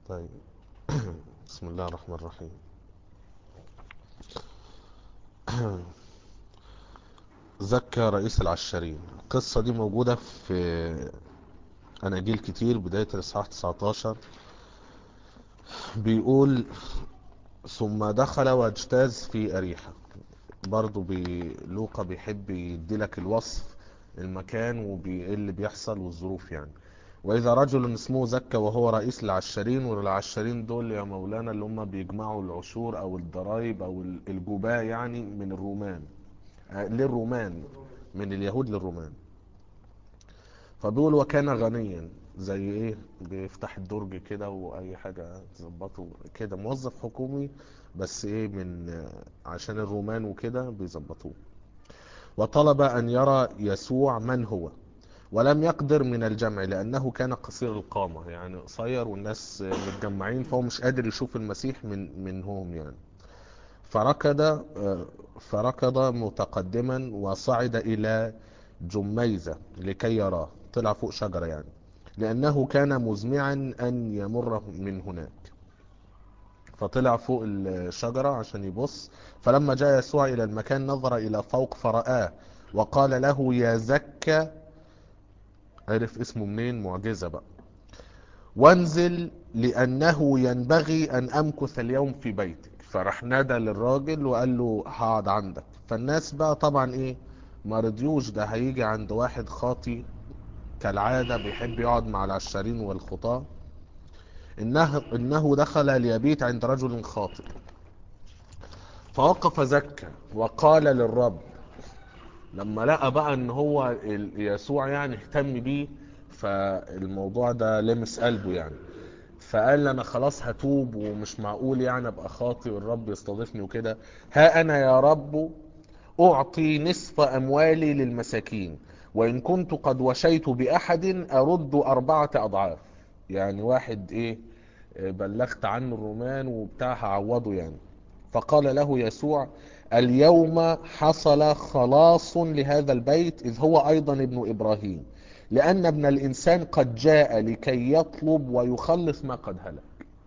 طيب بسم الله الرحمن الرحيم زكى رئيس العشارين القصة دي موجودة في أناجيل كتير بداية الإصحاح 19 بيقول ثم دخل واجتاز في أريحة برضو بي... لوقا بيحب يديلك الوصف المكان وايه اللي بيحصل والظروف يعني وإذا رجل اسمه زكى وهو رئيس العشارين والعشارين دول يا مولانا اللي هم بيجمعوا العشور أو الضرايب أو الجباة يعني من الرومان آه، للرومان من اليهود للرومان فبيقول وكان غنيا زي ايه بيفتح الدرج كده واي حاجة تظبطه كده موظف حكومي بس ايه من آه، عشان الرومان وكده بيظبطوه وطلب ان يرى يسوع من هو ولم يقدر من الجمع لانه كان قصير القامة يعني قصير والناس آه، متجمعين فهو مش قادر يشوف المسيح من منهم يعني فركض آه، فركض متقدما وصعد إلى جميزة لكي يراه طلع فوق شجرة يعني لأنه كان مزمعا أن يمر من هناك فطلع فوق الشجرة عشان يبص فلما جاء يسوع إلى المكان نظر إلى فوق فرآه وقال له يا زكى عرف اسمه منين معجزة بقى وانزل لأنه ينبغي أن أمكث اليوم في بيتك فراح نادى للراجل وقال له هقعد عندك فالناس بقى طبعا ايه ما رضيوش ده هيجي عند واحد خاطي كالعادة بيحب يقعد مع العشارين والخطاة إنه, إنه دخل ليبيت عند رجل خاطئ فوقف زكى وقال للرب لما لقى بقى ان هو ال- يسوع يعني اهتم بيه فالموضوع ده لمس قلبه يعني فقال انا خلاص هتوب ومش معقول يعني ابقى خاطي والرب يستضيفني وكده ها انا يا رب اعطي نصف اموالي للمساكين وان كنت قد وشيت باحد ارد اربعة اضعاف يعني واحد ايه بلغت عنه الرومان وبتاع هعوضه يعني فقال له يسوع اليوم حصل خلاص لهذا البيت إذ هو أيضا ابن إبراهيم لأن ابن الإنسان قد جاء لكي يطلب ويخلص ما قد هلك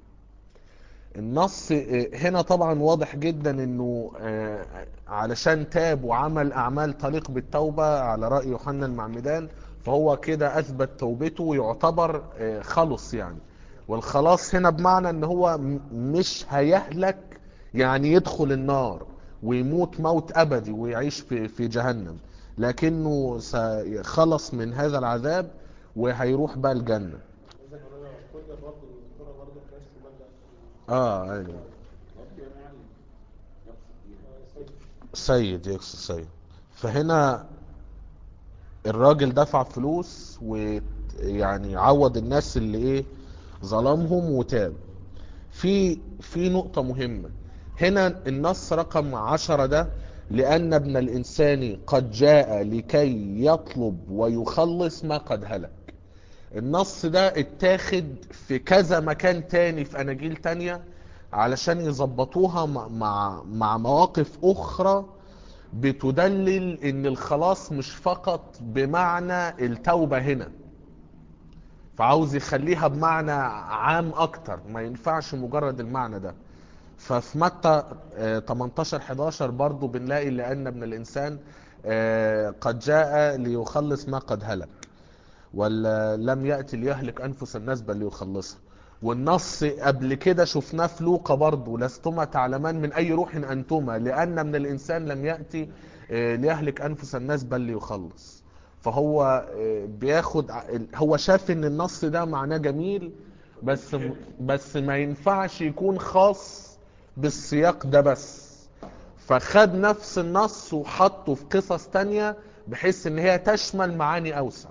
النص آه، هنا طبعا واضح جدا انه آه، علشان تاب وعمل اعمال تليق بالتوبة على رأي يوحنا المعمدان فهو كده اثبت توبته ويعتبر آه، خلص يعني والخلاص هنا بمعنى ان هو م- مش هيهلك يعني يدخل النار ويموت موت ابدي ويعيش في في جهنم لكنه سيخلص من هذا العذاب وهيروح بقى الجنة إذا أنا كل الرب الكرة برضه في نفس المبدأ اه ايوه رب يا معلم يقصد بيها سيد يقصد سيد فهنا الراجل دفع فلوس ويعني عوض الناس اللي ايه ظلمهم وتاب في في نقطة مهمة هنا النص رقم عشرة ده لأن ابن الإنسان قد جاء لكي يطلب ويخلص ما قد هلك النص ده اتاخد في كذا مكان تاني في أناجيل تانية علشان يظبطوها مع, مع, مع مواقف أخرى بتدلل ان الخلاص مش فقط بمعنى التوبة هنا فعاوز يخليها بمعنى عام اكتر ما ينفعش مجرد المعنى ده ففي متى آه، 18 11 برضو بنلاقي لان ابن الانسان آه، قد جاء ليخلص ما قد هلك ولا لم يأتي ليهلك أنفس الناس بل ليخلصها والنص قبل كده شفناه في لوقا برضه لستما تعلمان من أي روح أنتما لأن من الإنسان لم يأتي آه، ليهلك أنفس الناس بل ليخلص فهو آه، بياخد ع- هو شاف ان النص ده معناه جميل بس بس ما ينفعش يكون خاص بالسياق ده بس فخد نفس النص وحطه في قصص تانية بحيث ان هي تشمل معاني اوسع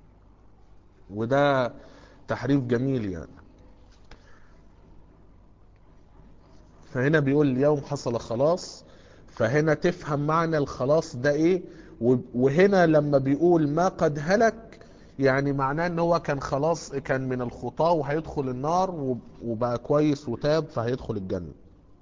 وده تحريف جميل يعني فهنا بيقول اليوم حصل خلاص فهنا تفهم معنى الخلاص ده ايه و- وهنا لما بيقول ما قد هلك يعني معناه ان هو كان خلاص كان من الخطاة وهيدخل النار وب- وبقى كويس وتاب فهيدخل الجنة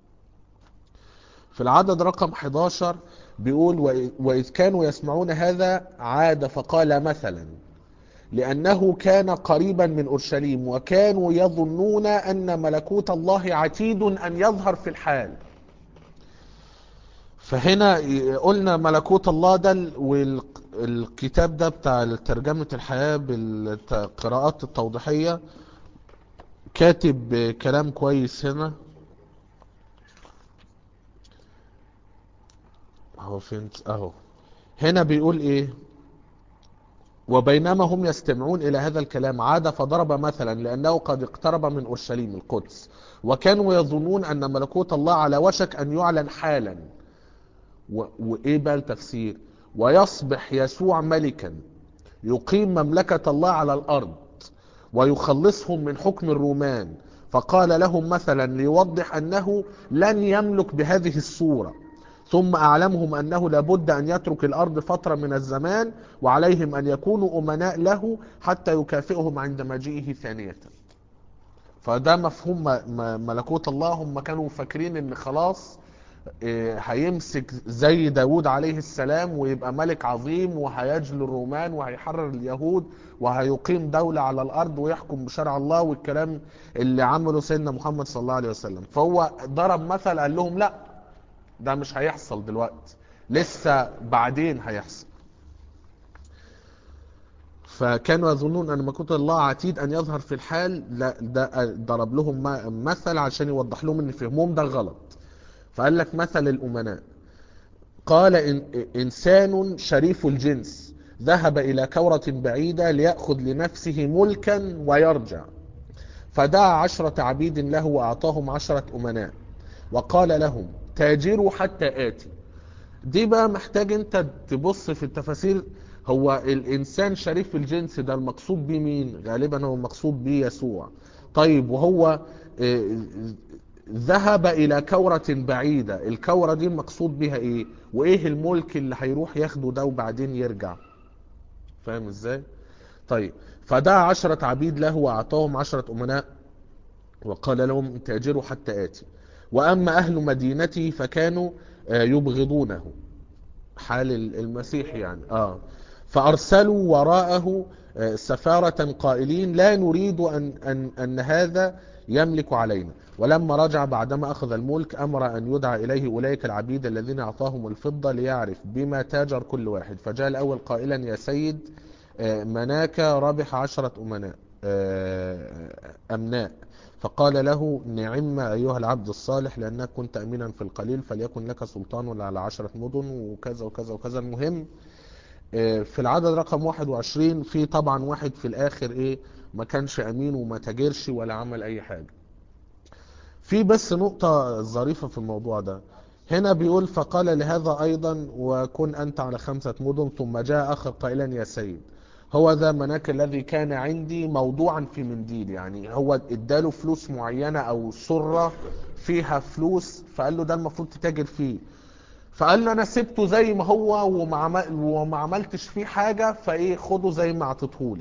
في العدد رقم 11 بيقول "وإ- وإذ كانوا يسمعون هذا عاد فقال مثلا لأنه كان قريبا من أورشليم وكانوا يظنون أن ملكوت الله عتيد أن يظهر في الحال فهنا قلنا ملكوت الله ده والكتاب ده بتاع ترجمة الحياة بالقراءات التوضيحية كاتب كلام كويس هنا اهو فين اهو هنا بيقول ايه وبينما هم يستمعون الى هذا الكلام عاد فضرب مثلا لانه قد اقترب من اورشليم القدس وكانوا يظنون ان ملكوت الله على وشك ان يعلن حالا و... وايه بقى التفسير ويصبح يسوع ملكا يقيم مملكة الله على الارض ويخلصهم من حكم الرومان فقال لهم مثلا ليوضح انه لن يملك بهذه الصورة ثم اعلمهم انه لابد ان يترك الارض فترة من الزمان وعليهم ان يكونوا امناء له حتى يكافئهم عند مجيئه ثانية فده مفهوم ملكوت الله هم كانوا فاكرين ان خلاص هيمسك زي داود عليه السلام ويبقى ملك عظيم وهيجل الرومان وهيحرر اليهود وهيقيم دولة على الأرض ويحكم بشرع الله والكلام اللي عمله سيدنا محمد صلى الله عليه وسلم فهو ضرب مثل قال لهم لا ده مش هيحصل دلوقتي لسه بعدين هيحصل فكانوا يظنون ان ملكوت الله عتيد ان يظهر في الحال لا ده ضرب لهم مثل عشان يوضح لهم ان فهمهم ده غلط فقال لك مثل الامناء قال إن انسان شريف الجنس ذهب الى كورة بعيدة ليأخذ لنفسه ملكا ويرجع فدعا عشرة عبيد له واعطاهم عشرة امناء وقال لهم تاجروا حتى آتي دي بقى محتاج انت تبص في التفاسير هو الانسان شريف الجنس ده المقصود بيه مين غالبا هو المقصود بيه يسوع طيب وهو ذهب الى كورة بعيدة الكورة دي المقصود بها ايه وايه الملك اللي هيروح ياخده ده وبعدين يرجع فاهم ازاي طيب فدعا عشرة عبيد له واعطاهم عشرة امناء وقال لهم تاجروا حتى آتي وأما أهل مدينته فكانوا يبغضونه حال المسيح يعني آه فأرسلوا وراءه سفارة قائلين لا نريد أن, أن, أن هذا يملك علينا ولما رجع بعدما أخذ الملك أمر أن يدعى إليه أولئك العبيد الذين أعطاهم الفضة ليعرف بما تاجر كل واحد فجاء الأول قائلا يا سيد مناك ربح عشرة أمناء أمناء فقال له نعم أيها العبد الصالح لأنك كنت أمينا في القليل فليكن لك سلطان على عشرة مدن وكذا وكذا وكذا المهم في العدد رقم 21 في طبعا واحد في الآخر إيه ما كانش أمين وما تاجرش ولا عمل أي حاجة في بس نقطة ظريفة في الموضوع ده هنا بيقول فقال لهذا أيضا وكن أنت على خمسة مدن ثم جاء آخر قائلا يا سيد هو ذا مناك الذي كان عندي موضوعا في منديل يعني هو اداله فلوس معينة او سرة فيها فلوس فقال له ده المفروض تتاجر فيه فقال له انا سبته زي ما هو وما, وما عملتش فيه حاجة فايه خده زي ما عطيتهولي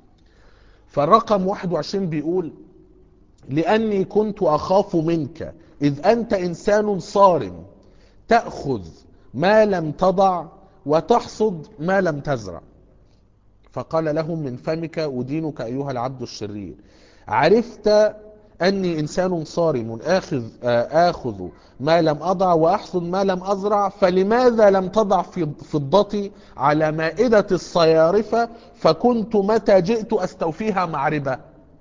فالرقم 21 بيقول لاني كنت اخاف منك اذ انت انسان صارم تأخذ ما لم تضع وتحصد ما لم تزرع فقال لهم من فمك أدينك أيها العبد الشرير عرفت أني إنسان صارم آخذ, آخذ ما لم أضع وأحصد ما لم أزرع فلماذا لم تضع في فضتي على مائدة الصيارفة فكنت متى جئت أستوفيها مع ربا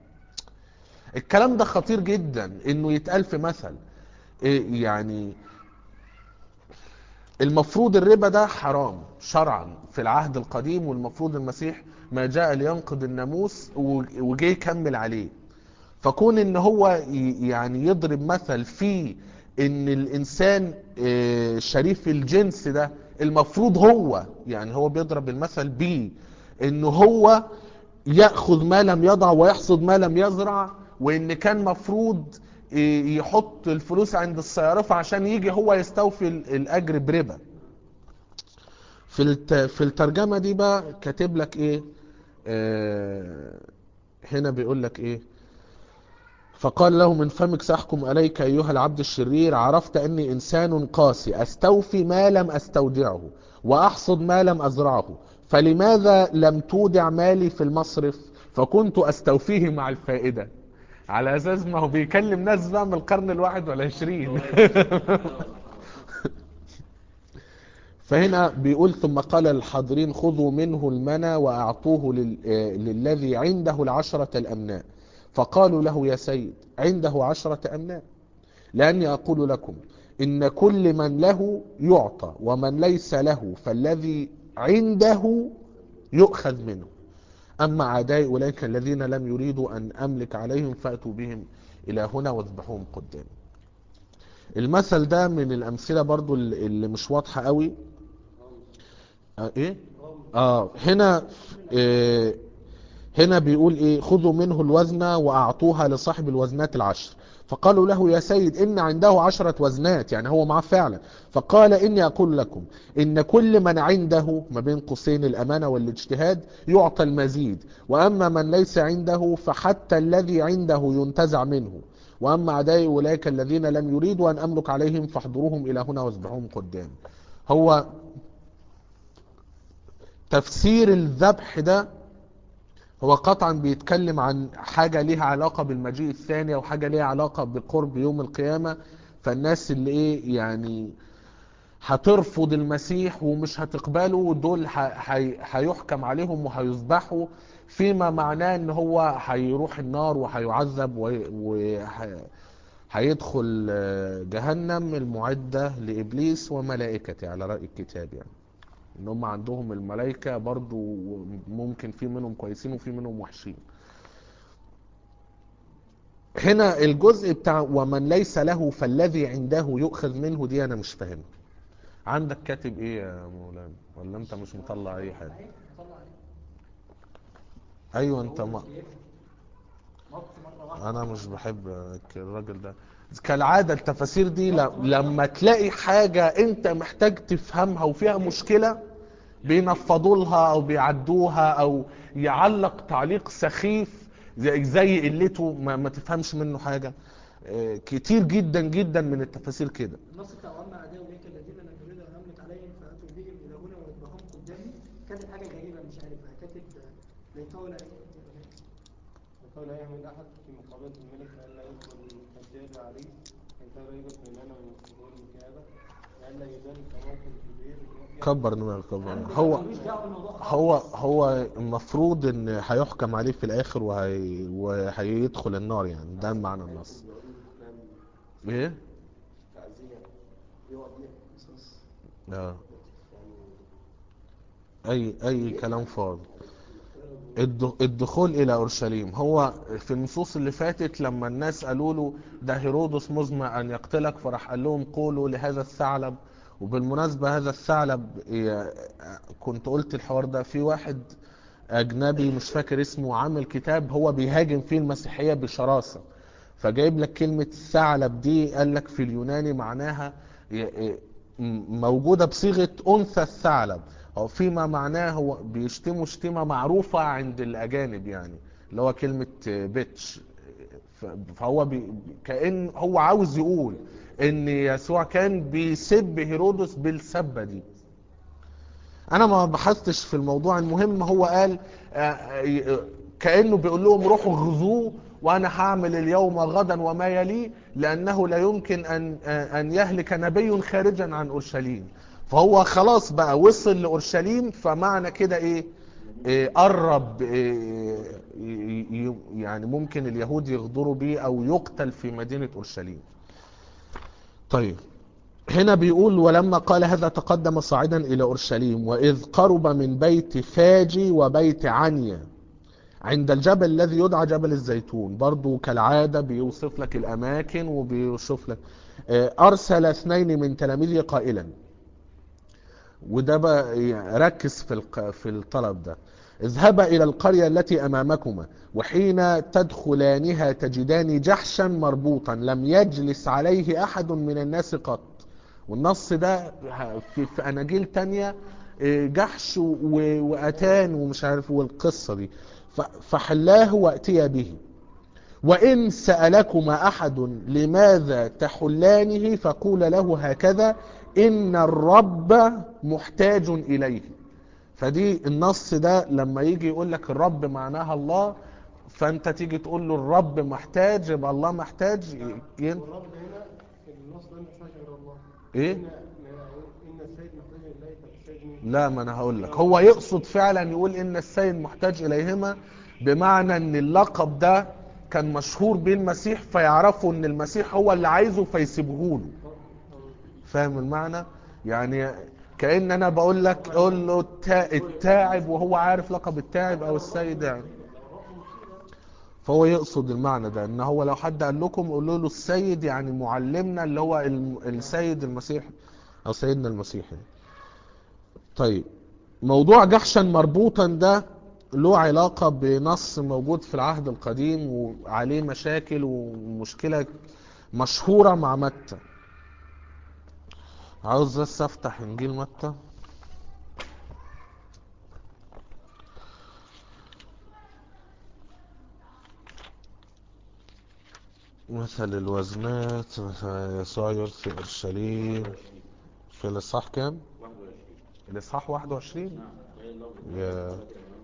الكلام ده خطير جدا انه يتقال في مثل يعني المفروض الربا ده حرام شرعا في العهد القديم والمفروض المسيح ما جاء لينقض الناموس وجه يكمل عليه فكون ان هو يعني يضرب مثل في ان الانسان شريف الجنس ده المفروض هو يعني هو بيضرب المثل بيه ان هو يأخذ ما لم يضع ويحصد ما لم يزرع وان كان مفروض يحط الفلوس عند الصيارفة عشان يجي هو يستوفي الاجر بربا في في الترجمة دي بقى كاتب لك ايه آه هنا بيقول لك ايه فقال له من فمك سأحكم عليك أيها العبد الشرير عرفت أني إنسان قاسي أستوفي ما لم أستودعه وأحصد ما لم أزرعه فلماذا لم تودع مالي في المصرف فكنت استوفيه مع الفائدة على اساس ما هو بيكلم ناس بقى من القرن الواحد والعشرين فهنا بيقول ثم قال للحاضرين خذوا منه المنى وأعطوه لل... آه، للذي عنده العشرة الأمناء فقالوا له يا سيد عنده عشرة أمناء لأني أقول لكم إن كل من له يعطى ومن ليس له فالذي عنده يؤخذ منه أما عداء أولئك الذين لم يريدوا أن أملك عليهم فأتوا بهم إلى هنا واذبحوهم قدامي المثل ده من الأمثلة برضو اللي مش واضحة قوي آه إيه؟ آه هنا إيه هنا بيقول إيه خذوا منه الوزن وأعطوها لصاحب الوزنات العشر فقالوا له يا سيد إن عنده عشرة وزنات يعني هو معاه فعلا فقال إني أقول لكم إن كل من عنده ما بين قوسين الأمانة والاجتهاد يعطى المزيد وأما من ليس عنده فحتى الذي عنده ينتزع منه وأما عدائي أولئك الذين لم يريدوا أن أملك عليهم فاحضروهم إلى هنا واذبحوهم قدام هو تفسير الذبح ده هو قطعا بيتكلم عن حاجة ليها علاقة بالمجيء الثاني وحاجة ليها علاقة بقرب يوم القيامة فالناس اللي ايه يعني هترفض المسيح ومش هتقبله دول ه- هي- هيحكم عليهم وهيذبحوا فيما معناه ان هو هيروح النار وهيعذب وهيدخل جهنم المعدة لإبليس وملائكته على رأي الكتاب يعني ان هم عندهم الملائكة برضو ممكن في منهم كويسين وفي منهم وحشين هنا الجزء بتاع ومن ليس له فالذي عنده يؤخذ منه دي انا مش فاهمها عندك كاتب ايه يا مولانا ولا انت مش مطلع اي حاجة ايوه انت ما انا مش بحب الراجل ده كالعادة التفاسير دي ل- لما تلاقي حاجة انت محتاج تفهمها وفيها مشكلة بينفضوا لها او بيعدوها او يعلق تعليق سخيف زي, زي قلته ما, ما تفهمش منه حاجة آه، كتير جدا جدا من التفاسير كده النص بتاع واما اعداء اولئك الذين لم يريد ان املك عليهم فاتوا بهم الى هنا واذبحوهم قدامي كاتب حاجه غريبه مش عارفها كاتب ليطول وقال لا يعمل احد في مقابله الملك لئلا يدخل الحجاج عليه حتى لا يوجد بيننا ويمسكون الكعبه لئلا يبان كموقف كبير كبر دماغك كبر هو ملوش دعوه بالموضوع خالص. هو هو المفروض ان هيحكم عليه في الاخر وهي وهيدخل النار يعني ده معنى النص ايه اه اي اي كلام فاضي الد- الدخول الى اورشليم هو في النصوص اللي فاتت لما الناس قالوا له ده هيرودس مزمع ان يقتلك فراح قال لهم قولوا لهذا الثعلب وبالمناسبة هذا الثعلب إيه، كنت قلت الحوار ده في واحد اجنبي مش فاكر اسمه عامل كتاب هو بيهاجم فيه المسيحية بشراسة فجايب لك كلمة ثعلب دي قال لك في اليوناني معناها ي- ي- م- موجودة بصيغة أنثى الثعلب هو فيما معناه هو بيشتموا شتيمة معروفة عند الأجانب يعني اللي هو كلمة بيتش ف- فهو بي كأن هو عاوز يقول ان يسوع كان بيسب هيرودس بالسبة دي انا ما بحثتش في الموضوع المهم هو قال آه، آه، كأنه بيقول لهم روحوا غزوه وانا هعمل اليوم غدا وما يليه لانه لا يمكن ان آه، ان يهلك نبي خارجا عن اورشليم فهو خلاص بقى وصل لاورشليم فمعنى كده ايه إيه، قرب إيه، ي- ي- يعني ممكن اليهود يغدروا بيه او يقتل في مدينة اورشليم طيب هنا بيقول ولما قال هذا تقدم صاعدا إلى أورشليم وإذ قرب من بيت فاجي وبيت عنيا عند الجبل الذي يدعى جبل الزيتون برضو كالعادة بيوصف لك الأماكن وبيوصف لك آه، أرسل اثنين من تلاميذه قائلا وده بقى يعني ركز في الق- في الطلب ده اذهبا إلى القرية التي أمامكما وحين تدخلانها تجدان جحشا مربوطا لم يجلس عليه أحد من الناس قط والنص ده في, في أناجيل تانية إيه، جحش و- وأتان ومش عارف والقصة دي ف- فحلاه وأتي به وإن سألكما أحد لماذا تحلانه فقول له هكذا إن الرب محتاج إليه فدي النص ده لما يجي يقول لك الرب معناها الله فانت تيجي تقول له الرب محتاج يبقى الله محتاج ي- ين... والرب هنا في النص ده ما فيهاش غير الله ايه إن إن السيد محتاج إليه طب السيد مين؟ لا ما انا هقول لك هو يقصد فعلا يقول ان السيد محتاج اليهما بمعنى ان اللقب ده كان مشهور بيه المسيح فيعرفوا ان المسيح هو اللي عايزه فيسيبوه له فاهم المعنى يعني كأن انا بقول لك قول له التا- التاعب وهو عارف لقب التاعب او السيد يعني فهو يقصد المعنى ده ان هو لو حد قال لكم قولوا له السيد يعني معلمنا اللي هو الم- السيد المسيح او سيدنا المسيح يعني. طيب موضوع جحشا مربوطا ده له علاقة بنص موجود في العهد القديم وعليه مشاكل ومشكلة مشهورة مع متى عاوز بس افتح انجيل متى مثل الوزنات مثل يسوع يرثي اورشليم في الاصحاح كام؟ الاصحاح 21 يا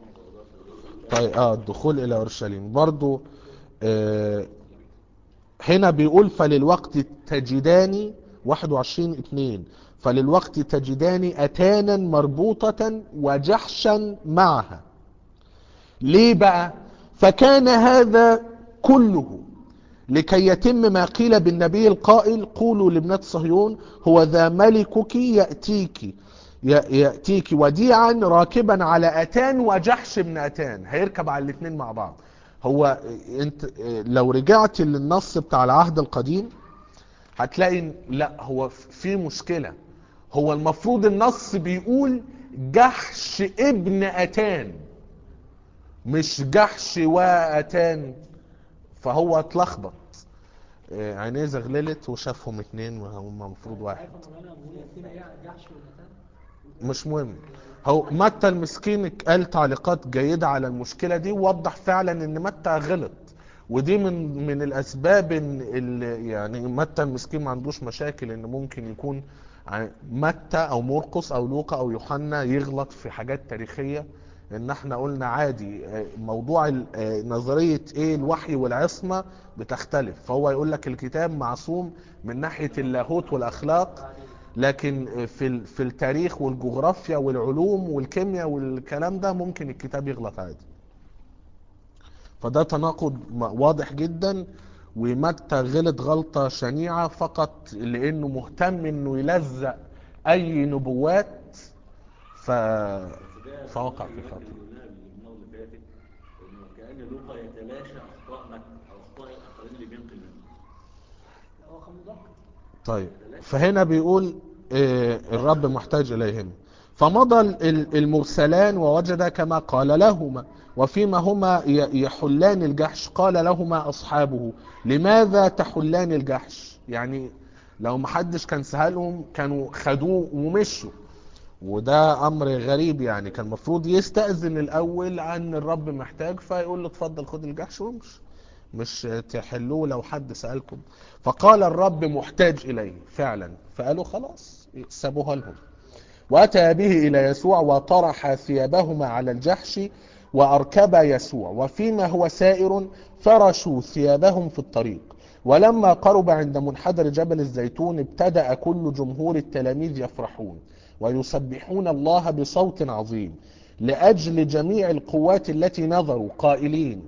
طيب اه الدخول الى اورشليم برضو آه هنا بيقول فللوقت تجدان 21 2 فللوقت تجدان اتانا مربوطة وجحشا معها ليه بقى فكان هذا كله لكي يتم ما قيل بالنبي القائل قولوا لابنة صهيون هو ذا ملكك يأتيك ي- يأتيك وديعا راكبا على أتان وجحش بن أتان هيركب على الاثنين مع بعض هو انت لو رجعت للنص بتاع العهد القديم هتلاقي إن- لا هو في مشكلة هو المفروض النص بيقول جحش ابن أتان مش جحش وأتان فهو اتلخبط آه، عينيه زغللت وشافهم اتنين وهم المفروض واحد عارف انا انا بقول فينا ايه جحش ومتان مش مهم هو متى المسكين قال تعليقات جيدة على المشكلة دي ووضح فعلا ان متى غلط ودي من من الاسباب ان اللي يعني متى المسكين ما عندوش مشاكل ان ممكن يكون ع- متى او مرقس او لوقا او يوحنا يغلط في حاجات تاريخية ان احنا قلنا عادي آه، موضوع ال- آه، نظرية ايه الوحي والعصمة بتختلف فهو يقول لك الكتاب معصوم من ناحية اللاهوت والاخلاق لكن في ال- في التاريخ والجغرافيا والعلوم والكيمياء والكلام ده ممكن الكتاب يغلط عادي فده تناقض م- واضح جدا ومتى غلط غلطة شنيعة فقط لانه مهتم انه يلزق اي نبوات ف... فوقع في خطأ قلناها المره اللي فاتت انه كان لوقا يتلاشى اخطاء مكه او اخطاء الاخرين اللي بينقل منهم هو خمدق طيب فهنا بيقول آه، الرب محتاج إليهم فمضى ال- المرسلان ووجد كما قال لهما وفيما هما ي- يحلان الجحش قال لهما أصحابه لماذا تحلان الجحش يعني لو محدش كان سهلهم كانوا خدوه ومشوا وده امر غريب يعني كان المفروض يستأذن الاول عن الرب محتاج فيقول له اتفضل خد الجحش وامشي مش تحلوه لو حد سألكم فقال الرب محتاج إليه فعلا فقالوا خلاص سابوها لهم وأتى به إلى يسوع وطرح ثيابهما على الجحش وأركب يسوع وفيما هو سائر فرشوا ثيابهم في الطريق ولما قرب عند منحدر جبل الزيتون ابتدأ كل جمهور التلاميذ يفرحون ويسبحون الله بصوت عظيم لأجل جميع القوات التي نظروا قائلين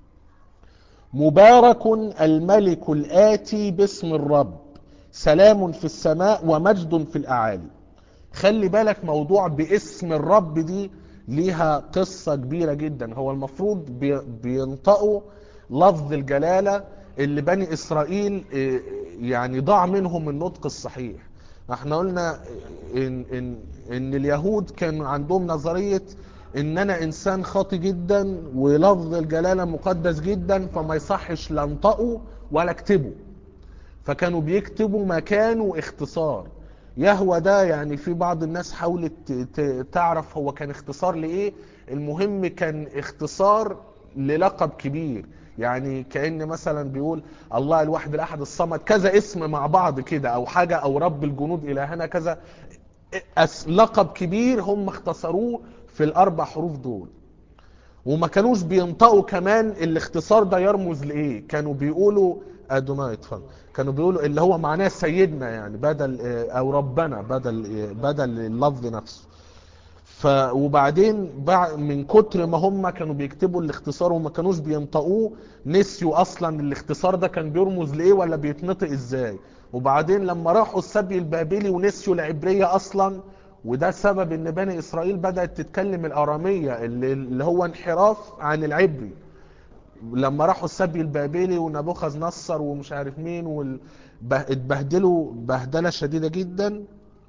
مبارك الملك الآتي باسم الرب سلام في السماء ومجد في الأعالي خلي بالك موضوع باسم الرب دي ليها قصة كبيرة جدا هو المفروض بي- بينطقوا لفظ الجلالة اللي بني إسرائيل إيه، يعني ضاع منهم النطق الصحيح احنا قلنا ان, إن, إن اليهود كان عندهم نظرية ان انا انسان خاطي جدا ولفظ الجلالة مقدس جدا فما يصحش لا انطقه ولا اكتبه فكانوا بيكتبوا مكانه اختصار يهوى ده يعني في بعض الناس حاولت ت- ت- تعرف هو كان اختصار لايه المهم كان اختصار للقب كبير يعني كأن مثلا بيقول الله الواحد الاحد الصمد كذا اسم مع بعض كده او حاجة او رب الجنود الهنا كذا أس- لقب كبير هم اختصروه في الاربع حروف دول وما كانوش بينطقوا كمان الاختصار ده يرمز لايه كانوا بيقولوا ادوناي اتفضل كانوا بيقولوا اللي هو معناه سيدنا يعني بدل آه، او ربنا بدل آه، بدل اللفظ نفسه ف وبعدين بع- من كتر ما هم كانوا بيكتبوا الاختصار وما كانوش بينطقوه نسيوا اصلا الاختصار ده كان بيرمز لايه ولا بيتنطق ازاي وبعدين لما راحوا السبي البابلي ونسيوا العبريه اصلا وده سبب ان بني اسرائيل بدات تتكلم الاراميه اللي, اللي هو انحراف عن العبري لما راحوا السبي البابلي ونبوخذ نصر ومش عارف مين وال... به- اتبهدلوا بهدله شديده جدا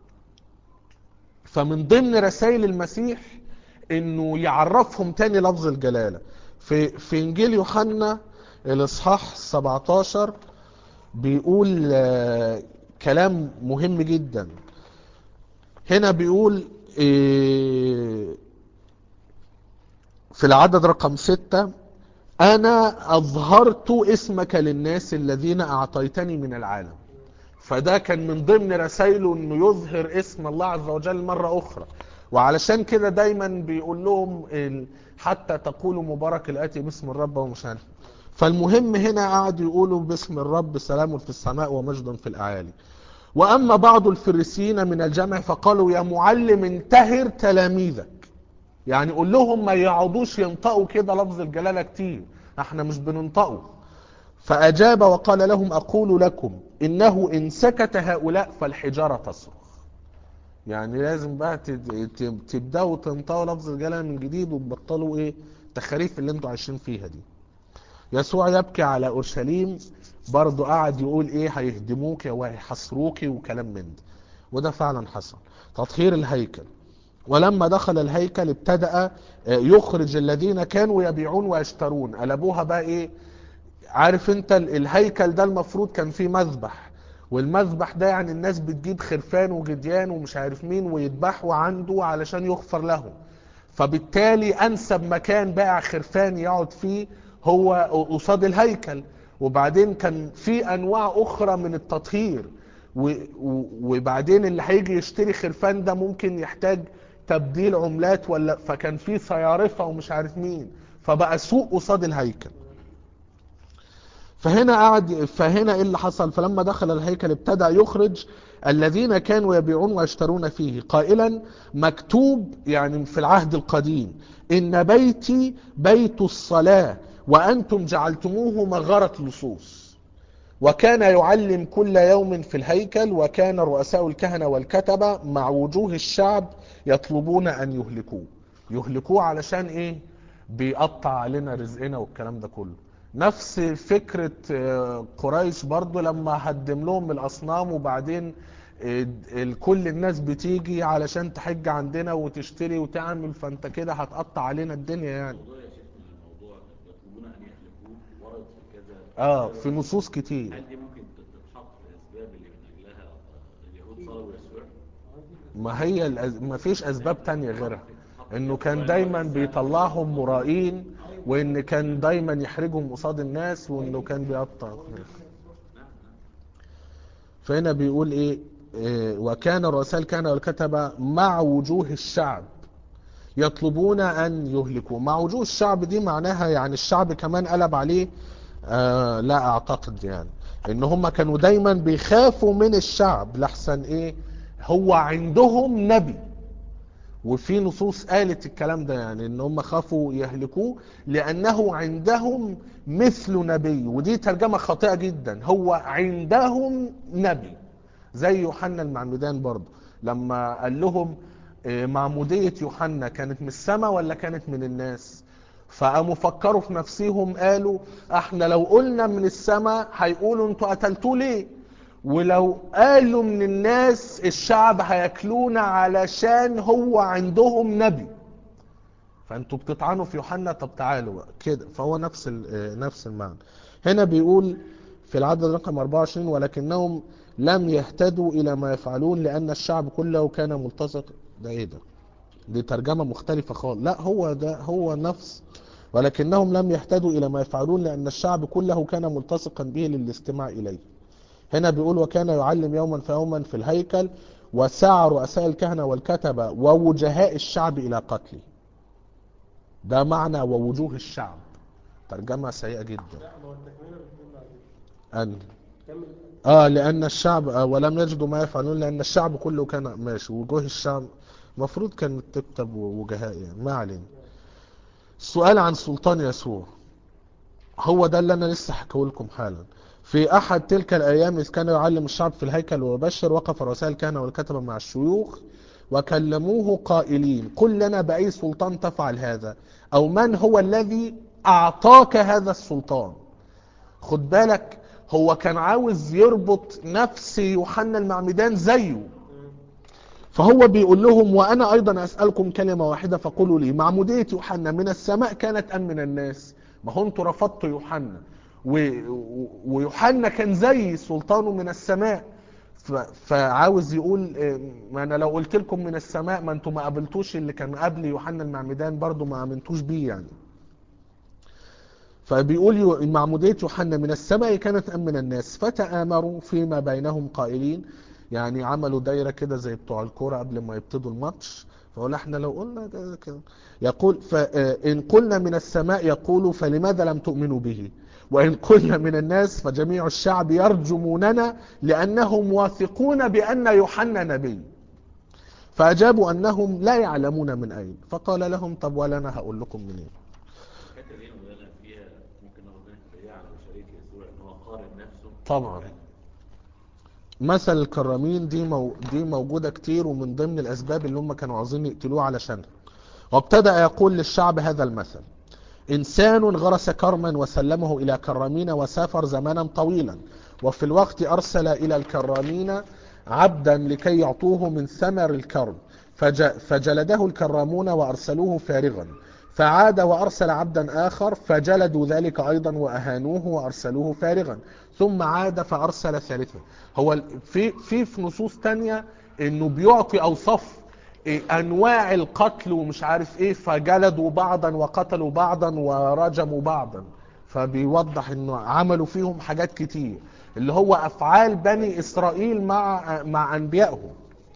فمن ضمن رسائل المسيح انه يعرفهم تاني لفظ الجلاله في في انجيل يوحنا الاصحاح 17 بيقول آه، كلام مهم جدا هنا بيقول آه، في العدد رقم ستة أنا أظهرت اسمك للناس الذين أعطيتني من العالم فده كان من ضمن رسائله انه يظهر اسم الله عز وجل مرة اخرى وعلشان كده دايما بيقول لهم ال- حتى تقولوا مبارك الاتي باسم الرب ومش عارف فالمهم هنا قعدوا يقولوا باسم الرب سلام في السماء ومجد في الاعالي واما بعض الفريسيين من الجمع فقالوا يا معلم انتهر تلاميذك يعني قول لهم ما يقعدوش ينطقوا كده لفظ الجلاله كتير احنا مش بننطقه فأجاب وقال لهم أقول لكم إنه إن سكت هؤلاء فالحجارة تصرخ يعني لازم بقى تد- ت- تبدأوا تنطقوا لفظ الجلالة من جديد وتبطلوا إيه التخاريف اللي انتوا عايشين فيها دي يسوع يبكي على أورشليم برضه قعد يقول إيه هيهدموك وهيحصروك وكلام من ده وده فعلا حصل تطهير الهيكل ولما دخل الهيكل ابتدأ آه، يخرج الذين كانوا يبيعون ويشترون قلبوها بقى ايه عارف انت ال- الهيكل ده المفروض كان فيه مذبح والمذبح ده يعني الناس بتجيب خرفان وجديان ومش عارف مين ويذبحوا عنده علشان يغفر لهم فبالتالي انسب مكان بائع خرفان يقعد فيه هو قصاد الهيكل وبعدين كان في انواع اخرى من التطهير و- و- وبعدين اللي هيجي يشتري خرفان ده ممكن يحتاج تبديل عملات ولا فكان في صيارفه ومش عارف مين فبقى سوق قصاد الهيكل فهنا قعد فهنا ايه اللي حصل فلما دخل الهيكل ابتدأ يخرج الذين كانوا يبيعون ويشترون فيه قائلا مكتوب يعني في العهد القديم ان بيتي بيت الصلاة وانتم جعلتموه مغارة لصوص وكان يعلم كل يوم في الهيكل وكان رؤساء الكهنة والكتبة مع وجوه الشعب يطلبون ان يهلكوه يهلكوه علشان ايه بيقطع علينا رزقنا والكلام ده كله نفس فكرة آه، قريش برضو لما هدم لهم الأصنام وبعدين آه، ال- كل الناس بتيجي علشان تحج عندنا وتشتري وتعمل فانت كده هتقطع علينا الدنيا يعني الموضوع يا شيخ من الموضوع يطلبون ان يهلكوه ورد في كذا اه في نصوص كتير هل دي ممكن تتحط في الاسباب اللي من اجلها اليهود صلبوا يسوع؟ ما هي الأز... ما فيش اسباب تانية غيرها انه كان دايما بيطلعهم مرائين وان كان دايما يحرجهم قصاد الناس وانه كان بيقطع فهنا بيقول ايه, إيه وكان رؤساء الكهنة والكتبة مع وجوه الشعب يطلبون ان يهلكوا مع وجوه الشعب دي معناها يعني الشعب كمان قلب عليه آه لا اعتقد يعني ان هم كانوا دايما بيخافوا من الشعب لحسن ايه هو عندهم نبي وفي نصوص قالت الكلام ده يعني ان هم خافوا يهلكوه لانه عندهم مثل نبي ودي ترجمة خاطئة جدا هو عندهم نبي زي يوحنا المعمدان برضه لما قال لهم آه، معمودية يوحنا كانت من السماء ولا كانت من الناس فقاموا فكروا في نفسهم قالوا احنا لو قلنا من السماء هيقولوا انتوا قتلتوه ليه ولو قالوا من الناس الشعب هياكلونا علشان هو عندهم نبي فانتوا بتطعنوا في يوحنا طب تعالوا بقى كده فهو نفس ال- آه، نفس المعنى هنا بيقول في العدد رقم 24 ولكنهم لم يهتدوا الى ما يفعلون لان الشعب كله كان ملتصق ده ايه ده دي ترجمة مختلفة خالص لا هو ده هو نفس ولكنهم لم يهتدوا الى ما يفعلون لان الشعب كله كان ملتصقا به للاستماع اليه هنا بيقول وكان يعلم يوما فيوما في الهيكل وسعى رؤساء الكهنة والكتبة ووجهاء الشعب إلى قتله ده معنى ووجوه الشعب ترجمة سيئة جدا لا ما هو التكملة بتدل على كده أن كمل اه لان الشعب آه ولم يجدوا ما يفعلون لان الشعب كله كان ماشي وجوه الشعب المفروض كانت تكتب وجهاء يعني ما علينا السؤال عن سلطان يسوع هو ده اللي انا لسه حكيه لكم حالا في احد تلك الايام اذ كان يعلم الشعب في الهيكل ويبشر وقف رؤساء الكهنه والكتبه مع الشيوخ وكلموه قائلين قل لنا باي سلطان تفعل هذا او من هو الذي اعطاك هذا السلطان خد بالك هو كان عاوز يربط نفس يوحنا المعمدان زيه فهو بيقول لهم وانا ايضا اسالكم كلمه واحده فقولوا لي معموديه يوحنا من السماء كانت ام من الناس ما هو انتوا رفضتوا يوحنا و... و- ويوحنا كان زي سلطانه من السماء ف... فعاوز يقول إيه، ما انا لو قلت لكم من السماء ما انتوا ما قابلتوش اللي كان قبل يوحنا المعمدان برضو ما امنتوش بيه يعني فبيقول يو- معمودية يوحنا من السماء كانت أم من الناس فتآمروا فيما بينهم قائلين يعني عملوا دايرة كده زي بتوع الكورة قبل ما يبتدوا الماتش فقول احنا لو قلنا كده كده يقول فإن قلنا من السماء يقول فلماذا لم تؤمنوا به وإن قلنا من الناس فجميع الشعب يرجموننا لأنهم واثقون بأن يوحنا نبي فأجابوا أنهم لا يعلمون من أين فقال لهم طب ولا أنا هقول لكم منين الحته دي مولانا فيها ممكن ناخد منها تبعيه على بشريه يسوع ان هو قارن نفسه طبعا مثل الكرامين دي مو... دي موجودة كتير ومن ضمن الأسباب اللي هم كانوا عاوزين يقتلوه علشانها وابتدأ يقول للشعب هذا المثل إنسان غرس كرما وسلمه إلى كرامين وسافر زمانا طويلا وفي الوقت أرسل إلى الكرامين عبدا لكي يعطوه من ثمر الكرم فج... فجلده الكرامون وأرسلوه فارغا فعاد وأرسل عبدا آخر فجلدوا ذلك أيضا وأهانوه وأرسلوه فارغا ثم عاد فأرسل ثالثا هو ال- في في في نصوص تانية إنه بيعطي أوصاف إيه، أنواع القتل ومش عارف إيه فجلدوا بعضا وقتلوا بعضا ورجموا بعضا فبيوضح إنه عملوا فيهم حاجات كتير اللي هو أفعال بني إسرائيل مع مع أنبيائهم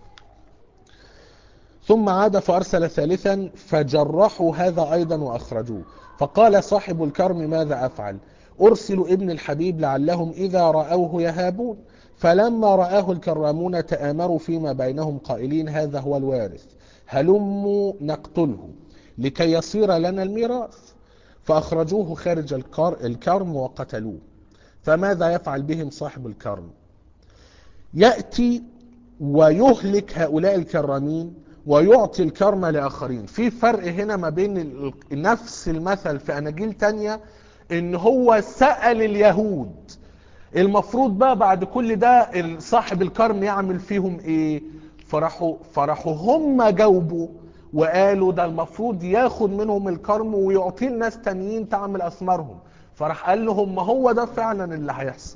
ثم عاد فأرسل ثالثا فجرحوا هذا أيضا وأخرجوه فقال صاحب الكرم ماذا أفعل أرسل ابن الحبيب لعلهم إذا رأوه يهابون فلما رآه الكرامون تآمروا فيما بينهم قائلين هذا هو الوارث هلموا نقتله لكي يصير لنا الميراث فأخرجوه خارج الكر- الكرم وقتلوه فماذا يفعل بهم صاحب الكرم يأتي ويهلك هؤلاء الكرامين ويعطي الكرم لآخرين في فرق هنا ما بين ال- نفس المثل في أناجيل تانية ان هو سأل اليهود المفروض بقى بعد كل ده ال- صاحب الكرم يعمل فيهم ايه فرحوا فرحوا هم جاوبوا وقالوا ده المفروض ياخد منهم الكرم ويعطيه لناس تانيين تعمل اثمارهم فراح قال لهم ما هو ده فعلا اللي هيحصل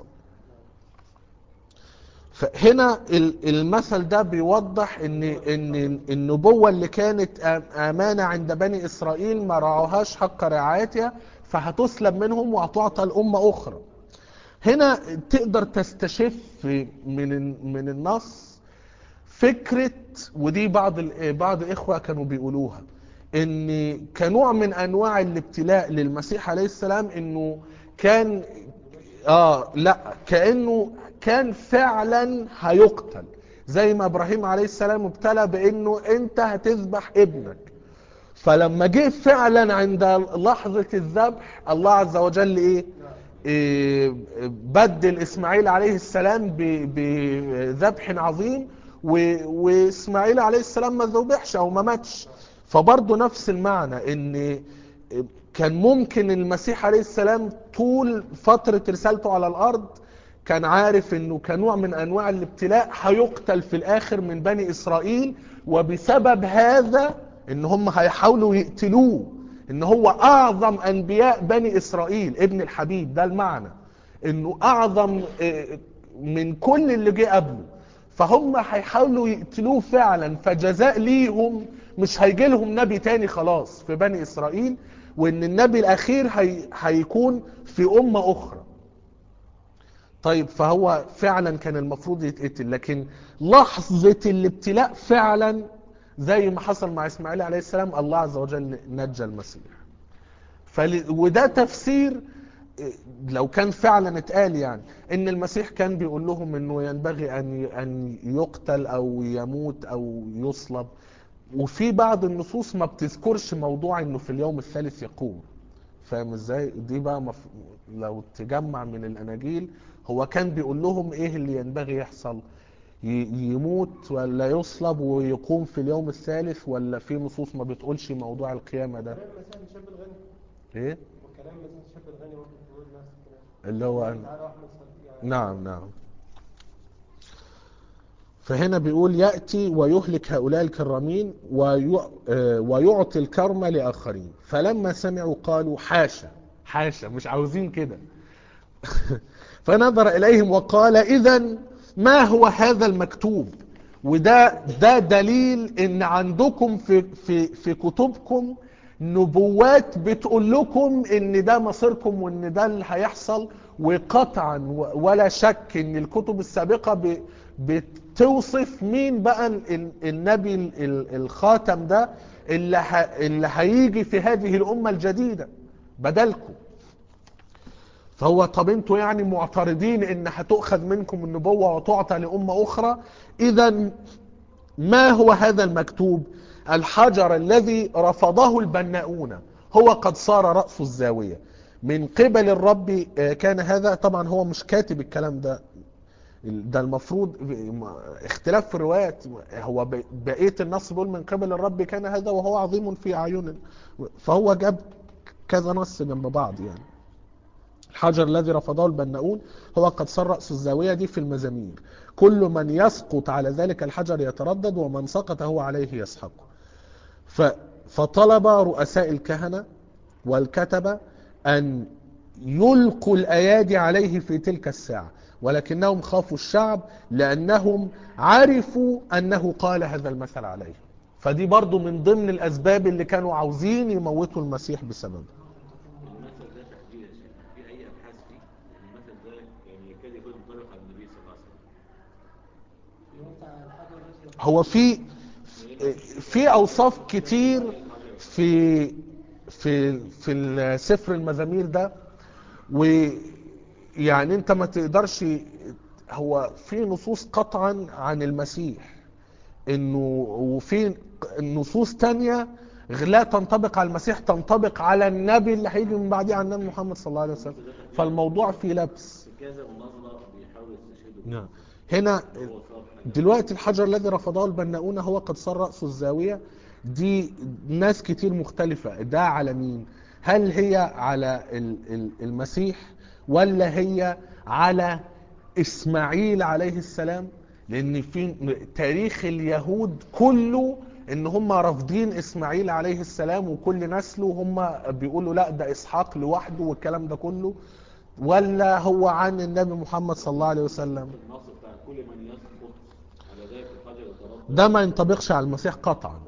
فهنا ال- المثل ده بيوضح ان ان النبوة اللي كانت آم- امانة عند بني اسرائيل ما رعوهاش حق رعايتها فهتسلب منهم وهتعطى الامة اخرى هنا تقدر تستشف من من النص فكرة ودي بعض ال- بعض الاخوة كانوا بيقولوها ان كنوع من انواع الابتلاء للمسيح عليه السلام انه كان اه لا كانه كان فعلا هيقتل زي ما ابراهيم عليه السلام ابتلى بانه انت هتذبح ابنك فلما جه فعلا عند لحظة الذبح الله عز وجل ايه, إيه بدل اسماعيل عليه السلام ب- بذبح عظيم و- واسماعيل عليه السلام ما ذبحش او ما ماتش فبرضه نفس المعنى ان كان ممكن المسيح عليه السلام طول فترة رسالته على الارض كان عارف انه كنوع من انواع الابتلاء هيقتل في الاخر من بني اسرائيل وبسبب هذا ان هم هيحاولوا يقتلوه ان هو اعظم انبياء بني اسرائيل ابن الحبيب ده المعنى انه اعظم آه، من كل اللي جه قبله فهم هيحاولوا يقتلوه فعلا فجزاء ليهم مش هيجي لهم نبي تاني خلاص في بني اسرائيل وان النبي الاخير هي هيكون في امة اخرى طيب فهو فعلا كان المفروض يتقتل لكن لحظة الابتلاء فعلا زي ما حصل مع اسماعيل عليه السلام الله عز وجل نجى المسيح فل... وده تفسير إيه، لو كان فعلا اتقال يعني ان المسيح كان بيقول لهم انه ينبغي ان ي- ان يقتل او يموت او يصلب وفي بعض النصوص ما بتذكرش موضوع انه في اليوم الثالث يقوم فاهم ازاي دي بقى مف... لو تجمع من الاناجيل هو كان بيقول لهم ايه اللي ينبغي يحصل ي... يموت ولا يصلب ويقوم في اليوم الثالث ولا في نصوص ما بتقولش موضوع القيامة ده كلام المسيح الشاب الغني ايه وكلام المسيح الشاب الغني ممكن تقول نفس الكلام اللي هو تعالى احمد صديق يعني نعم نعم فهنا بيقول يأتي ويهلك هؤلاء الكرامين وي... آه، ويعطي الكرم لآخرين فلما سمعوا قالوا حاشا حاشا مش عاوزين كده فنظر إليهم وقال إذا ما هو هذا المكتوب وده ده دليل ان عندكم في في في كتبكم نبوات بتقول لكم ان ده مصيركم وان ده اللي هيحصل وقطعا و- ولا شك ان الكتب السابقه ب- بتوصف مين بقى ال- ال- النبي ال- ال- الخاتم ده اللي ه- اللي هيجي في هذه الامه الجديده بدلكم فهو طب انتوا يعني معترضين ان هتؤخذ منكم النبوة وتعطى لأمة أخرى إذا ما هو هذا المكتوب الحجر الذي رفضه البناؤون هو قد صار رأس الزاوية من قبل الرب آه، كان هذا طبعا هو مش كاتب الكلام ده ده المفروض اختلاف في الروايات هو ب- بقية النص بيقول من قبل الرب كان هذا وهو عظيم في أعيننا فهو جاب كذا نص جنب بعض يعني الحجر الذي رفضه البناؤون هو قد صار رأس الزاوية دي في المزامير كل من يسقط على ذلك الحجر يتردد ومن سقط هو عليه يسحق ف... فطلب رؤساء الكهنة والكتبة أن يلقوا الأيادي عليه في تلك الساعة ولكنهم خافوا الشعب لأنهم عرفوا أنه قال هذا المثل عليه فدي برضو من ضمن الأسباب اللي كانوا عاوزين يموتوا المسيح بسببه المثل ده تحديد يا شيخ في اي ابحاث فيه المثل ده يعني يكاد يكون منطبق على النبي صلى الله عليه وسلم اللي هو بتاع الحجر الذي هو في في اوصاف كتير في في في سفر المزامير ده ويعني انت ما تقدرش هو في نصوص قطعا عن المسيح انه وفي نصوص تانية لا تنطبق على المسيح تنطبق على النبي اللي هيجي من بعديه عن النبي محمد صلى الله عليه وسلم فالموضوع فيه لبس في كذا مناظره بيحاولوا يستشهدوا نعم هنا هو صار حاجه دلوقتي الحجر الذي رفضه البناؤون هو قد صار رأس الزاوية دي ناس كتير مختلفة ده على مين هل هي على ال- ال- المسيح ولا هي على إسماعيل عليه السلام لأن في تاريخ اليهود كله ان هم رافضين اسماعيل عليه السلام وكل نسله هم بيقولوا لا ده اسحاق لوحده والكلام ده كله ولا هو عن النبي محمد صلى الله عليه وسلم النص بتاع كل من يسقط على ذلك الحجر يتردد ده ما ينطبقش على المسيح قطعا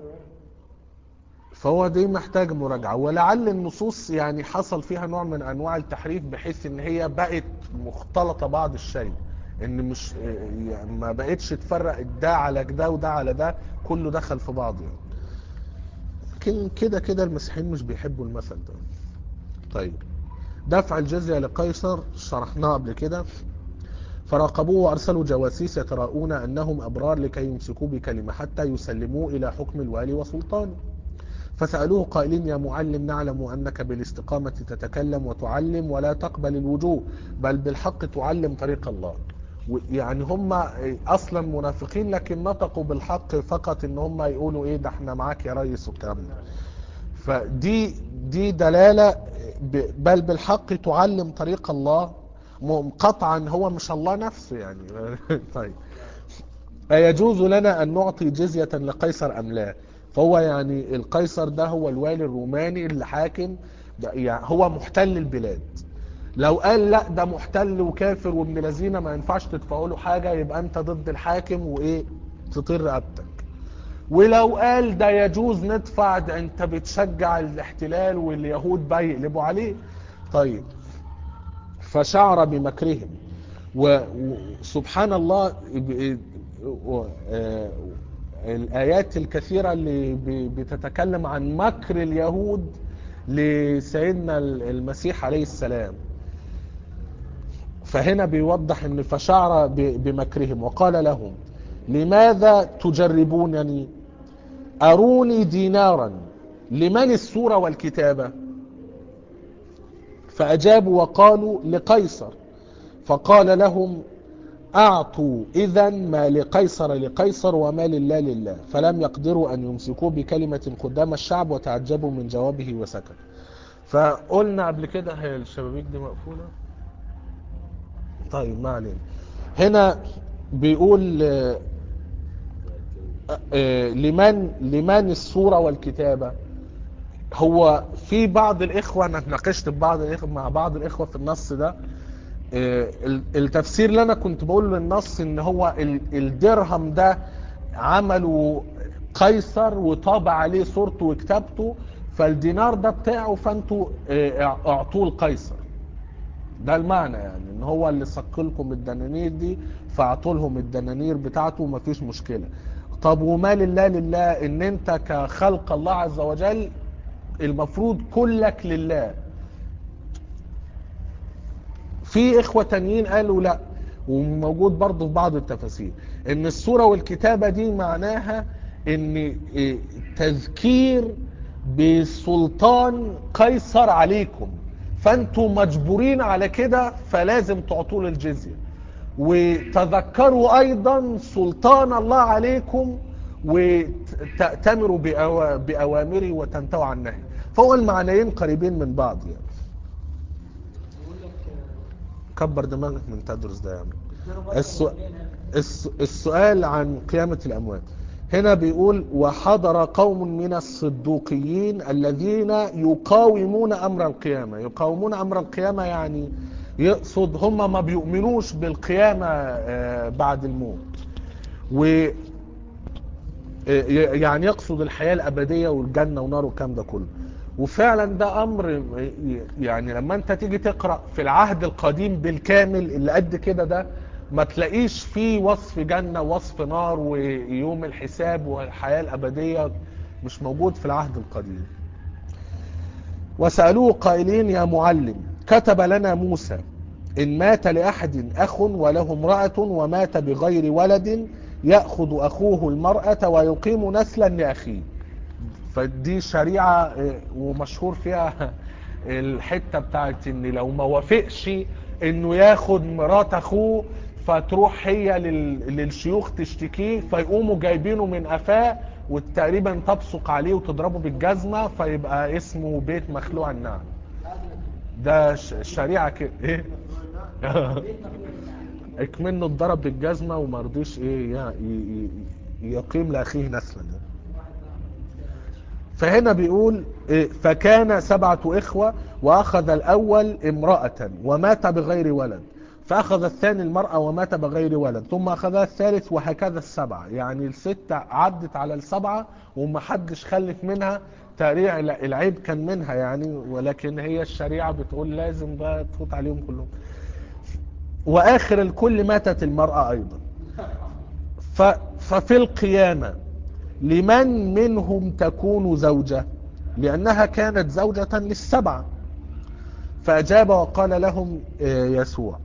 فهو دي محتاج مراجعة ولعل النصوص يعني حصل فيها نوع من انواع التحريف بحيث ان هي بقت مختلطة بعض الشيء ان مش يعني ما بقتش تفرق ده على ده وده على ده كله دخل في بعض يعني لكن كده كده المسيحيين مش بيحبوا المثل ده طيب دفع الجزية لقيصر شرحناه قبل كده فراقبوه وأرسلوا جواسيس يتراءون أنهم أبرار لكي يمسكوه بكلمة حتى يسلموه إلى حكم الوالي وسلطانه فسألوه قائلين يا معلم نعلم أنك بالاستقامة تتكلم وتعلم ولا تقبل الوجوه بل بالحق تعلم طريق الله و- يعني هم أصلا منافقين لكن نطقوا بالحق فقط إن هم يقولوا إيه ده احنا معاك يا ريس والكلام ده فدي دي دلالة ب- بل بالحق تعلم طريق الله م- قطعا هو مش الله نفسه يعني طيب أيجوز لنا أن نعطي جزية لقيصر أم لا فهو يعني القيصر ده هو الوالي الروماني اللي حاكم ده يعني هو محتل البلاد لو قال لا ده محتل وكافر وابن لذينه ما ينفعش تدفعوا له حاجة يبقى انت ضد الحاكم وايه تطير رقبتك ولو قال ده يجوز ندفع ده انت بتشجع الاحتلال واليهود بقى يقلبوا عليه طيب فشعر بمكرهم و- وسبحان الله ب- و- آه، الآيات الكثيرة اللي ب- بتتكلم عن مكر اليهود لسيدنا المسيح عليه السلام فهنا بيوضح ان فشعر ب- بمكرهم وقال لهم لماذا تجربونني اروني دينارا لمن السورة والكتابة فاجابوا وقالوا لقيصر فقال لهم اعطوا اذا ما لقيصر لقيصر وما لله لله فلم يقدروا ان يمسكوه بكلمة قدام الشعب وتعجبوا من جوابه وسكت فقلنا قبل كده هي الشبابيك دي مقفولة طيب ما علينا هنا بيقول آه، آه، لمن لمن الصورة والكتابة هو في بعض الإخوة أنا اتناقشت ببعض الإخوة مع بعض الإخوة في النص ده آه، ال- التفسير اللي أنا كنت بقوله للنص إن هو ال- الدرهم ده عملوا قيصر وطابع عليه صورته وكتابته فالدينار ده بتاعه فانتوا آه، اعطوه لقيصر ده المعنى يعني ان هو اللي صك لكم الدنانير دي فاعطوا لهم الدنانير بتاعته ومفيش مشكله طب وما لله لله ان انت كخلق الله عز وجل المفروض كلك لله في اخوة تانيين قالوا لا وموجود برضه في بعض التفاسير ان الصورة والكتابة دي معناها ان إيه، تذكير بسلطان قيصر عليكم فانتوا مجبورين على كده فلازم تعطوا له الجزية وتذكروا ايضا سلطان الله عليكم وتأتمروا بأوا- بأوامره وتنتهوا عن نهي فهو المعنيين قريبين من بعض يعني يقول لك آه، كبر دماغك من تدرس ده يعني الدرهم أصلاً السو... مبنيين هنا. الس... السؤال عن قيامة الأموات هنا بيقول وحضر قوم من الصدوقيين الذين يقاومون أمر القيامة يقاومون أمر القيامة يعني يقصد هم ما بيؤمنوش بالقيامة آه، بعد الموت و ي- يعني يقصد الحياة الأبدية والجنة ونار والكلام ده كله وفعلا ده أمر ي- يعني لما أنت تيجي تقرأ في العهد القديم بالكامل اللي قد كده ده ما تلاقيش فيه وصف جنة ووصف نار ويوم الحساب والحياة الأبدية مش موجود في العهد القديم وسألوه قائلين يا معلم كتب لنا موسى إن مات لأحد أخ وله امرأة ومات بغير ولد يأخذ أخوه المرأة ويقيم نسلا لأخيه فدي شريعة آه، ومشهور فيها الحتة بتاعت ان لو ما وافقش انه ياخد مرات اخوه فتروح هي لل- للشيوخ تشتكيه فيقوموا جايبينه من قفاه وتقريبا تبصق عليه وتضربه بالجزمة فيبقى اسمه بيت مخلوع النعم ده ش- شريعة كده ايه اكمنه اتضرب بالجزمة وما رضيش ايه يا- ي- ي- يقيم لاخيه نسلا يعني. فهنا بيقول إيه، فكان سبعة إخوة وأخذ الأول امرأة ومات بغير ولد فأخذ الثاني المرأة ومات بغير ولد ثم أخذها الثالث وهكذا السبعة يعني الستة عدت على السبعة وما حدش خلف منها تقريع العيب كان منها يعني ولكن هي الشريعة بتقول لازم بقى تفوت عليهم كلهم وآخر الكل ماتت المرأة أيضا ف ففي القيامة لمن منهم تكون زوجة لأنها كانت زوجة للسبعة فأجاب وقال لهم آه، يسوع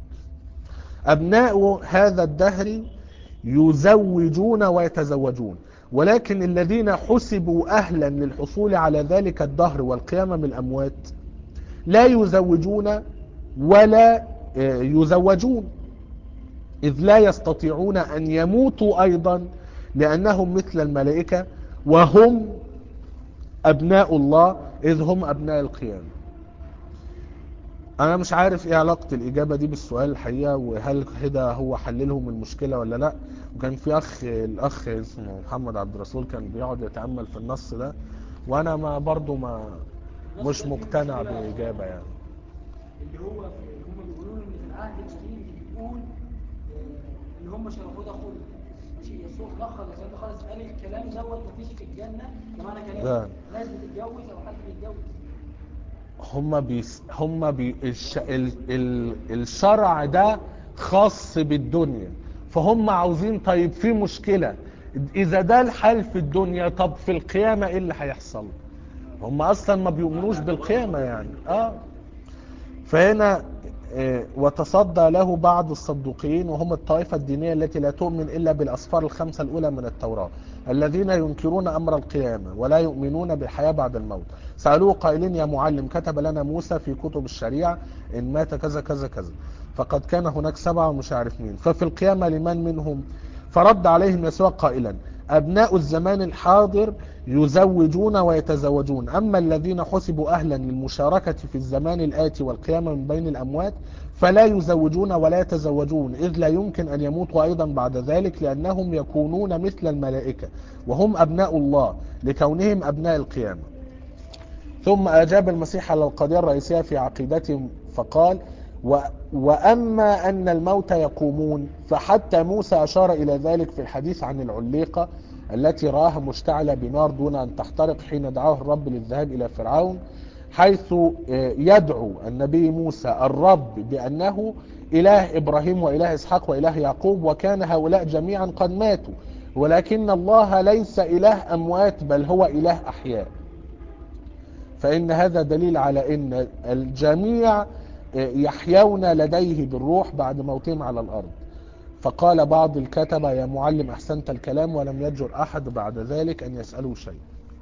أبناء هذا الدهر يزوجون ويتزوجون ولكن الذين حسبوا أهلا للحصول على ذلك الدهر والقيامة من الأموات لا يزوجون ولا آه، يزوجون إذ لا يستطيعون أن يموتوا أيضا لأنهم مثل الملائكة وهم أبناء الله إذ هم أبناء القيامة أنا مش عارف إيه علاقة الإجابة دي بالسؤال الحقيقة وهل كده هو حللهم المشكلة ولا لأ وكان في أخ الأخ اسمه محمد عبد الرسول كان بيقعد يتأمل في النص ده وأنا ما برضو ما مش مقتنع بإجابة يعني اللي هو في هم بيقولوا ان في العهد القديم بيقول آه، ان هم شرفوا ده خلق ماشي يسوع لخص يسوع خالص قال الكلام دوت مفيش في الجنه ده معنى ده. كلام ناس بتتجوز او حد بيتجوز هم بيس هم بي الش ال ال الشرع ده خاص بالدنيا فهم عاوزين طيب في مشكلة اذا ده الحال في الدنيا طب في القيامة ايه اللي هيحصل هم اصلا ما بيؤمنوش بالقيامة يعني اه فهنا آه، وتصدى له بعض الصدوقيين وهم الطائفة الدينية التي لا تؤمن إلا بالأسفار الخمسة الأولى من التوراة الذين ينكرون أمر القيامة ولا يؤمنون بالحياة بعد الموت سألوه قائلين يا معلم كتب لنا موسى في كتب الشريعة إن مات كذا كذا كذا فقد كان هناك سبعة ومش عارف مين ففي القيامة لمن منهم فرد عليهم يسوع قائلا أبناء الزمان الحاضر يزوجون ويتزوجون أما الذين حسبوا أهلا للمشاركة في الزمان الآتي والقيامة من بين الأموات فلا يزوجون ولا يتزوجون إذ لا يمكن أن يموتوا أيضا بعد ذلك لأنهم يكونون مثل الملائكة وهم أبناء الله لكونهم أبناء القيامة ثم أجاب المسيح على القضية الرئيسية في عقيدتهم فقال و وأما أن الموت يقومون فحتى موسى أشار إلى ذلك في الحديث عن العليقة التي رآها مشتعلة بنار دون أن تحترق حين دعاه الرب للذهاب إلى فرعون حيث آه، يدعو النبي موسى الرب بأنه إله إبراهيم وإله إسحاق وإله يعقوب وكان هؤلاء جميعا قد ماتوا ولكن الله ليس إله أموات بل هو إله أحياء فإن هذا دليل على أن الجميع يحيون لديه بالروح بعد موتهم على الأرض فقال بعض الكتبة يا معلم أحسنت الكلام ولم يجر أحد بعد ذلك أن يسألوا شيء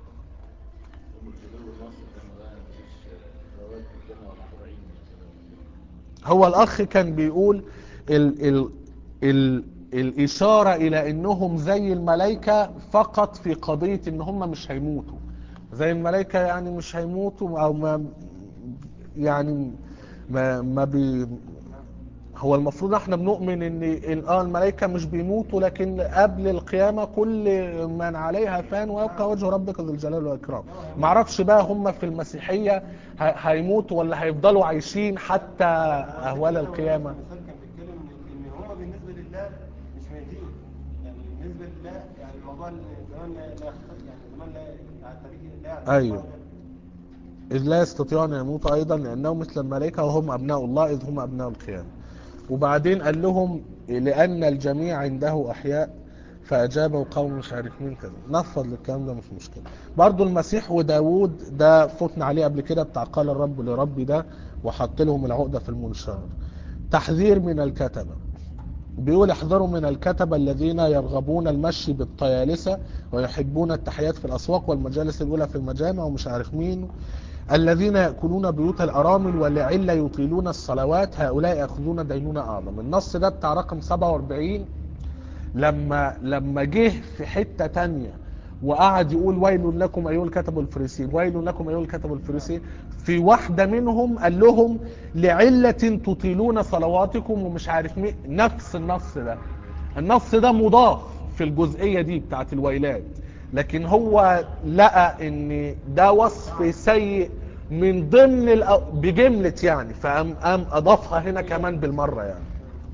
هو الأخ كان بيقول ال ال ال الإشارة إلى أنهم زي الملائكة فقط في قضية أن هم مش هيموتوا زي الملائكة يعني مش هيموتوا أو ما يعني ما ما بي هو المفروض احنا بنؤمن ان ال- اه الملائكه مش بيموتوا لكن قبل القيامه كل من عليها فان ويبقى وجه ربك ذو الجلال والاكرام ما اعرفش بقى هم في المسيحيه ه- هيموتوا ولا هيفضلوا عايشين حتى اهوال القيامه المثال كان بيتكلم ان ان هم بالنسبه لله مش ميتين يعني بالنسبه لله يعني الموضوع إن زمان لا لا يختلف يعني زمان لا يعني التاريخ لا يعرف أيوه. إذ لا يستطيعون أن يموتوا أيضا لأنهم مثل الملائكة وهم أبناء الله إذ هم أبناء القيامة وبعدين قال لهم لأن الجميع عنده أحياء فأجابوا قوم مش عارف مين كذا نفض للكلام ده مش مشكلة برضو المسيح وداود ده فتنا عليه قبل كده بتاع قال الرب لربي ده وحط لهم العقدة في المنشار تحذير من الكتبة بيقول احذروا من الكتبة الذين يرغبون المشي بالطيالسة ويحبون التحيات في الأسواق والمجالس الأولى في المجامع ومش عارف مين الذين يأكلون بيوت الأرامل ولعل يطيلون الصلوات هؤلاء يأخذون دينونة أعظم النص ده بتاع رقم 47 لما لما جه في حتة تانية وقعد يقول ويل لكم أيها الكتب الفريسين ويل لكم أيها الكتب الفريسين في واحدة منهم قال لهم لعلة تطيلون صلواتكم ومش عارف مين نفس النص ده النص ده مضاف في الجزئية دي بتاعت الويلات لكن هو لقى ان ده وصف سيء من ضمن الأ... بجملة يعني فقام قام اضافها هنا كمان بالمرة يعني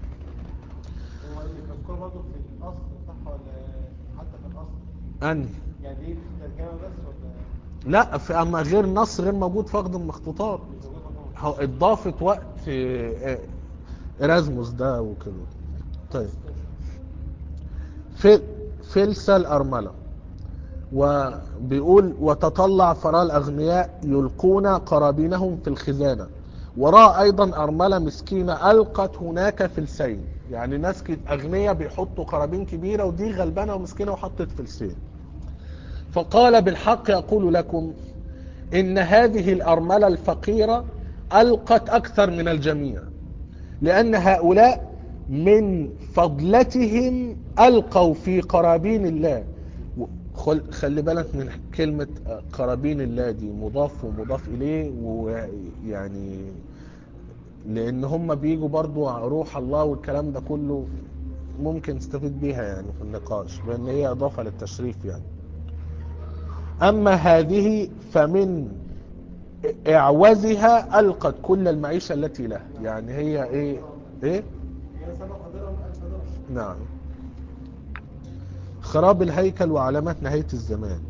هو اللي مذكور برضه في الاصل صح ولا حتى في الاصل انهي يعني دي في الترجمه بس ولا لا في اما غير النص غير موجود في اخذ المخطوطات مش موجود برضه؟ هو اضافة وقت آه، آه، ارازموس ده وكده طيب في فلسة الأرملة وبيقول وتطلع فرا الأغنياء يلقون قرابينهم في الخزانة وراء أيضا أرملة مسكينة ألقت هناك فلسين يعني ناس كت- أغنياء بيحطوا قرابين كبيرة ودي غلبانة ومسكينة وحطت فلسين فقال بالحق يقول لكم إن هذه الأرملة الفقيرة ألقت أكثر من الجميع لأن هؤلاء من فضلتهم ألقوا في قرابين الله و- خل- خلي بالك من كلمة آه، قرابين الله دي مضاف ومضاف إليه ويعني لأن هم بيجوا برضو روح الله والكلام ده كله ممكن نستفيد بيها يعني في النقاش بأن هي إضافة للتشريف يعني أما هذه فمن إعوازها ألقت كل المعيشة التي لها يعني هي إيه إيه هي سبق قدرهم ألف درجة نعم خراب الهيكل وعلامات نهاية الزمان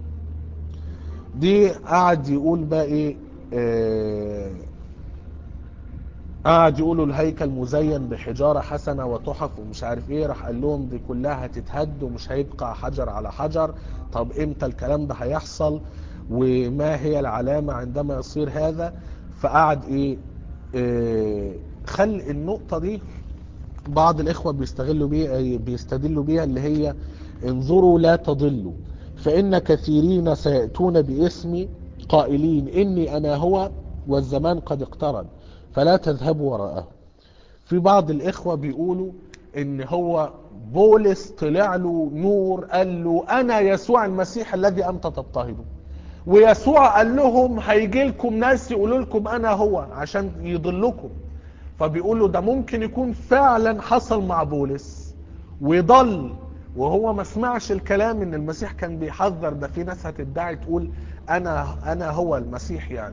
دي قعد يقول بقى ايه آه قعد يقولوا الهيكل مزين بحجارة حسنة وتحف ومش عارف ايه راح قال لهم دي كلها هتتهد ومش هيبقى حجر على حجر طب امتى الكلام ده هيحصل وما هي العلامة عندما يصير هذا فقعد ايه, إيه خل النقطة دي بعض الاخوة بيستغلوا بيها بيستدلوا بيها اللي هي انظروا لا تضلوا فان كثيرين سيأتون باسمي قائلين اني انا هو والزمان قد اقترب فلا تذهبوا وراءه في بعض الاخوة بيقولوا ان هو بولس طلع له نور قال له انا يسوع المسيح الذي انت تضطهده ويسوع قال لهم هيجي لكم ناس يقولوا لكم انا هو عشان يضلكم فبيقولوا ده ممكن يكون فعلا حصل مع بولس وضل وهو ما سمعش الكلام ان المسيح كان بيحذر ده في ناس هتدعي تقول انا انا هو المسيح يعني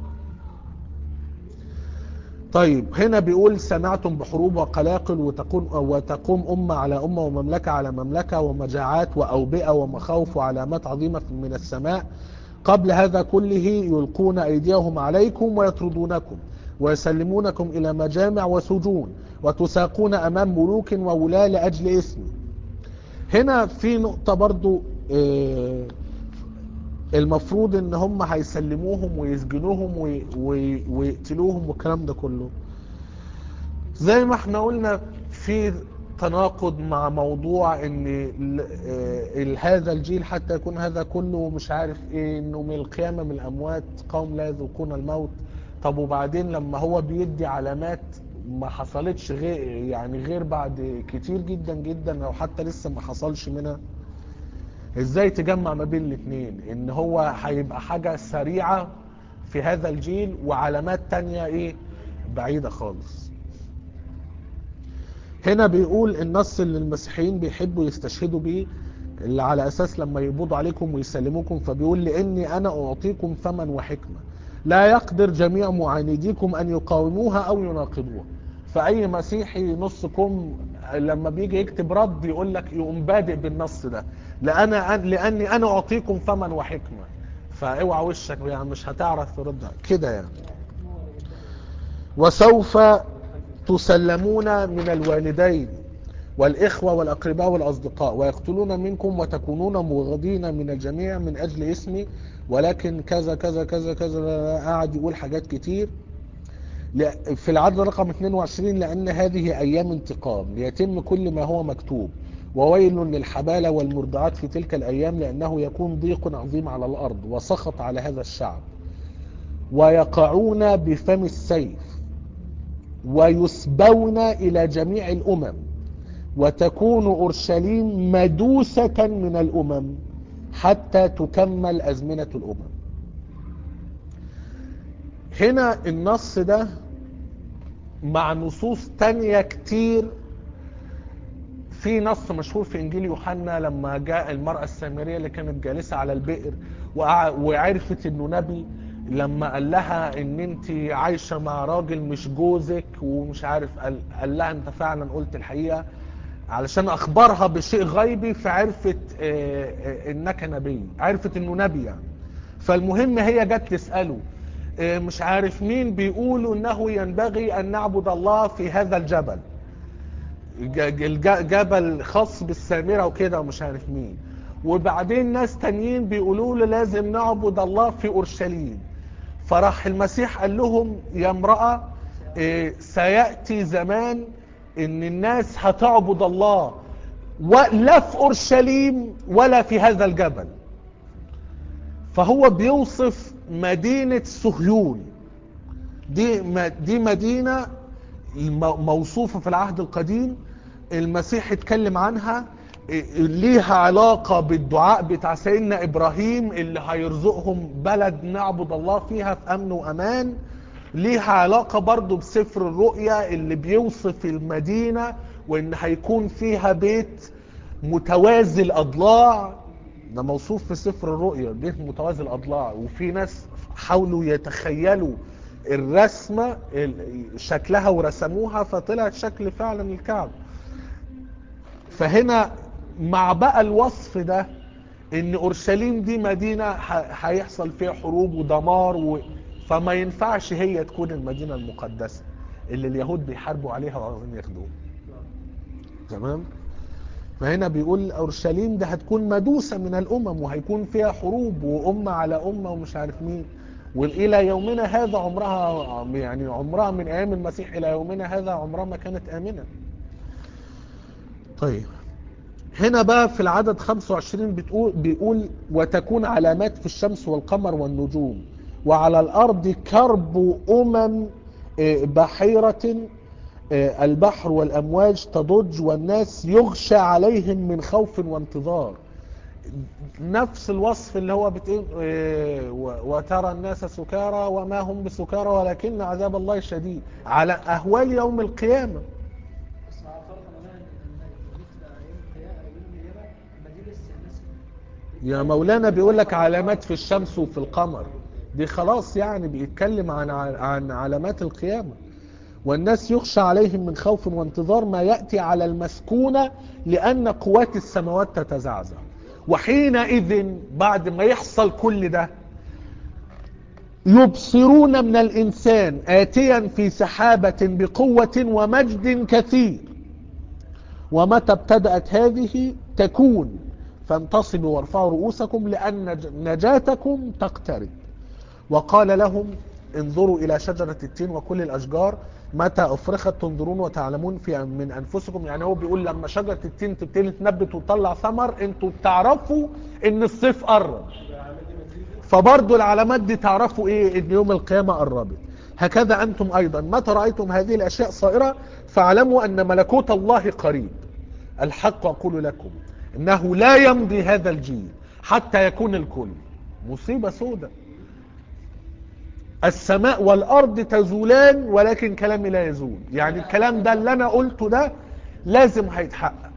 طيب هنا بيقول سمعتم بحروب وقلاقل وتقوم, وتقوم أمة على أمة ومملكة على مملكة ومجاعات وأوبئة ومخاوف وعلامات عظيمة من السماء قبل هذا كله يلقون أيديهم عليكم ويطردونكم ويسلمونكم إلى مجامع وسجون وتساقون أمام ملوك وولاة لأجل اسمي هنا في نقطة برضو آه، المفروض ان هم هيسلموهم ويسجنوهم وي- وي- ويقتلوهم والكلام ده كله زي ما احنا قلنا في تناقض مع موضوع ان ال- آه، ال- هذا الجيل حتى يكون هذا كله مش عارف ايه انه من القيامة من الاموات قوم لا يذوقون الموت طب وبعدين لما هو بيدي علامات ما حصلتش غير يعني غير بعد كتير جدا جدا او حتى لسه ما حصلش منها ازاي تجمع ما بين الاثنين ان هو هيبقى حاجة سريعة في هذا الجيل وعلامات تانية ايه بعيدة خالص هنا بيقول النص اللي المسيحيين بيحبوا يستشهدوا بيه اللي على اساس لما يقبضوا عليكم ويسلموكم فبيقول لاني انا اعطيكم ثمن وحكمة لا يقدر جميع معانديكم ان يقاوموها او يناقضوها فاي مسيحي نصكم لما بيجي يكتب رد يقول لك يقوم بادئ بالنص ده لأن لاني انا اعطيكم ثمن وحكمة فاوعى وشك يعني مش هتعرف ترد كده يعني وسوف تسلمون من الوالدين والإخوة والأقرباء والأصدقاء ويقتلون منكم وتكونون مبغضين من الجميع من أجل اسمي ولكن كذا كذا كذا كذا قاعد يقول حاجات كتير ل- في العدد رقم 22 لأن هذه أيام انتقام ليتم كل ما هو مكتوب وويل للحبالة والمرضعات في تلك الأيام لأنه يكون ضيق عظيم على الأرض وسخط على هذا الشعب ويقعون بفم السيف ويسبون إلى جميع الأمم وتكون أورشليم مدوسة من الأمم حتى تكمل أزمنة الأمم هنا النص ده مع نصوص تانية كتير في نص مشهور في انجيل يوحنا لما جاء المرأة السامرية اللي كانت جالسة على البئر وقع- وعرفت انه نبي لما قال لها ان انت عايشة مع راجل مش جوزك ومش عارف قال, قال لها انت فعلا قلت الحقيقة علشان اخبرها بشيء غيبي فعرفت آه، آه، انك نبي عرفت انه نبي يعني فالمهم هي جت تسأله آه، مش عارف مين بيقولوا انه ينبغي ان نعبد الله في هذا الجبل ج- الج- جبل خاص بالسامرة وكده ومش عارف مين وبعدين ناس تانيين بيقولوا له لازم نعبد الله في اورشليم فراح المسيح قال لهم يا امرأة إيه، سيأتي زمان ان الناس هتعبد الله ولا في اورشليم ولا في هذا الجبل فهو بيوصف مدينة صهيون دي م- دي مدينة الم- موصوفة في العهد القديم المسيح اتكلم عنها إيه، ليها علاقة بالدعاء بتاع سيدنا إبراهيم اللي هيرزقهم بلد نعبد الله فيها في أمن وأمان ليها علاقة برضو بسفر الرؤيا اللي بيوصف المدينة وإن هيكون فيها بيت متوازي الأضلاع ده موصوف في سفر الرؤيا بيت متوازي الأضلاع وفي ناس حاولوا يتخيلوا الرسمة ال- شكلها ورسموها فطلعت شكل فعلا الكعبة فهنا مع بقى الوصف ده ان اورشليم دي مدينة ه- هيحصل فيها حروب ودمار و... فما ينفعش هي تكون المدينة المقدسة اللي اليهود بيحاربوا عليها وعاوزين ياخدوها تمام فهنا بيقول اورشليم ده هتكون مدوسه من الامم وهيكون فيها حروب وامه على امه ومش عارف مين والى يومنا هذا عمرها يعني عمرها من ايام المسيح الى يومنا هذا عمرها ما كانت امنه طيب هنا بقى في العدد 25 بتقول بيقول وتكون علامات في الشمس والقمر والنجوم وعلى الارض كرب امم آه، بحيره آه، البحر والامواج تضج والناس يغشى عليهم من خوف وانتظار نفس الوصف اللي هو بتقول آه، و- وترى الناس سكارى وما هم بسكارى ولكن عذاب الله شديد على اهوال يوم القيامه بس مع فرق ما بين بالنسبه يوم القيامه يوم القيامه ما دي لسه الناس يا مولانا بيقول لك علامات في الشمس وفي القمر دي خلاص يعني بيتكلم عن عن علامات القيامة والناس يخشى عليهم من خوف وانتظار ما يأتي على المسكونة لأن قوات السماوات تتزعزع وحينئذ بعد ما يحصل كل ده يبصرون من الإنسان آتيا في سحابة بقوة ومجد كثير ومتى ابتدأت هذه تكون فانتصبوا وارفعوا رؤوسكم لأن نج- نجاتكم تقترب وقال لهم انظروا إلى شجرة التين وكل الأشجار متى أفرخت تنظرون وتعلمون في من أنفسكم يعني هو بيقول لما شجرة التين تبتدي تنبت وتطلع ثمر انتوا بتعرفوا ان الصيف قرب فبرضو العلامات دي تعرفوا ايه ان يوم القيامة قربت هكذا انتم ايضا متى رأيتم هذه الاشياء صائرة فاعلموا ان ملكوت الله قريب الحق اقول لكم انه لا يمضي هذا الجيل حتى يكون الكل مصيبة سودة السماء والارض تزولان ولكن كلامي لا يزول يعني الكلام ده اللي انا قلته ده لازم هيتحقق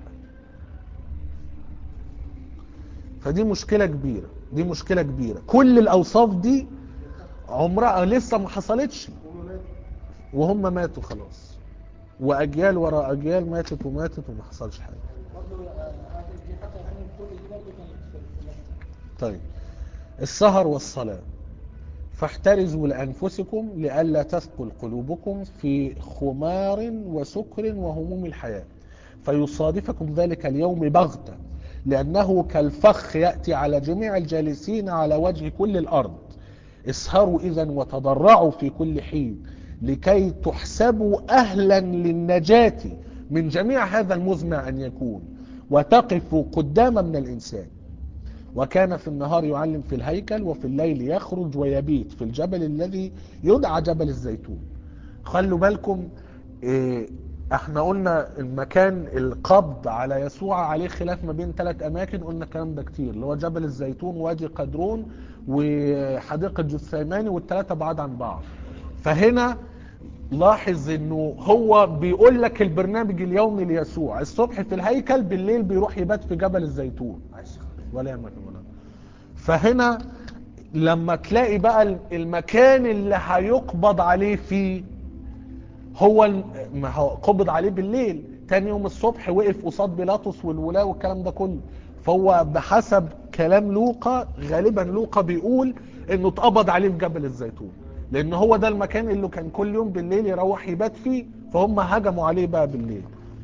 فدي مشكلة كبيرة دي مشكلة كبيرة كل الاوصاف دي عمرها لسه ما حصلتش وهم ماتوا خلاص واجيال وراء اجيال ماتت وماتت وما حصلش حاجة برضه دي حتى يعني كل دي برضه كانت في في مكة طيب السهر والصلاة فاحترزوا لأنفسكم لئلا تثقل قلوبكم في خمار وسكر وهموم الحياة فيصادفكم ذلك اليوم بغتة لأنه كالفخ يأتي على جميع الجالسين على وجه كل الأرض اسهروا إذا وتضرعوا في كل حين لكي تحسبوا أهلا للنجاة من جميع هذا المزمع أن يكون وتقفوا قدام من الإنسان وكان في النهار يعلم في الهيكل وفي الليل يخرج ويبيت في الجبل الذي يدعى جبل الزيتون خلوا بالكم إيه، احنا قلنا المكان القبض على يسوع عليه خلاف ما بين ثلاث اماكن قلنا الكلام ده كتير اللي هو جبل الزيتون وادي قدرون وحديقة جثيماني والثلاثة بعاد عن بعض فهنا لاحظ انه هو بيقول لك البرنامج اليومي ليسوع الصبح في الهيكل بالليل بيروح يبات في جبل الزيتون ولا يهمك يا مولانا. فهنا لما تلاقي بقى المكان اللي هيقبض عليه فيه هو الم- ما هو قبض عليه بالليل تاني يوم الصبح وقف قصاد بيلاطس والولاة والكلام ده كله فهو بحسب كلام لوقا غالبا لوقا بيقول انه اتقبض عليه في جبل الزيتون لان هو ده المكان اللي كان كل يوم بالليل يروح يبات فيه فهم هجموا عليه بقى بالليل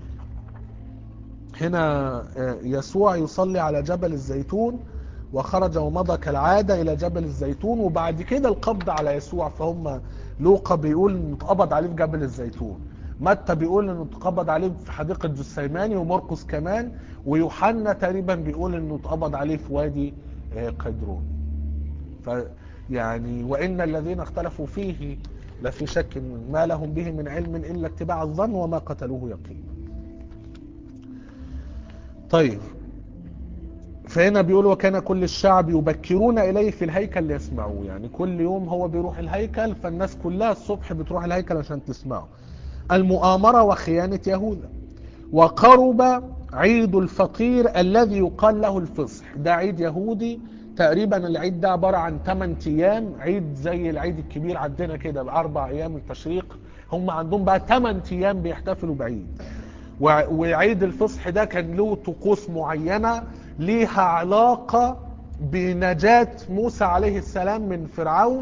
هنا آه، يسوع يصلي على جبل الزيتون وخرج ومضى كالعادة إلى جبل الزيتون وبعد كده القبض على يسوع فهم لوقا بيقول انه اتقبض عليه في جبل الزيتون متى بيقول انه اتقبض عليه في حديقة جثيماني ومرقس كمان ويوحنا تقريبا بيقول انه اتقبض عليه في وادي آه، قدرون ف يعني وإن الذين اختلفوا فيه لفي شك ما لهم به من علم إلا اتباع الظن وما قتلوه يقينا طيب فهنا بيقول وكان كل الشعب يبكرون إليه في الهيكل ليسمعوه يعني كل يوم هو بيروح الهيكل فالناس كلها الصبح بتروح الهيكل عشان تسمعه المؤامرة وخيانة يهوذا وقرب عيد الفقير الذي يقال له الفصح ده عيد يهودي تقريبا العيد ده عبارة عن 8 ايام عيد زي العيد الكبير عندنا كده باربع ايام التشريق هم عندهم بقى 8 ايام بيحتفلوا بعيد وع- وعيد الفصح ده كان له طقوس معينة ليها علاقة بنجاة موسى عليه السلام من فرعون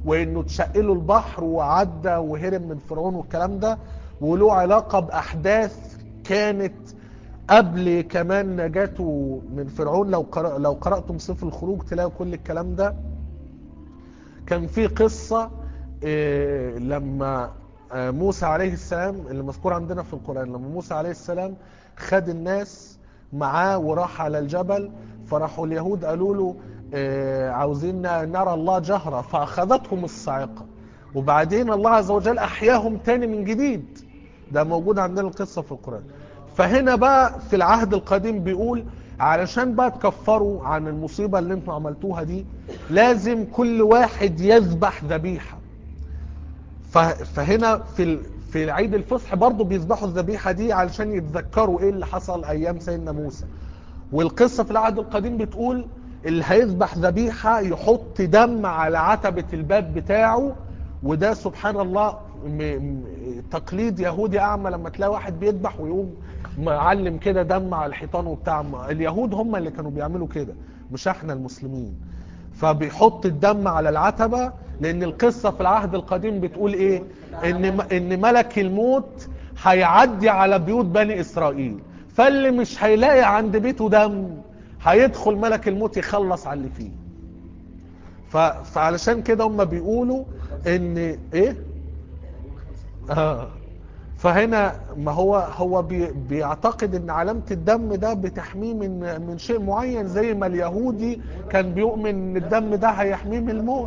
وانه اتشق له البحر وعدى وهرب من فرعون والكلام ده وله علاقة باحداث كانت قبل كمان نجاته من فرعون لو قرأ لو قرأتم سفر الخروج تلاقوا كل الكلام ده كان في قصة إيه، لما آه، موسى عليه السلام اللي مذكور عندنا في القرآن لما موسى عليه السلام خد الناس معاه وراح على الجبل فراحوا اليهود قالوا له آه، عاوزين نرى الله جهرة فأخذتهم الصاعقة وبعدين الله عز وجل أحياهم تاني من جديد ده موجود عندنا القصة في القرآن فهنا بقى في العهد القديم بيقول علشان بقى تكفروا عن المصيبة اللي انتوا عملتوها دي لازم كل واحد يذبح ذبيحة ف- فهنا في ال- في عيد الفصح برضه بيذبحوا الذبيحة دي علشان يتذكروا ايه اللي حصل ايام سيدنا موسى والقصة في العهد القديم بتقول اللي هيذبح ذبيحة يحط دم على عتبة الباب بتاعه وده سبحان الله م... م... تقليد يهودي اعمى لما تلاقي واحد بيذبح ويقوم معلم كده دم على الحيطان وبتاع ما- اليهود هم اللي كانوا بيعملوا كده مش احنا المسلمين فبيحط الدم على العتبة لان القصة في العهد القديم بتقول ايه ان ان ملك الموت هيعدي على بيوت بني اسرائيل فاللي مش هيلاقي عند بيته دم هيدخل ملك الموت يخلص على اللي فيه ف... فعلشان كده هم بيقولوا ان ايه اه فهنا ما هو هو بي بيعتقد ان علامة الدم ده بتحميه من من شيء معين زي ما اليهودي كان بيؤمن ان الدم ده هيحميه من الموت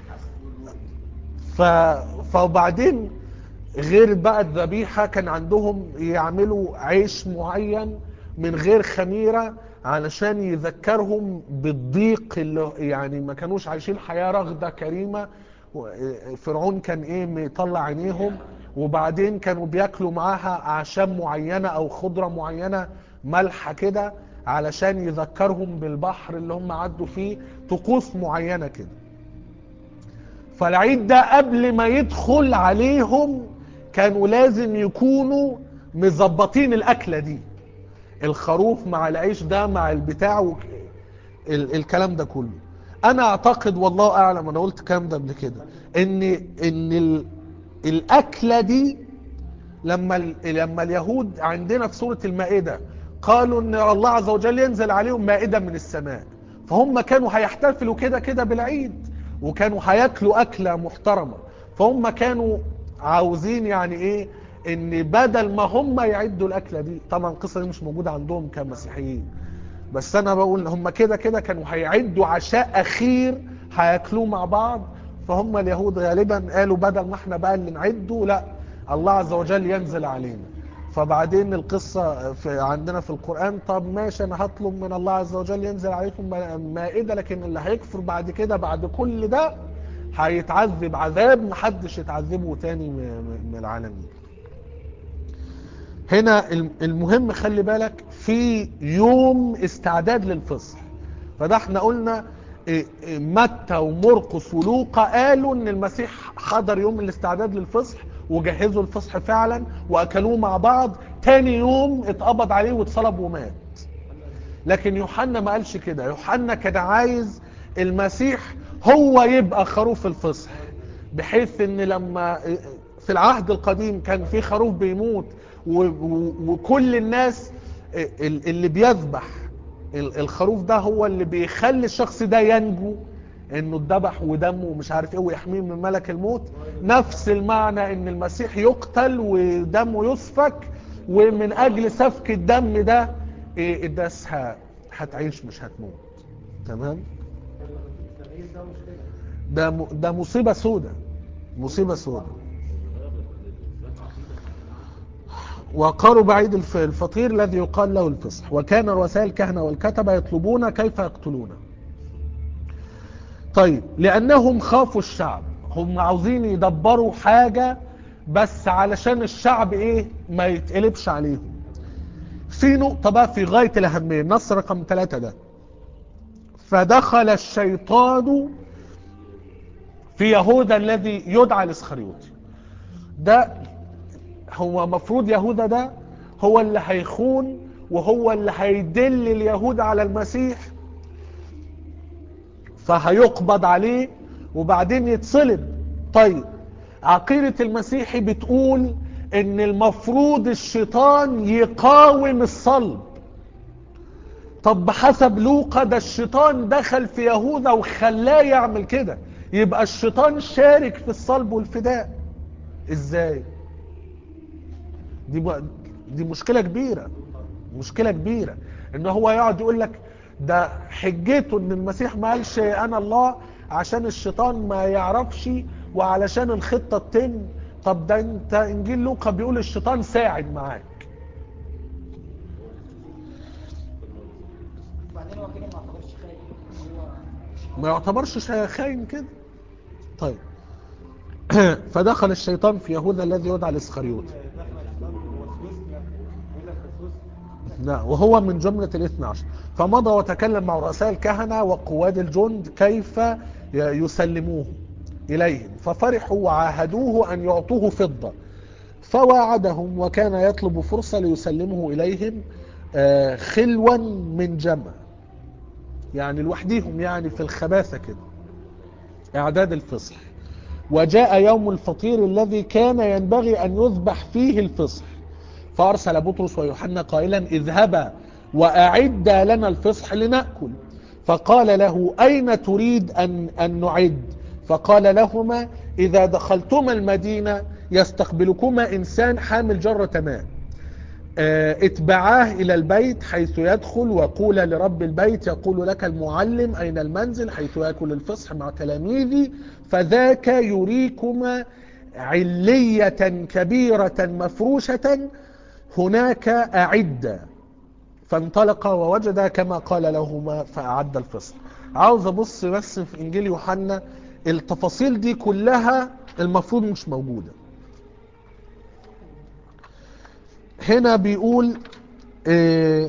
ف فبعدين غير بقى الذبيحة كان عندهم يعملوا عيش معين من غير خميرة علشان يذكرهم بالضيق اللي يعني ما كانوش عايشين حياة رغدة كريمة و- فرعون كان ايه مطلع عينيهم وبعدين كانوا بياكلوا معاها اعشاب معينة او خضرة معينة ملحة كده علشان يذكرهم بالبحر اللي هم عدوا فيه طقوس معينة كده فالعيد ده قبل ما يدخل عليهم كانوا لازم يكونوا مظبطين الاكله دي الخروف مع العيش ده مع البتاع وك... ال... الكلام ده كله انا اعتقد والله اعلم انا قلت الكلام ده قبل كده ان ان ال... الاكله دي لما ال... لما اليهود عندنا في سوره المائده قالوا ان الله عز وجل ينزل عليهم مائده من السماء فهم كانوا هيحتفلوا كده كده بالعيد وكانوا هياكلوا اكله محترمه فهم كانوا عاوزين يعني ايه ان بدل ما هم يعدوا الاكله دي طبعا القصه دي مش موجوده عندهم كمسيحيين بس انا بقول هم كده كده كانوا هيعدوا عشاء اخير هياكلوه مع بعض فهم اليهود غالبا قالوا بدل ما احنا بقى اللي نعده لا الله عز وجل ينزل علينا فبعدين القصة في عندنا في القرآن طب ماشي أنا هطلب من الله عز وجل ينزل عليكم مائدة لكن اللي هيكفر بعد كده بعد كل ده هيتعذب عذاب محدش يتعذبه تاني من العالمين هنا المهم خلي بالك في يوم استعداد للفصح فده احنا قلنا متى ومرقس ولوقا قالوا ان المسيح حضر يوم الاستعداد للفصح وجهزوا الفصح فعلا واكلوه مع بعض تاني يوم اتقبض عليه واتصلب ومات لكن يوحنا ما قالش كده يوحنا كان عايز المسيح هو يبقى خروف الفصح بحيث ان لما في العهد القديم كان في خروف بيموت وكل الناس اللي بيذبح الخروف ده هو اللي بيخلي الشخص ده ينجو انه اتذبح ودمه ومش عارف ايه ويحميه من ملك الموت نفس المعنى ان المسيح يقتل ودمه يسفك ومن اجل سفك الدم ده إيه الناس هتعيش مش هتموت تمام ده ده مصيبه سودة مصيبه سودة وقالوا بعيد الفطير الذي يقال له الفصح وكان رؤساء الكهنه والكتبه يطلبون كيف يقتلونه طيب لانهم خافوا الشعب هم عاوزين يدبروا حاجة بس علشان الشعب ايه ما يتقلبش عليهم في نقطة بقى في غاية الاهمية النص رقم ثلاثة ده فدخل الشيطان في يهوذا الذي يدعى الاسخريوطي ده هو مفروض يهوذا ده هو اللي هيخون وهو اللي هيدل اليهود على المسيح فهيقبض عليه وبعدين يتصلب طيب عقيدة المسيحي بتقول ان المفروض الشيطان يقاوم الصلب طب بحسب لوقا ده الشيطان دخل في يهوذا وخلاه يعمل كده يبقى الشيطان شارك في الصلب والفداء ازاي دي ب... دي مشكلة كبيرة مشكلة كبيرة ان هو يقعد يقول لك ده حجته ان المسيح ما قالش انا الله عشان الشيطان ما يعرفش وعلشان الخطة تتم طب ده انت انجيل لوقا بيقول الشيطان ساعد معاك وبعدين هو كده ما اعتبرش خاين هو ما يعتبرش شا- خاين كده طيب فدخل الشيطان في يهوذا الذي يدعى الاسخريوط دخل الشيطان وسوس يعني يقول لك وسوس لا وهو من جملة الاثنى عشر فمضى وتكلم مع رؤساء الكهنة وقواد الجند كيف ي- يسلموه إليهم ففرحوا وعاهدوه أن يعطوه فضة فواعدهم وكان يطلب فرصة ليسلمه إليهم آه، خلوا من جمع يعني لوحديهم يعني في الخباثة كده إعداد الفصح وجاء يوم الفطير الذي كان ينبغي أن يذبح فيه الفصح فأرسل بطرس ويوحنا قائلا اذهبا وأعدا لنا الفصح لنأكل فقال له أين تريد أن, أن نعد فقال لهما إذا دخلتما المدينة يستقبلكما إنسان حامل جرة ماء آه، اتبعاه إلى البيت حيث يدخل وقول لرب البيت يقول لك المعلم أين المنزل حيث يأكل الفصح مع تلاميذي فذاك يريكما علية كبيرة مفروشة هناك أعد فانطلق ووجد كما قال لهما فأعد الفصل عاوز أبص بس في إنجيل يوحنا التفاصيل دي كلها المفروض مش موجودة هنا بيقول آه،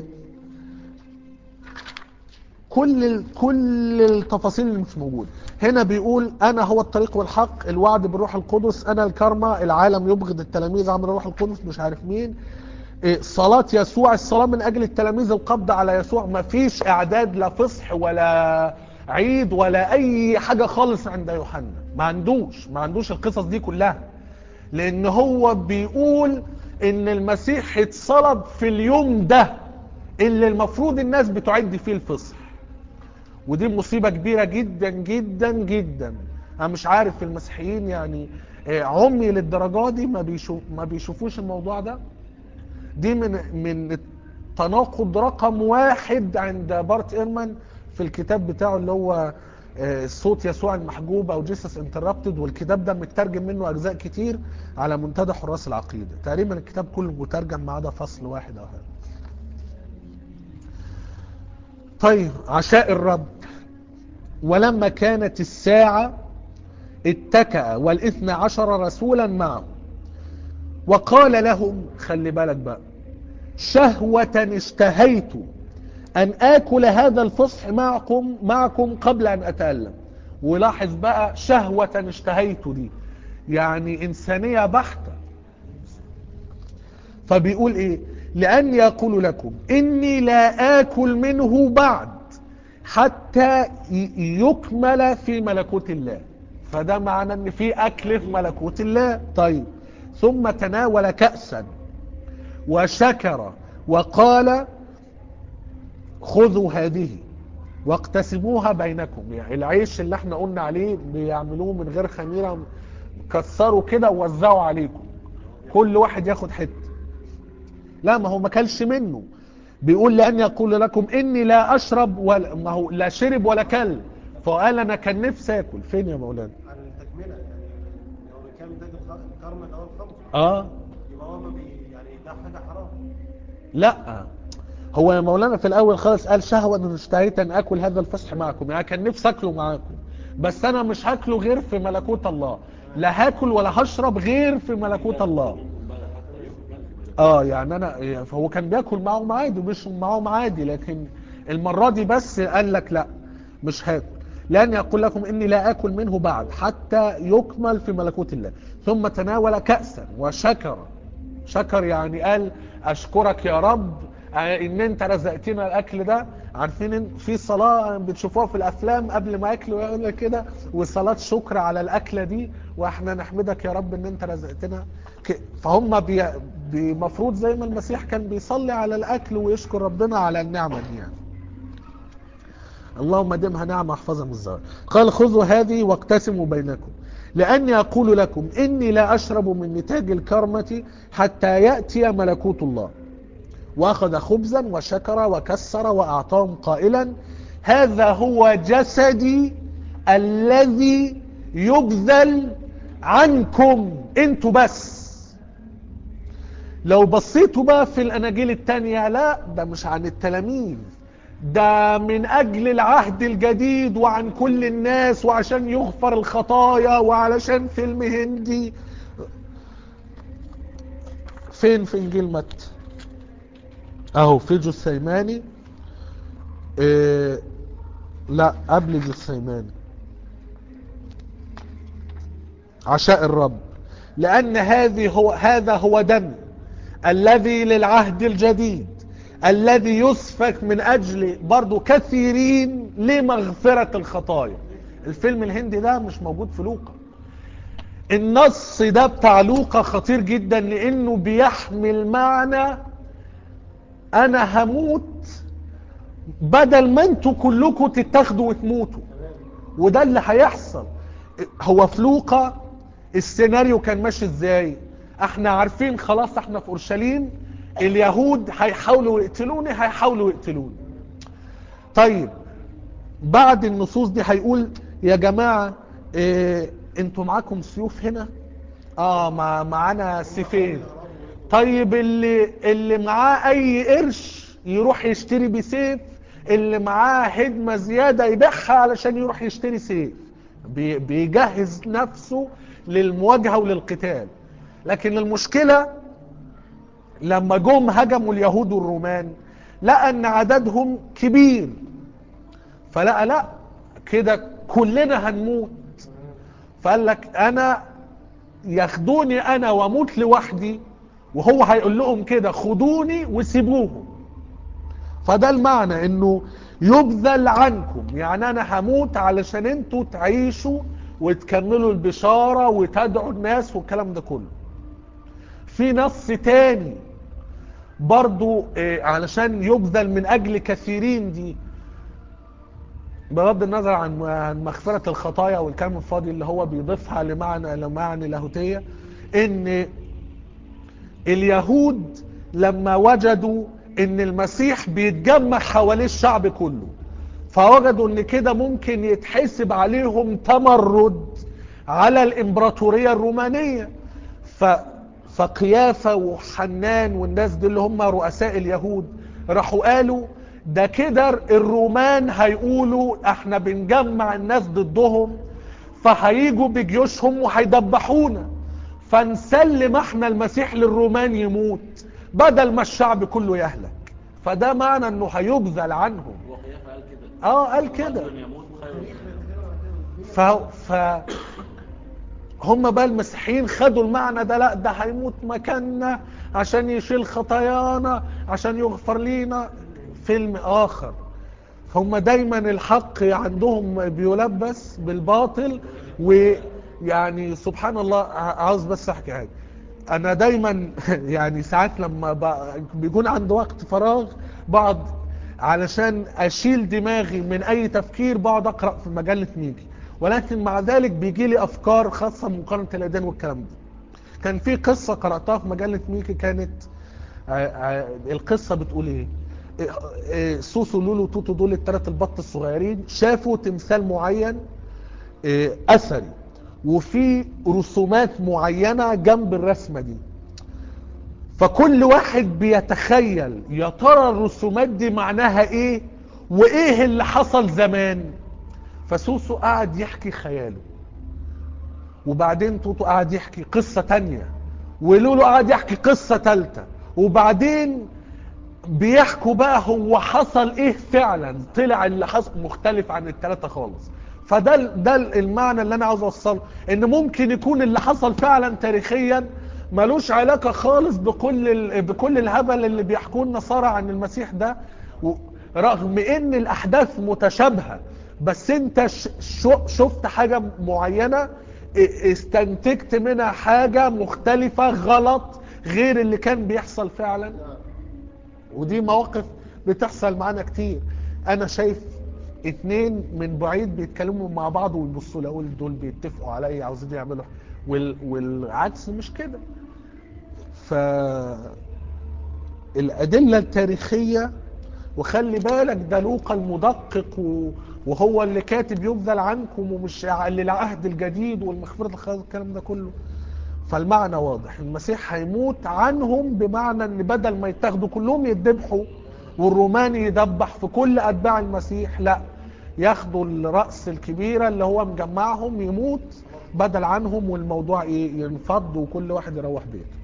كل ال- كل التفاصيل اللي مش موجوده هنا بيقول انا هو الطريق والحق الوعد بالروح القدس انا الكرمة العالم يبغض التلاميذ عمل الروح القدس مش عارف مين إيه، صلاة يسوع الصلاة من اجل التلاميذ القبض على يسوع ما فيش اعداد لا فصح ولا عيد ولا اي حاجة خالص عند يوحنا ما عندوش ما عندوش القصص دي كلها لان هو بيقول ان المسيح اتصلب في اليوم ده اللي المفروض الناس بتعد فيه الفصح ودي مصيبة كبيرة جدا جدا جدا انا مش عارف المسيحيين يعني آه، عمي للدرجة دي ما, بيشوف ما بيشوفوش الموضوع ده دي من من التناقض رقم واحد عند بارت ايرمان في الكتاب بتاعه اللي هو آه، صوت يسوع المحجوب او جيسس انتربتد والكتاب ده مترجم منه اجزاء كتير على منتدى حراس العقيده تقريبا الكتاب كله مترجم ما عدا فصل واحد او حاجه طيب عشاء الرب ولما كانت الساعة اتكأ والاثنى عشر رسولا معه وقال لهم خلي بالك بقى شهوة اشتهيت أن آكل هذا الفصح معكم معكم قبل أن أتألم ولاحظ بقى شهوة اشتهيت دي يعني إنسانية بحتة فبيقول إيه لأني أقول لكم إني لا آكل منه بعد حتى ي- يكمل في ملكوت الله فده معنى ان في اكل في ملكوت الله طيب ثم تناول كأسا وشكر وقال خذوا هذه واقتسموها بينكم يعني العيش اللي احنا قلنا عليه بيعملوه من غير خميرة كسروا كده ووزعوا عليكم كل واحد ياخد حته لا ما هو ما كلش منه بيقول لأن يقول لكم إني لا أشرب ولا ما هو لا شرب ولا كل فقال أنا كان نفسي آكل فين يا مولانا عن التكملة يعني لو كان ده الكرم اللي هو الخمر آه يبقى هو ما بي يعني ده حاجة حرام لا هو يا مولانا في الأول خالص قال شهوة أن اشتهيت أن أكل هذا الفصح معكم يعني كان نفسي أكله معاكم بس أنا مش هاكله غير في ملكوت الله لا هاكل ولا هشرب غير في ملكوت الله اه يعني انا فهو كان بياكل معاهم عادي مش معاهم عادي لكن المرة دي بس قال لك لا مش هاكل لأن يقول لكم إني لا آكل منه بعد حتى يكمل في ملكوت الله ثم تناول كأسا وشكر شكر يعني قال أشكرك يا رب آه، إن أنت رزقتنا الأكل ده عارفين ان في صلاة بتشوفوها في الافلام قبل ما ياكلوا يقول لك كده وصلاة شكر على الاكلة دي واحنا نحمدك يا رب ان انت رزقتنا ك- فهم بي- بمفروض زي ما المسيح كان بيصلي على الاكل ويشكر ربنا على النعمة دي يعني اللهم دمها نعمة احفظها من الزوال قال خذوا هذه واقتسموا بينكم لأني أقول لكم إني لا أشرب من نتاج الكرمة حتى يأتي ملكوت الله وأخذ خبزا وشكر وكسر وأعطاهم قائلا هذا هو جسدي الذي يبذل عنكم انتوا بس لو بصيتوا بقى في الاناجيل التانية لا ده مش عن التلاميذ ده من اجل العهد الجديد وعن كل الناس وعشان يغفر الخطايا وعلشان فيلم هندي فين في انجيل متى اهو في جثيماني إيه لا قبل جثيماني عشاء الرب لأن هذه هو هذا هو دم الذي للعهد الجديد الذي يسفك من أجل برضو كثيرين لمغفرة الخطايا الفيلم الهندي ده مش موجود في لوقا النص ده بتاع لوقا خطير جدا لأنه بيحمل معنى أنا هموت بدل ما انتوا كلكم تتاخدوا وتموتوا وده اللي هيحصل هو في لوقا السيناريو كان ماشي ازاي احنا عارفين خلاص احنا في اورشليم اليهود هيحاولوا يقتلوني هيحاولوا يقتلوني طيب بعد النصوص دي هيقول يا جماعة اه انتوا معاكم سيوف هنا اه مع معانا سيفين طيب اللي اللي معاه اي قرش يروح يشتري بسيف اللي معاه هدمة زيادة يبيعها علشان يروح يشتري سيف بي- بيجهز نفسه للمواجهة وللقتال لكن المشكلة لما جم هجموا اليهود والرومان لقى ان عددهم كبير فلقى لا كده كلنا هنموت فقال لك انا ياخدوني انا واموت لوحدي وهو هيقول لهم كده خدوني وسيبوهم فده المعنى انه يبذل عنكم يعني انا هموت علشان انتوا تعيشوا وتكملوا البشارة وتدعوا الناس والكلام ده كله في نص تاني برضو آه، علشان يبذل من اجل كثيرين دي بغض النظر عن عن مغفرة الخطايا والكلام الفاضي اللي هو بيضيفها لمعنى لمعنى لاهوتية ان اليهود لما وجدوا ان المسيح بيتجمع حواليه الشعب كله فوجدوا ان كده ممكن يتحسب عليهم تمرد على الامبراطورية الرومانية ف فقيافة وحنان والناس دي اللي هم رؤساء اليهود راحوا قالوا ده كده الرومان هيقولوا احنا بنجمع الناس ضدهم فهيجوا بجيوشهم وهيدبحونا فنسلم احنا المسيح للرومان يموت بدل ما الشعب كله يهلك فده معنى انه هيبذل عنهم هو قيافة قال كده اه قال كده رجل يموت خير ف... ف... هم بقى المسيحيين خدوا المعنى ده لا ده هيموت مكاننا عشان يشيل خطايانا عشان يغفر لينا فيلم اخر هم دايما الحق عندهم بيلبس بالباطل ويعني سبحان الله ع- عاوز بس احكي حاجه انا دايما يعني ساعات لما ب- بيكون عندي وقت فراغ بقعد علشان اشيل دماغي من اي تفكير بقعد اقرا في مجله ميكي ولكن مع ذلك بيجي لي افكار خاصه بمقارنه الاديان والكلام ده كان في قصه قراتها في مجله ميكي كانت ع- ع- القصه بتقول ايه إيه- إيه، سوسو لولو توتو دول الثلاث البط الصغيرين شافوا تمثال معين إيه، اثري وفي رسومات معينه جنب الرسمه دي فكل واحد بيتخيل يا ترى الرسومات دي معناها ايه وايه اللي حصل زمان فسوسو قعد يحكي خياله وبعدين توتو قعد يحكي قصة تانية ولولو قعد يحكي قصة تالتة وبعدين بيحكوا بقى هو حصل ايه فعلا طلع اللي حصل مختلف عن التلاتة خالص فده ال- ده ال- المعنى اللي انا عاوز اوصله ان ممكن يكون اللي حصل فعلا تاريخيا ملوش علاقة خالص بكل ال... بكل الهبل اللي بيحكوه النصارى عن المسيح ده و... رغم ان الاحداث متشابهة بس انت ش- شو- شفت حاجة معينة ا- استنتجت منها حاجة مختلفة غلط غير اللي كان بيحصل فعلا ودي مواقف بتحصل معانا كتير انا شايف اتنين من بعيد بيتكلموا مع بعض ويبصوا لي اقول دول بيتفقوا على ايه عاوزين يعملوا وال... والعكس مش كده ف الادله التاريخيه وخلي بالك ده لوقا المدقق و... وهو اللي كاتب يبذل عنكم ومش للعهد الجديد والمغفرة الخير الكلام ده كله فالمعنى واضح المسيح هيموت عنهم بمعنى ان بدل ما يتاخدوا كلهم يتذبحوا والروماني يدبح في كل اتباع المسيح لا ياخدوا الرأس الكبيرة اللي هو مجمعهم يموت بدل عنهم والموضوع ايه ينفض وكل واحد يروح بيته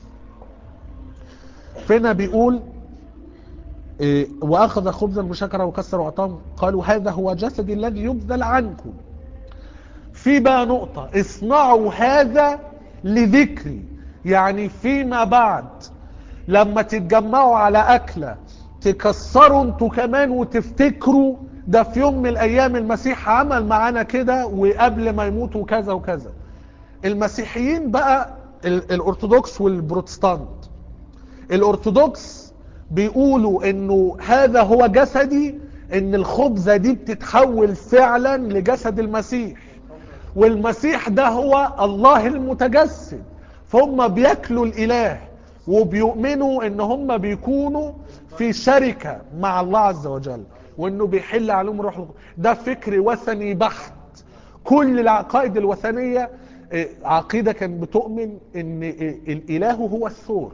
فينا بيقول إيه، واخذ خبزا مشكرا وكسر واعطاهم قالوا هذا هو جسدي الذي يبذل عنكم في بقى نقطة اصنعوا هذا لذكري يعني فيما بعد لما تتجمعوا على أكلة تكسروا انتوا كمان وتفتكروا ده في يوم من الأيام المسيح عمل معانا كده وقبل ما يموت وكذا وكذا المسيحيين بقى ال- الأرثوذكس والبروتستانت الأرثوذكس بيقولوا انه هذا هو جسدي ان الخبزة دي بتتحول فعلا لجسد المسيح والمسيح ده هو الله المتجسد فهم بياكلوا الاله وبيؤمنوا ان هم بيكونوا في شركة مع الله عز وجل وانه بيحل عليهم روح القدس. ده فكر وثني بحت كل العقائد الوثنية آه، عقيدة كانت بتؤمن ان آه، الاله هو الثور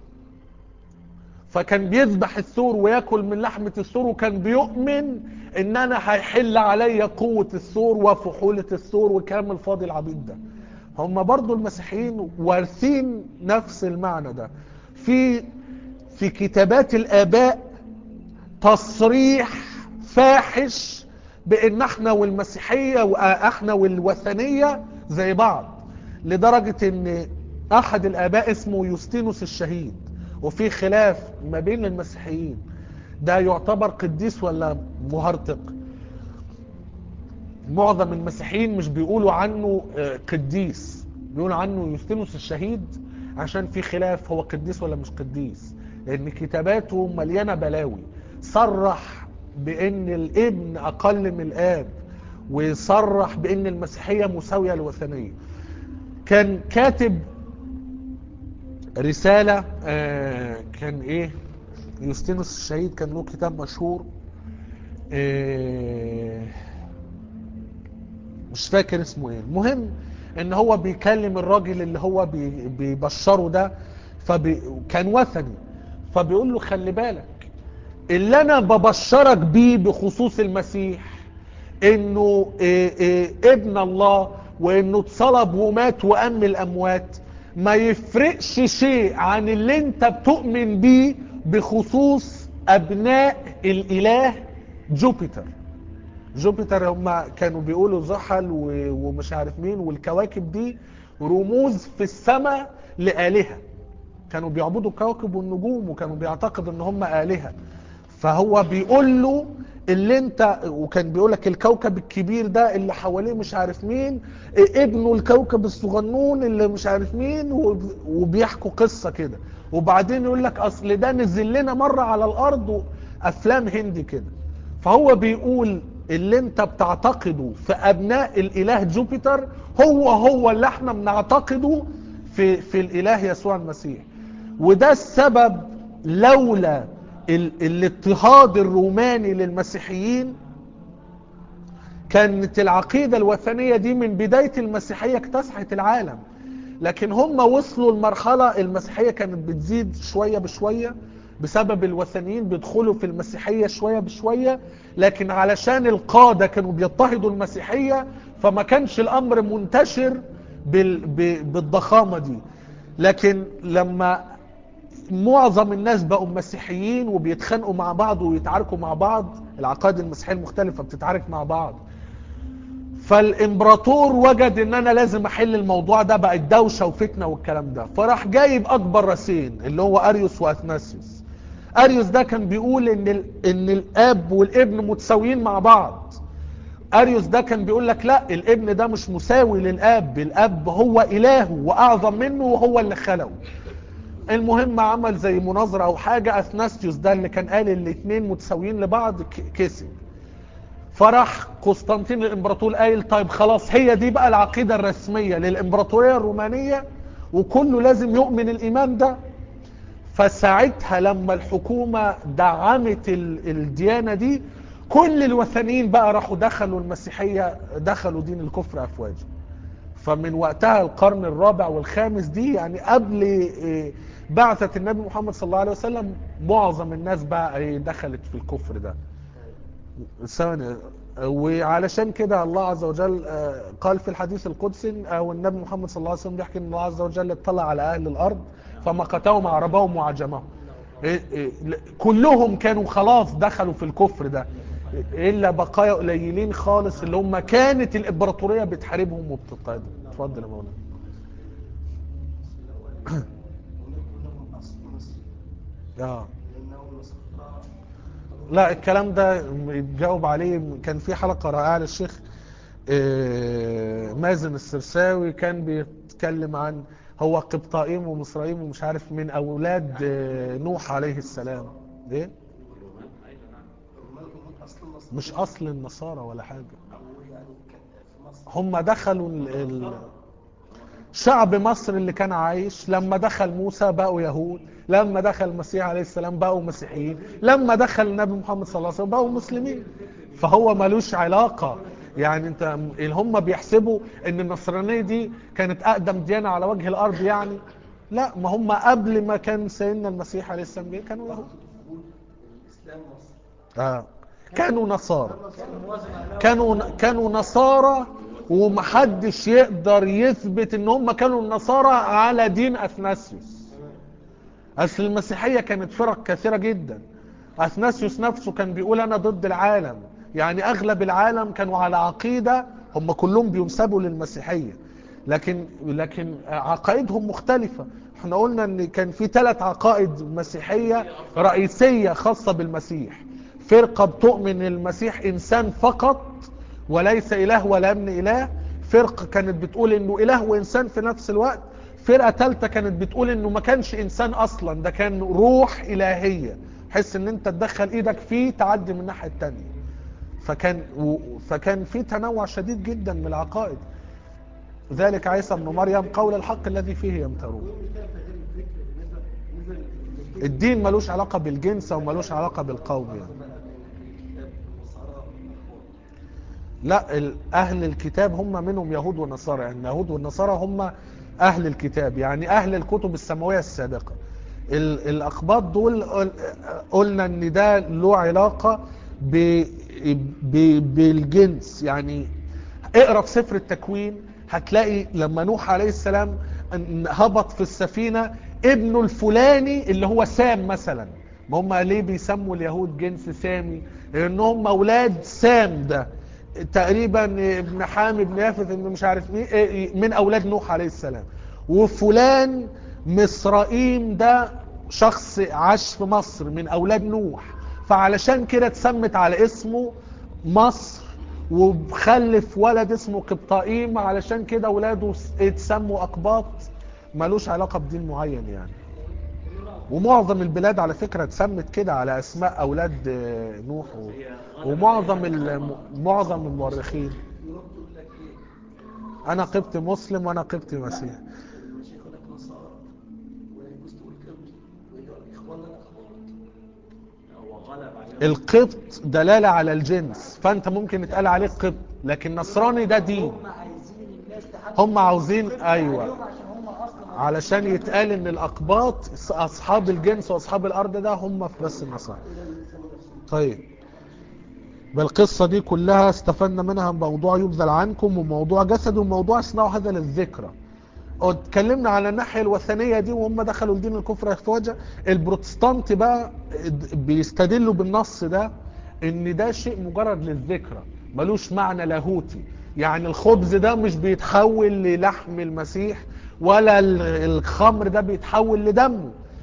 فكان بيذبح الثور وياكل من لحمة الثور وكان بيؤمن ان انا هيحل عليا قوة الثور وفحولة الثور والكلام الفاضي العبيط ده هم برضو المسيحيين وارثين نفس المعنى ده في في كتابات الاباء تصريح فاحش بان احنا والمسيحية واحنا والوثنية زي بعض لدرجة ان احد الاباء اسمه يوستينوس الشهيد وفي خلاف ما بين المسيحيين ده يعتبر قديس ولا مهرطق معظم المسيحيين مش بيقولوا عنه آه، قديس بيقولوا عنه يوستينوس الشهيد عشان في خلاف هو قديس ولا مش قديس لان كتاباته مليانة بلاوي صرح بان الابن اقل من الاب وصرح بان المسيحية مساوية للوثنية كان كاتب رسالة آه، كان ايه يوستينوس الشهيد كان له كتاب مشهور آه، مش فاكر اسمه ايه المهم ان هو بيكلم الراجل اللي هو بي- بيبشره ده فكان وثني فبيقول له خلي بالك اللي انا ببشرك بيه بخصوص المسيح انه إيه إيه ابن الله وانه اتصلب ومات وقام من الاموات ما يفرقش شيء عن اللي انت بتؤمن بيه بخصوص ابناء الاله جوبيتر جوبيتر هم كانوا بيقولوا زحل و- ومش عارف مين والكواكب دي رموز في السماء لآلهة كانوا بيعبدوا الكواكب والنجوم وكانوا بيعتقد ان هم آلهة فهو بيقول له اللي انت وكان بيقول لك الكوكب الكبير ده اللي حواليه مش عارف مين إيه ابنه الكوكب الصغنون اللي مش عارف مين وب- وبيحكوا قصة كده وبعدين يقول لك اصل ده نزل لنا مرة على الارض افلام هندي كده فهو بيقول اللي انت بتعتقده في ابناء الاله جوبيتر هو هو اللي احنا بنعتقده في في الاله يسوع المسيح وده السبب لولا ال الاضطهاد الروماني للمسيحيين كانت العقيدة الوثنية دي من بداية المسيحية اكتسحت العالم لكن هم وصلوا لمرحلة المسيحية كانت بتزيد شوية بشوية بسبب الوثنيين بيدخلوا في المسيحية شوية بشوية لكن علشان القادة كانوا بيضطهدوا المسيحية فما كانش الأمر منتشر بال- ب- بالضخامة دي لكن لما معظم الناس بقوا مسيحيين وبيتخانقوا مع بعض ويتعاركوا مع بعض العقائد المسيحية المختلفة بتتعارك مع بعض فالامبراطور وجد ان انا لازم احل الموضوع ده بقت دوشة وفتنة والكلام ده فراح جايب اكبر راسين اللي هو اريوس واثناسيوس اريوس ده كان بيقول ان ال... ان الاب والابن متساويين مع بعض اريوس ده كان بيقول لك لا الابن ده مش مساوي للاب الاب هو اله واعظم منه وهو اللي خلقه المهم عمل زي مناظرة او حاجة اثناسيوس ده اللي كان قال الاثنين متساويين لبعض ك- كسب فراح قسطنطين الامبراطور قايل طيب خلاص هي دي بقى العقيدة الرسمية للامبراطورية الرومانية وكله لازم يؤمن الايمان ده فساعتها لما الحكومة دعمت ال- الديانة دي كل الوثنيين بقى راحوا دخلوا المسيحية دخلوا دين الكفر افواجا فمن وقتها القرن الرابع والخامس دي يعني قبل إيه، بعثة النبي محمد صلى الله عليه وسلم معظم الناس بقى إيه، دخلت في الكفر ده ثانية وعلشان كده الله عز وجل آه، قال في الحديث القدسي او النبي محمد صلى الله عليه وسلم بيحكي ان الله عز وجل اطلع على اهل الارض فمقتهم عربهم وعجمهم إيه إيه ل- كلهم كانوا خلاص دخلوا في الكفر ده الا بقايا قليلين خالص اللي هم كانت الامبراطوريه بتحاربهم وبتضطهدهم اتفضل يا مولانا لهم أصل مصري اه لأنهم نصارى لا الكلام ده يتجاوب عليه كان في حلقة رائعة للشيخ آه، مازن السرساوي كان بيتكلم عن هو قبطائيم ومصرائيم ومش عارف من أولاد آه، نوح عليه السلام ايه الرومان ايوه نعم الرومان هم أصل مصري مش أصل النصارى ولا حاجة أو يعني ك- في مصر هم دخلوا ال... ال... شعب مصر اللي كان عايش لما دخل موسى بقوا يهود لما دخل المسيح عليه السلام بقوا مسيحيين لما دخل النبي محمد صلى الله عليه وسلم بقوا مسلمين فهو ملوش علاقة يعني انت اللي هم بيحسبوا ان النصرانية دي كانت اقدم ديانة على وجه الارض يعني لا ما هم قبل ما كان سيدنا المسيح عليه السلام جه كانوا يهود الإسلام مصر آه. كانوا نصارى كان موازن على كانوا كانوا نصارى ومحدش يقدر يثبت ان هم كانوا النصارى على دين اثناسيوس اصل المسيحيه كانت فرق كثيره جدا اثناسيوس نفسه كان بيقول انا ضد العالم يعني اغلب العالم كانوا على عقيده هم كلهم بينسبوا للمسيحيه لكن لكن عقائدهم مختلفه احنا قلنا ان كان في ثلاث عقائد مسيحيه رئيسيه خاصه بالمسيح فرقه بتؤمن المسيح انسان فقط وليس اله ولا ابن اله فرقه كانت بتقول انه اله وانسان في نفس الوقت فرقه ثالثه كانت بتقول انه ما كانش انسان اصلا ده كان روح الهيه حس ان انت تدخل ايدك فيه تعدي من الناحيه الثانيه فكان و- فكان في تنوع شديد جدا من العقائد ذلك عيسى ابن مريم قول الحق الذي فيه يمترون الدين ملوش علاقه بالجنس وملوش علاقه بالقوم يعني لا ال- اهل الكتاب هم منهم يهود ونصارى يعني اليهود والنصارى هم اهل الكتاب يعني اهل الكتب السماويه السابقه ال- الاقباط دول قل- قلنا ان ده له علاقه ب ب بالجنس يعني اقرا في سفر التكوين هتلاقي لما نوح عليه السلام ان- هبط في السفينه ابنه الفلاني اللي هو سام مثلا ما هم ليه بيسموا اليهود جنس سامي لان هم اولاد سام ده تقريبا ابن حام ابن يافث ابن مش عارف مين إيه، من اولاد نوح عليه السلام وفلان مصرائيم ده شخص عاش في مصر من اولاد نوح فعلشان كده اتسمت على اسمه مصر وخلف ولد اسمه قبطائيم علشان كده اولاده اتسموا اقباط ملوش علاقه بدين معين يعني ومعظم البلاد على فكره اتسمت كده على اسماء اولاد آه، نوح و... ومعظم الم... معظم المؤرخين يرد يقول لك إيه انا قبط مسلم وانا قبط مسيح المشايخ هناك نصارى ويجوز تقول كبري ويقول إخواننا الأخبار هو غلب عليهم القبط دلاله على الجنس فانت ممكن يتقال عليك قبط لكن نصراني ده دين هم عايزين الناس تحدد هم عاوزين ايوه عليهم عشان هم اصلا علشان يتقال ان الاقباط اصحاب الجنس واصحاب الارض ده هم في بس النصارى طيب بالقصة دي كلها استفدنا منها موضوع يبذل عنكم وموضوع جسد وموضوع اصنعوا هذا للذكرى اتكلمنا على الناحية الوثنية دي وهم دخلوا الدين الكفر افواجا البروتستانت بقى بيستدلوا بالنص ده ان ده شيء مجرد للذكرى ملوش معنى لاهوتي يعني الخبز ده مش بيتحول للحم المسيح ولا ال- الخمر ده بيتحول لدمه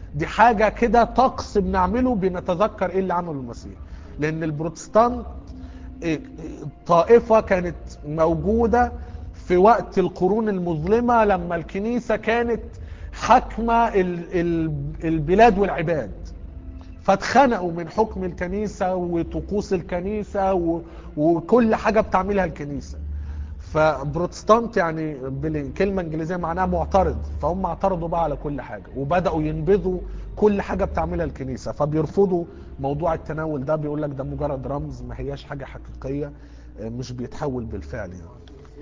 دي حاجة كده طقس بنعمله بنتذكر ايه اللي عمله المسيح لان البروتستانت إيه، طائفة كانت موجودة في وقت القرون المظلمة لما الكنيسة كانت حاكمة ال- ال- البلاد والعباد فاتخنقوا من حكم الكنيسة وطقوس الكنيسة و... وكل حاجة بتعملها الكنيسة فبروتستانت يعني بالكلمة انجليزية معناها معترض فهم اعترضوا بقى على كل حاجة وبدأوا ينبذوا كل حاجة بتعملها الكنيسة فبيرفضوا موضوع التناول ده بيقول لك ده مجرد رمز ما هياش حاجة حقيقية آه، مش بيتحول بالفعل يعني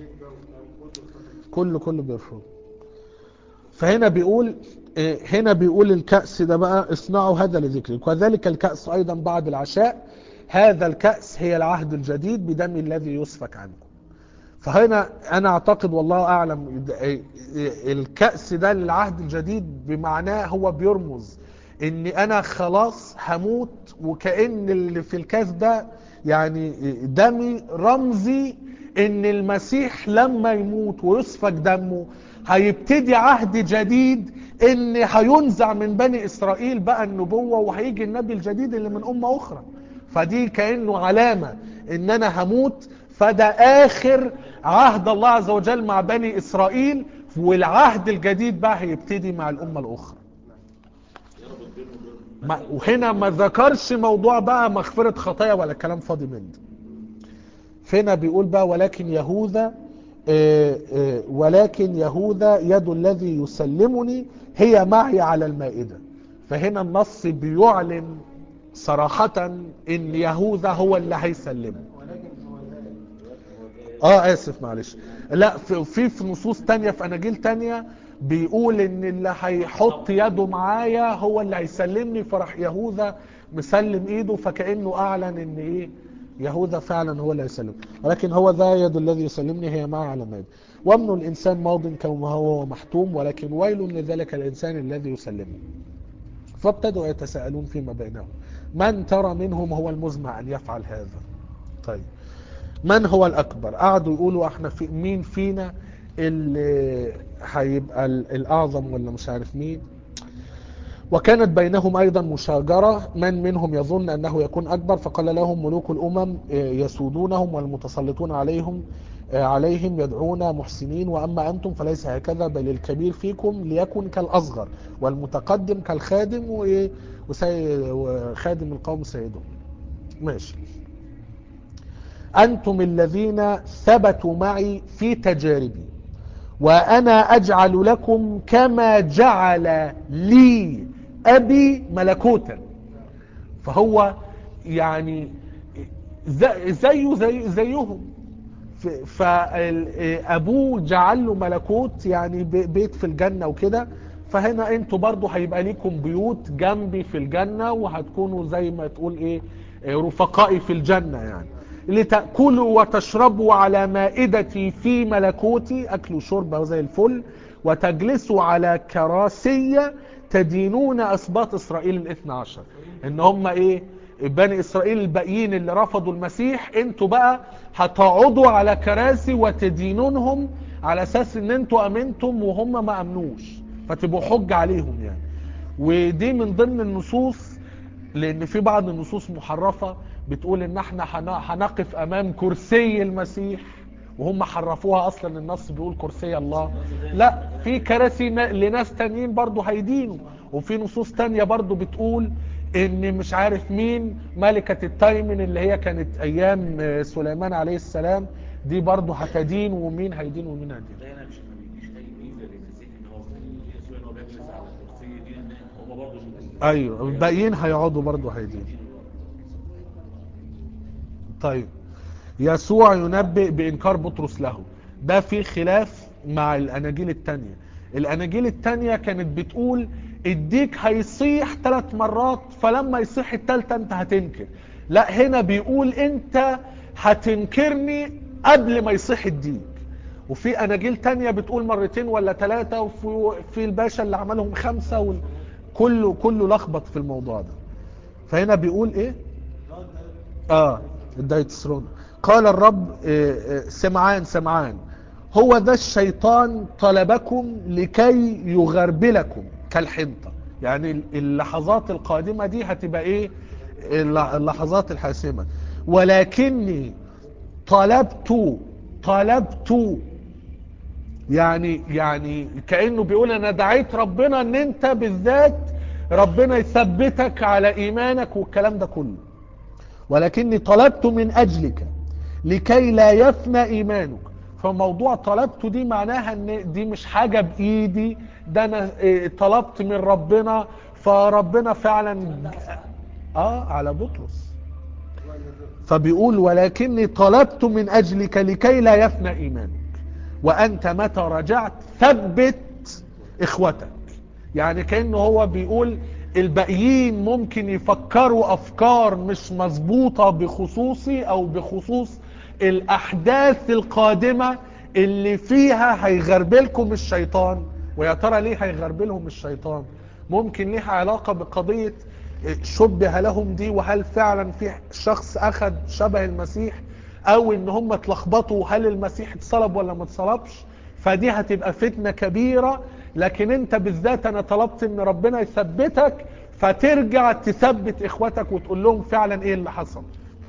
كله كله بيرفض فهنا بيقول آه، هنا بيقول الكأس ده بقى اصنعوا هذا لذكري وكذلك الكأس أيضا بعد العشاء هذا الكأس هي العهد الجديد بدم الذي يسفك عنكم فهنا أنا أعتقد والله أعلم د- آه، آه، الكأس ده للعهد الجديد بمعناه هو بيرمز ان انا خلاص هموت وكأن اللي في الكاس ده يعني دمي رمزي ان المسيح لما يموت ويسفك دمه هيبتدي عهد جديد ان هينزع من بني اسرائيل بقى النبوة وهيجي النبي الجديد اللي من امة اخرى فدي كأنه علامة ان انا هموت فده اخر عهد الله عز وجل مع بني اسرائيل والعهد الجديد بقى هيبتدي مع الامة الاخرى ما وهنا ما ذكرش موضوع بقى مغفرة خطايا ولا كلام فاضي من ده فهنا بيقول بقى ولكن يهوذا آه، آه، ولكن يهوذا يد الذي يسلمني هي معي على المائدة فهنا النص بيعلن صراحة ان يهوذا هو اللي هيسلمه ولكن هو الآن اه اسف معلش لا في في في نصوص تانية في اناجيل تانية بيقول ان اللي هيحط يده معايا هو اللي هيسلمني فراح يهوذا مسلم ايده فكأنه اعلن ان ايه يهوذا فعلا هو اللي هيسلم ولكن هو ذا يد الذي يسلمني هي معي على ماد وامن الانسان ماض كما هو محتوم ولكن ويل لذلك الانسان الذي يسلمه فابتدوا يتساءلون فيما بينهم من ترى منهم هو المزمع ان يفعل هذا طيب من هو الأكبر قعدوا يقولوا احنا في مين فينا اللي هيبقى ال- الأعظم ولا مش عارف مين وكانت بينهم أيضا مشاجرة من منهم يظن أنه يكون أكبر فقال لهم ملوك الأمم آه، يسودونهم والمتسلطون عليهم آه، عليهم يدعون محسنين وأما أنتم فليس هكذا بل الكبير فيكم ليكن كالأصغر والمتقدم كالخادم وإيه؟ وسي- وخادم القوم سيدهم ماشي أنتم الذين ثبتوا معي في تجاربي وأنا أجعل لكم كما جعل لي أبي ملكوتا فهو يعني زي- زيه زي زيهم فأبوه جعل له ملكوت يعني ب- بيت في الجنة وكده فهنا انتوا برضو هيبقى ليكم بيوت جنبي في الجنة وهتكونوا زي ما تقول ايه إيه، رفقائي في الجنة يعني لتأكلوا وتشربوا على مائدتي في ملكوتي أكل وشرب زي الفل وتجلسوا على كراسي تدينون أسباط إسرائيل الاثنى عشر إن هم إيه بني إسرائيل الباقيين اللي رفضوا المسيح انتوا بقى هتقعدوا على كراسي وتدينونهم على أساس إن انتوا أمنتم وهم ما أمنوش فتبقوا حج عليهم يعني ودي من ضمن النصوص لان في بعض النصوص محرفة بتقول ان احنا هن- هنقف امام كرسي المسيح وهم حرفوها اصلا النص بيقول كرسي الله لا في كراسي نا- لناس تانيين برضو هيدينوا وفي نصوص تانية برضو بتقول ان مش عارف مين ملكة التايمن اللي هي كانت ايام آه، سليمان عليه السلام دي برضو هتدين ومين هيدين ومين هيدين ده هنا مش ما بيديش اي ميزه للمسيح ان هو يسوع ان هو بيجلس على الكرسي دي ان هم برضه ايوه الباقيين هيقعدوا برضو هيدين طيب يسوع ينبئ بإنكار بطرس له ده في خلاف مع الأناجيل التانية الأناجيل التانية كانت بتقول الديك هيصيح ثلاث مرات فلما يصيح التالتة انت هتنكر لا هنا بيقول انت هتنكرني قبل ما يصيح الديك وفي أناجيل تانية بتقول مرتين ولا ثلاثة وفي في الباشا اللي عملهم خمسة وال... كله كله لخبط في الموضوع ده فهنا بيقول ايه اه الدايتسرون قال الرب آه، آه، سمعان سمعان هو ذا الشيطان طلبكم لكي يغربلكم كالحنطة يعني اللحظات القادمة دي هتبقى ايه الل- اللحظات الحاسمة ولكني طلبت طلبت يعني يعني كأنه بيقول انا دعيت ربنا ان انت بالذات ربنا يثبتك على ايمانك والكلام ده كله ولكني طلبت من اجلك لكي لا يفنى ايمانك فموضوع طلبت دي معناها ان دي مش حاجة بايدي ده انا إيه، طلبت من ربنا فربنا فعلا اه على بطرس فبيقول ولكني طلبت من اجلك لكي لا يفنى ايمانك وانت متى رجعت ثبت اخوتك يعني كأنه هو بيقول الباقيين ممكن يفكروا افكار مش مظبوطة بخصوصي او بخصوص الاحداث القادمة اللي فيها هيغربلكم الشيطان ويا ترى ليه هيغربلهم الشيطان ممكن ليها علاقة بقضية شبه لهم دي وهل فعلا في شخص اخذ شبه المسيح او ان هم اتلخبطوا هل المسيح اتصلب ولا ما اتصلبش فدي هتبقى فتنة كبيرة لكن انت بالذات انا طلبت ان ربنا يثبتك فترجع تثبت اخواتك وتقول لهم فعلا ايه اللي حصل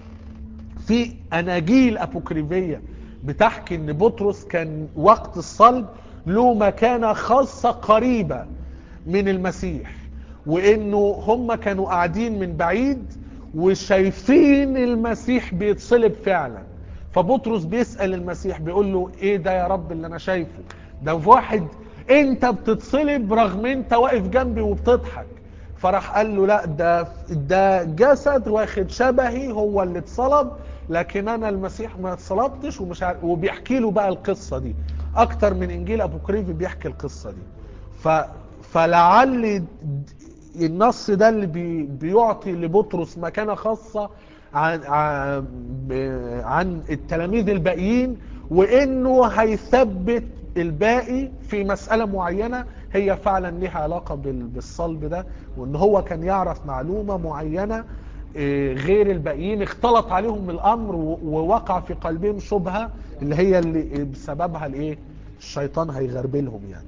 في اناجيل ابوكريفية بتحكي ان بطرس كان وقت الصلب له مكانة خاصة قريبة من المسيح وانه هم كانوا قاعدين من بعيد وشايفين المسيح بيتصلب فعلا فبطرس بيسأل المسيح بيقول له ايه ده يا رب اللي انا شايفه ده في واحد انت بتتصلب رغم انت واقف جنبي وبتضحك فراح قال له لا ده ده جسد واخد شبهي هو اللي اتصلب لكن انا المسيح ما اتصلبتش ومش عارف وبيحكي له بقى القصه دي اكتر من انجيل ابوكريفي بيحكي القصه دي ف فلعل النص ده اللي بي بيعطي لبطرس مكانه خاصه عن عن عن التلاميذ الباقيين وانه هيثبت الباقي في مسألة معينة هي فعلا ليها علاقة بال- بالصلب ده وان هو كان يعرف معلومة معينة إيه، غير الباقيين اختلط عليهم الامر و- ووقع في قلبهم شبهة اللي هي اللي بسببها الايه الشيطان هيغربلهم يعني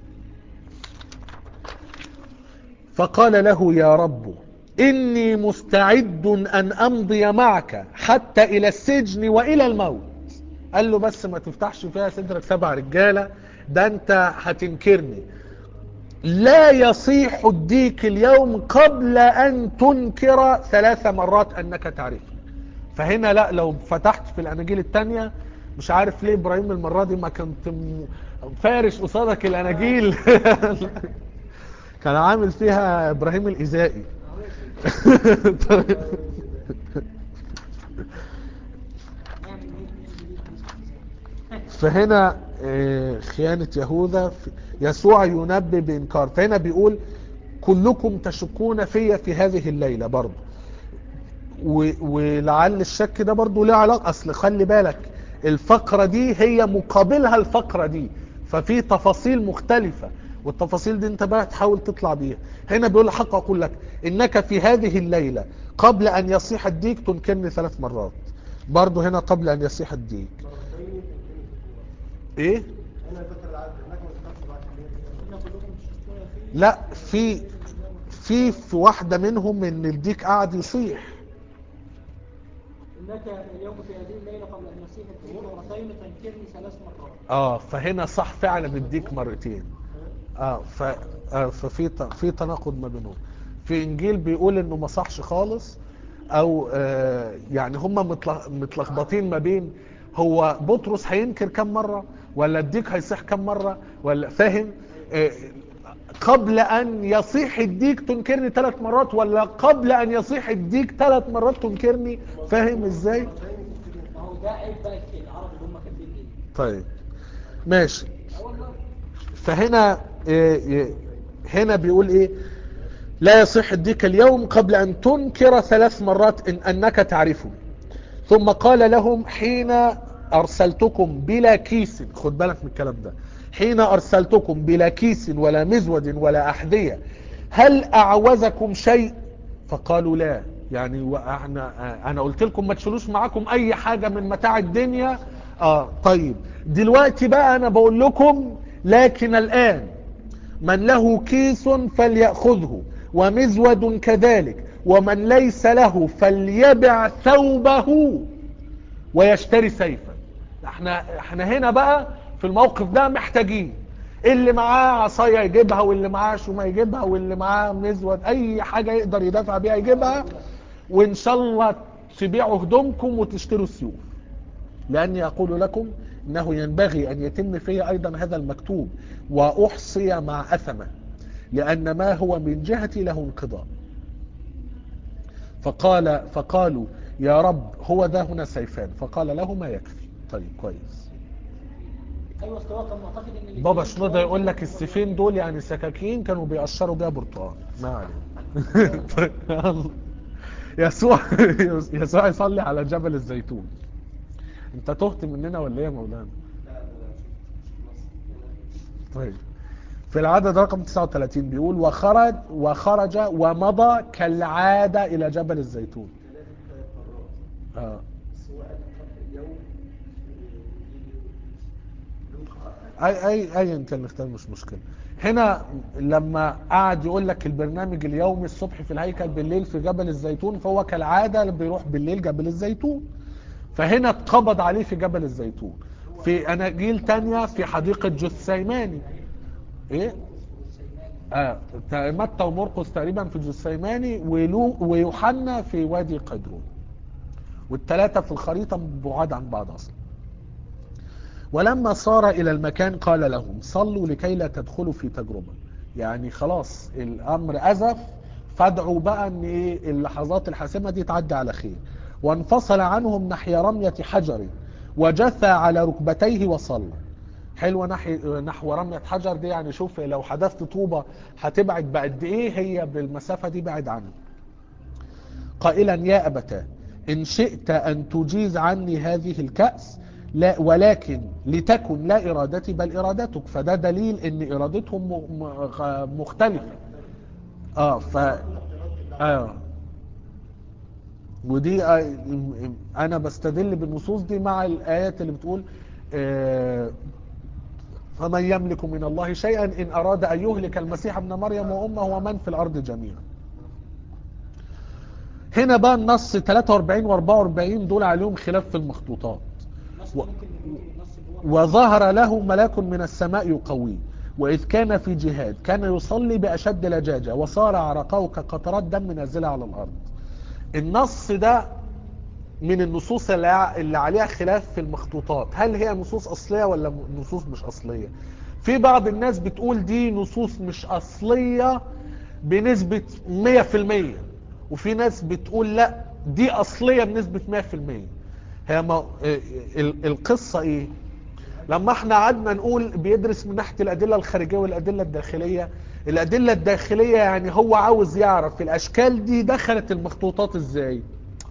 فقال له يا رب إني مستعد أن أمضي معك حتى إلى السجن وإلى الموت قال له بس ما تفتحش فيها صدرك سبع رجالة ده أنت هتنكرني لا يصيح الديك اليوم قبل أن تنكر ثلاث مرات أنك تعرفني فهنا لا لو فتحت في الأناجيل التانية مش عارف ليه إبراهيم المرة دي ما كنت م- فارش قصادك الأناجيل كان عامل فيها ابراهيم الازائي نعمل ميت جديد فهنا آه، خيانة يهوذا في- يسوع ينبه بإنكار فهنا بيقول كلكم تشكون في في هذه الليلة برضو و- ولعل الشك ده برضو له علاقة أصل خلي بالك الفقرة دي هي مقابلها الفقرة دي ففي تفاصيل مختلفة والتفاصيل دي انت بقى تحاول تطلع بيها هنا بيقول حق أقول لك إنك في هذه الليلة قبل أن يصيح الديك تنكرني ثلاث مرات برضو هنا قبل أن يصيح الديك مرتين يمكن ايه هنا ذكر العدد انك ما تخافش بعد الليل قلنا كلكم تشتكون فيه لا في في في واحدة منهم ان الديك قاعد يصيح انك اليوم في هذه الليله قبل ان يصيح الدين مرتين تنكرني ثلاث مرات اه فهنا صح فعلا الديك مرتين اه ف آه ففي ت- في تناقض ما بينهم في انجيل بيقول انه ما صحش خالص او آه يعني هم متل- متلخبطين ما بين هو بطرس هينكر كم مرة ولا الديك هيصيح كم مرة ولا فاهم آه قبل ان يصيح الديك تنكرني ثلاث مرات ولا قبل ان يصيح الديك ثلاث مرات تنكرني فاهم ازاي ما هو ده عيب بقى العرب اللي هم كاتبين ايه طيب ماشي اه والله فهنا إيه إيه هنا بيقول ايه لا يصح الديك اليوم قبل ان تنكر ثلاث مرات إن انك تعرفني ثم قال لهم حين ارسلتكم بلا كيس خد بالك من الكلام ده حين ارسلتكم بلا كيس ولا مزود ولا احذية هل اعوزكم شيء فقالوا لا يعني واحنا انا قلت لكم ما تشيلوش معاكم اي حاجة من متاع الدنيا اه طيب دلوقتي بقى انا بقول لكم لكن الان من له كيس فليأخذه ومزود كذلك ومن ليس له فليبع ثوبه ويشتري سيفا احنا احنا هنا بقى في الموقف ده محتاجين اللي معاه عصايه يجيبها واللي معاه شومه يجيبها واللي معاه مزود اي حاجه يقدر يدافع بيها يجيبها وان شاء الله تبيعوا هدومكم وتشتروا السيوف لاني اقول لكم انه ينبغي ان يتم في ايضا هذا المكتوب واحصي مع اثمه لان ما هو من جهتي له انقضاء فقال فقالوا يا رب هو ذا هنا سيفان فقال له ما يكفي طيب كويس ايوه اصل هو كان معتقد ان اللي بابا فيه شنودة يقول لك السيفين دول يعني سكاكين كانوا بيقشروا بيها برتقال ما علينا طيب، يلا. يسوع يسوع يصلي على جبل الزيتون انت تهت مننا ولا ايه يا مولانا لا لا لا شفت طيب في العدد رقم 39 بيقول وخرج وخرج ومضى كالعادة إلى جبل الزيتون ثلاث مرات آه. بس هو قال يوم لوقا اي اي ايا كان الاختيار مش مشكله هنا لما قعد يقول لك البرنامج اليومي الصبح في الهيكل بالليل في جبل الزيتون فهو كالعاده بيروح بالليل جبل الزيتون فهنا اتقبض عليه في جبل الزيتون في اناجيل تانية في حديقه جثيماني ايه اه تا- متى ومرقس تقريبا في جثيماني ولو ويوحنا في وادي قدرون والثلاثه في الخريطه بعاد عن بعض اصلا ولما صار إلى المكان قال لهم صلوا لكي لا تدخلوا في تجربة يعني خلاص الأمر أزف فادعوا بقى أن إيه اللحظات الحاسمة دي تعدي على خير وانفصل عنهم نحي رمية حجر وجثى على ركبتيه وصلى حلوة نحي نحو رمية حجر دي يعني شوف لو حدثت طوبة هتبعد بقد ايه هي بالمسافة دي بعد عنه قائلا يا أبتاه إن شئت أن تجيز عني هذه الكأس لا ولكن لتكن لا إرادتي بل إرادتك فده دليل إن إرادتهم م- م- مختلفة اه ف اه ودي آه، انا بستدل بالنصوص دي مع الايات اللي بتقول آه، فمن يملك من الله شيئا ان اراد ان يهلك المسيح ابن مريم وامه ومن في الارض جميعا هنا بقى النص 43 و 44 دول عليهم خلاف في المخطوطات النص و- ممكن نقول النص اللي هو وظهر له ملاك من السماء يقويه وإذ كان في جهاد كان يصلي بأشد لجاجة وصار عرقه كقطرات دم نازلة على الأرض النص ده من النصوص اللي ع- اللي عليها خلاف في المخطوطات هل هي نصوص أصلية ولا م- نصوص مش أصلية في بعض الناس بتقول دي نصوص مش أصلية بنسبة 100% وفي ناس بتقول لا دي أصلية بنسبة 100% هي ما ال- القصة ايه لما احنا قعدنا نقول بيدرس من ناحية الأدلة الخارجية والأدلة الداخلية الأدلة الداخلية يعني هو عاوز يعرف الأشكال دي دخلت المخطوطات ازاي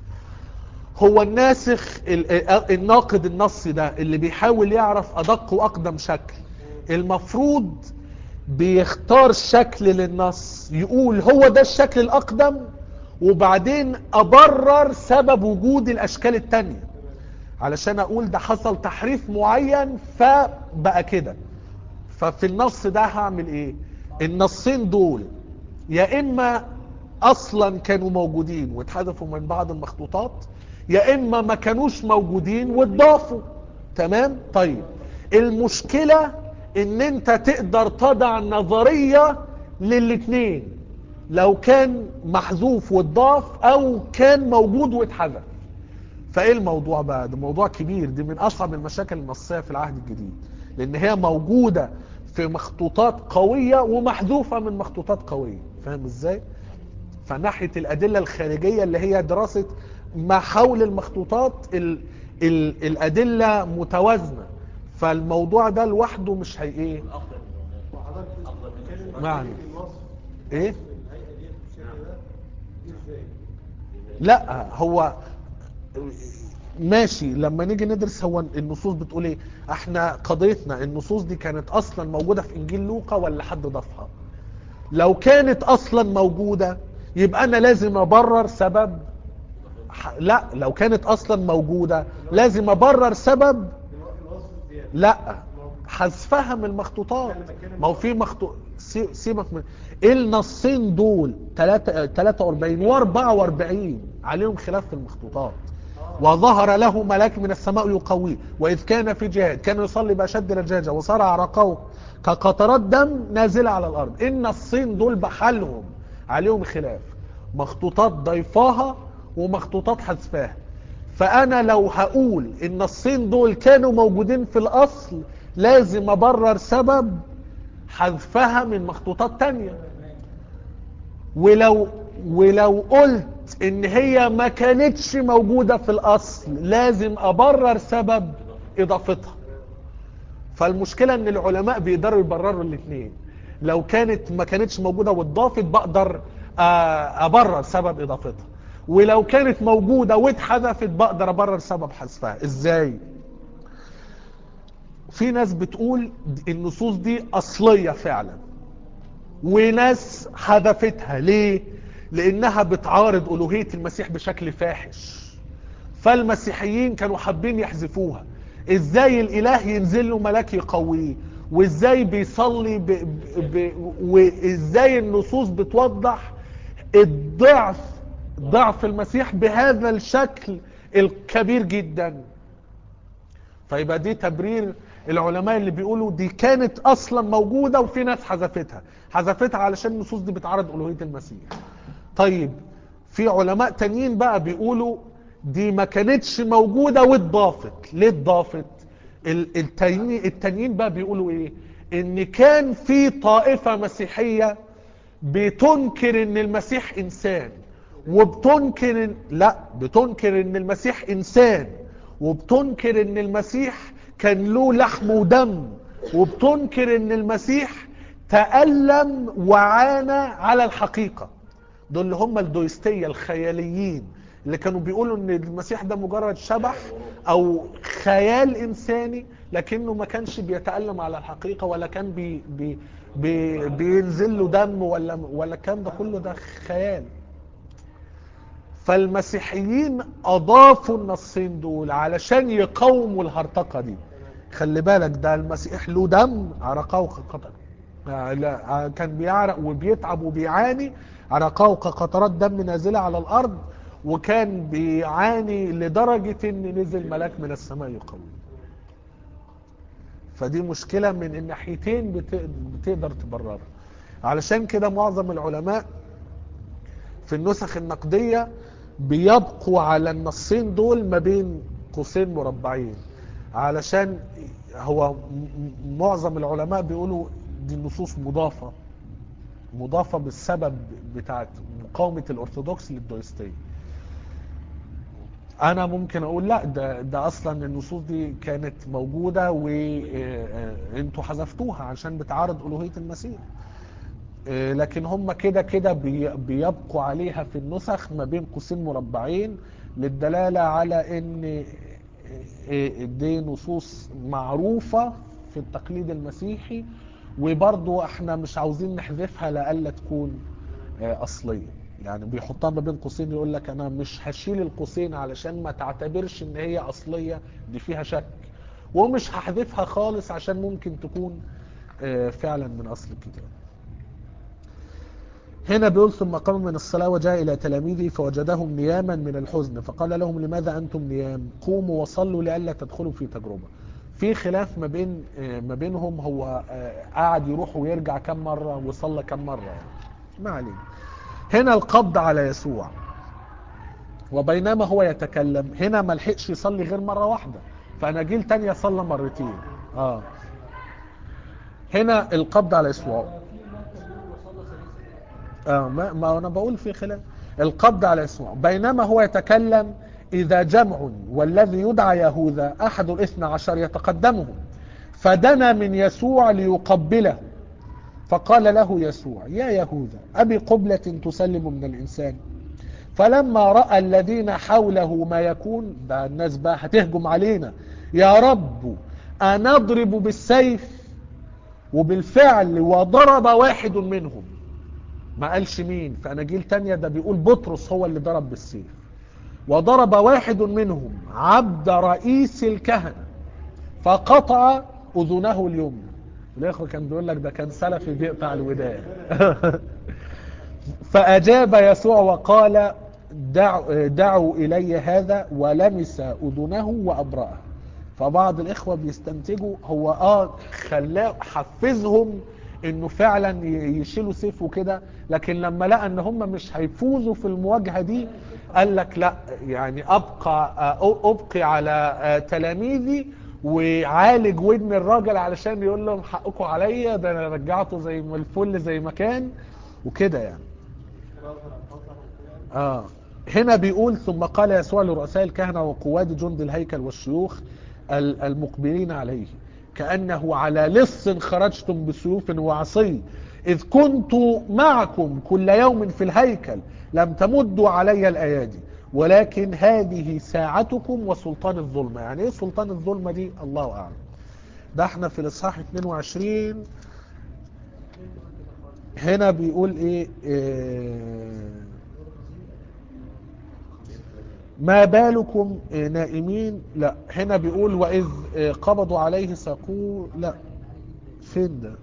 هو الناسخ ال- الناقد النصي ده اللي بيحاول يعرف أدق وأقدم شكل المفروض بيختار شكل للنص يقول هو ده الشكل الأقدم وبعدين أبرر سبب وجود الأشكال التانية علشان أقول ده حصل تحريف معين فبقى كده ففي النص ده هعمل ايه النصين دول يا اما اصلا كانوا موجودين واتحذفوا من بعض المخطوطات يا اما ما كانوش موجودين واتضافوا تمام طيب المشكلة ان انت تقدر تضع نظرية للاتنين لو كان محذوف واتضاف او كان موجود واتحذف فايه الموضوع بقى ده موضوع كبير دي من اصعب المشاكل النصية في العهد الجديد لان هي موجودة في مخطوطات قوية ومحذوفة من مخطوطات قوية فاهم ازاي فناحية الادلة الخارجية اللي هي دراسة ما حول المخطوطات ال ال الادلة متوازنة فالموضوع ده لوحده مش هي ايه الافضل وحضرتك أفضل من كان الشغل. معنى. الوصف ايه الهيئة ديت بالشكل ده دي ازاي؟ لا هو ماشي لما نيجي ندرس هو النصوص بتقول ايه احنا قضيتنا النصوص دي كانت اصلا موجودة في انجيل لوقا ولا حد ضافها لو كانت اصلا موجودة يبقى انا لازم ابرر سبب ح- لا لو كانت اصلا موجودة لازم ابرر سبب الو- الوصف زيادة لا حذفها من المخطوطات ما هو في مخطوط سي- سيبك من النصين دول 43 و44 عليهم خلاف في المخطوطات وظهر له ملاك من السماء يقويه وإذ كان في جهاد كان يصلي بأشد رجاجة وصار عرقه كقطرات دم نازلة على الأرض إن الصين دول بحالهم عليهم خلاف مخطوطات ضيفاها ومخطوطات حذفاها فأنا لو هقول إن الصين دول كانوا موجودين في الأصل لازم أبرر سبب حذفها من مخطوطات تانية ولو ولو قلت ان هي ما كانتش موجودة في الاصل لازم ابرر سبب اضافتها فالمشكلة ان العلماء بيقدروا يبرروا الاثنين لو كانت ما كانتش موجودة واتضافت بقدر آه، ابرر سبب اضافتها ولو كانت موجودة واتحذفت بقدر ابرر سبب حذفها ازاي في ناس بتقول النصوص دي اصلية فعلا وناس حذفتها ليه لانها بتعارض الوهية المسيح بشكل فاحش فالمسيحيين كانوا حابين يحذفوها ازاي الاله ينزل له ملاك يقويه وازاي بيصلي ب... ب... ب... وازاي النصوص بتوضح الضعف ضعف المسيح بهذا الشكل الكبير جدا فيبقى دي تبرير العلماء اللي بيقولوا دي كانت اصلا موجودة وفي ناس حذفتها حذفتها علشان النصوص دي بتعرض الوهية المسيح طيب في علماء تانيين بقى بيقولوا دي ما كانتش موجودة واتضافت ليه اتضافت ال- التاني- التانيين بقى بيقولوا ايه ان كان في طائفة مسيحية بتنكر ان المسيح انسان وبتنكر إن لا بتنكر ان المسيح انسان وبتنكر ان المسيح كان له لحم ودم وبتنكر ان المسيح تألم وعانى على الحقيقة دول اللي هم الدويستية الخياليين اللي كانوا بيقولوا ان المسيح ده مجرد شبح او خيال انساني لكنه ما كانش بيتألم على الحقيقة ولا كان بي بي بي بينزل له دم ولا ولا الكلام ده كله ده خيال فالمسيحيين اضافوا النصين دول علشان يقاوموا الهرطقة دي خلي بالك ده المسيح له دم عرقه كقطر آه، لا آه، كان بيعرق وبيتعب وبيعاني عرقه كقطرات دم نازلة على الارض وكان بيعاني لدرجة ان نزل ملاك من السماء يقوي فدي مشكلة من الناحيتين بت- بتقدر تبررها علشان كده معظم العلماء في النسخ النقدية بيبقوا على النصين دول ما بين قوسين مربعين علشان هو م- م- معظم العلماء بيقولوا دي النصوص مضافة مضافة بالسبب بتاعت مقاومة الأرثوذكس للدويستية انا ممكن اقول لا ده ده اصلا النصوص دي كانت موجودة وانتوا حذفتوها عشان بتعارض الوهية المسيح آه، لكن هم كده كده بي- بيبقوا عليها في النسخ ما بين قوسين مربعين للدلالة على ان آه، دي نصوص معروفة في التقليد المسيحي وبرضو احنا مش عاوزين نحذفها لألا تكون آه، اصلية يعني بيحطها ما بين قوسين يقول لك انا مش هشيل القوسين علشان ما تعتبرش ان هي اصلية دي فيها شك ومش هحذفها خالص عشان ممكن تكون آه، فعلا من اصل الكتاب هنا بيقول ثم قام من الصلاة وجاء إلى تلاميذه فوجدهم نياما من الحزن فقال لهم لماذا أنتم نيام قوموا وصلوا لئلا تدخلوا في تجربة في خلاف ما بين آه، ما بينهم هو آه، قعد يروح ويرجع كم مرة وصلى كم مرة يعني ما علينا هنا القبض على يسوع وبينما هو يتكلم هنا ما لحقش يصلي غير مرة واحدة فأناجيل تانية صلى مرتين اه هنا القبض على يسوع اه ما, ما انا بقول في خلاف القبض على يسوع بينما هو يتكلم اذا جمع والذي يدعى يهوذا احد الاثنى عشر يتقدمهم فدنا من يسوع ليقبله فقال له يسوع يا يهوذا ابي قبلة تسلم من الانسان فلما رأى الذين حوله ما يكون ده الناس بقى هتهجم علينا يا رب أنضرب بالسيف وبالفعل وضرب واحد منهم ما قالش مين في أناجيل تانية ده بيقول بطرس هو اللي ضرب بالسيف وضرب واحد منهم عبد رئيس الكهنة فقطع أذنه اليمنى الاخوه كان بيقول لك ده كان سلفي بيقطع الودان فاجاب يسوع وقال دعوا, دعوا الي هذا ولمس اذنه وابرأه فبعض الاخوه بيستنتجوا هو اه خلاه حفزهم انه فعلا ي- يشيلوا سيف وكده لكن لما لقى ان هم مش هيفوزوا في المواجهه دي قال لك لا يعني ابقى آه، ابقي على آه، تلاميذي وعالج ودن الراجل علشان يقول لهم حقكم عليا ده انا رجعته زي ما الفل زي ما كان وكده يعني آه. هنا بيقول ثم قال يسوع لرؤساء الكهنة وقواد جند الهيكل والشيوخ ال- المقبلين عليه كأنه على لص خرجتم بسيوف وعصي إذ كنت معكم كل يوم في الهيكل لم تمدوا علي الأيادي ولكن هذه ساعتكم وسلطان الظلمة يعني ايه سلطان الظلمة دي الله أعلم ده احنا في الإصحاح 22 هنا بيقول ايه, إيه ما بالكم نائمين لا هنا بيقول وإذ قبضوا عليه ساقوه لا فين ده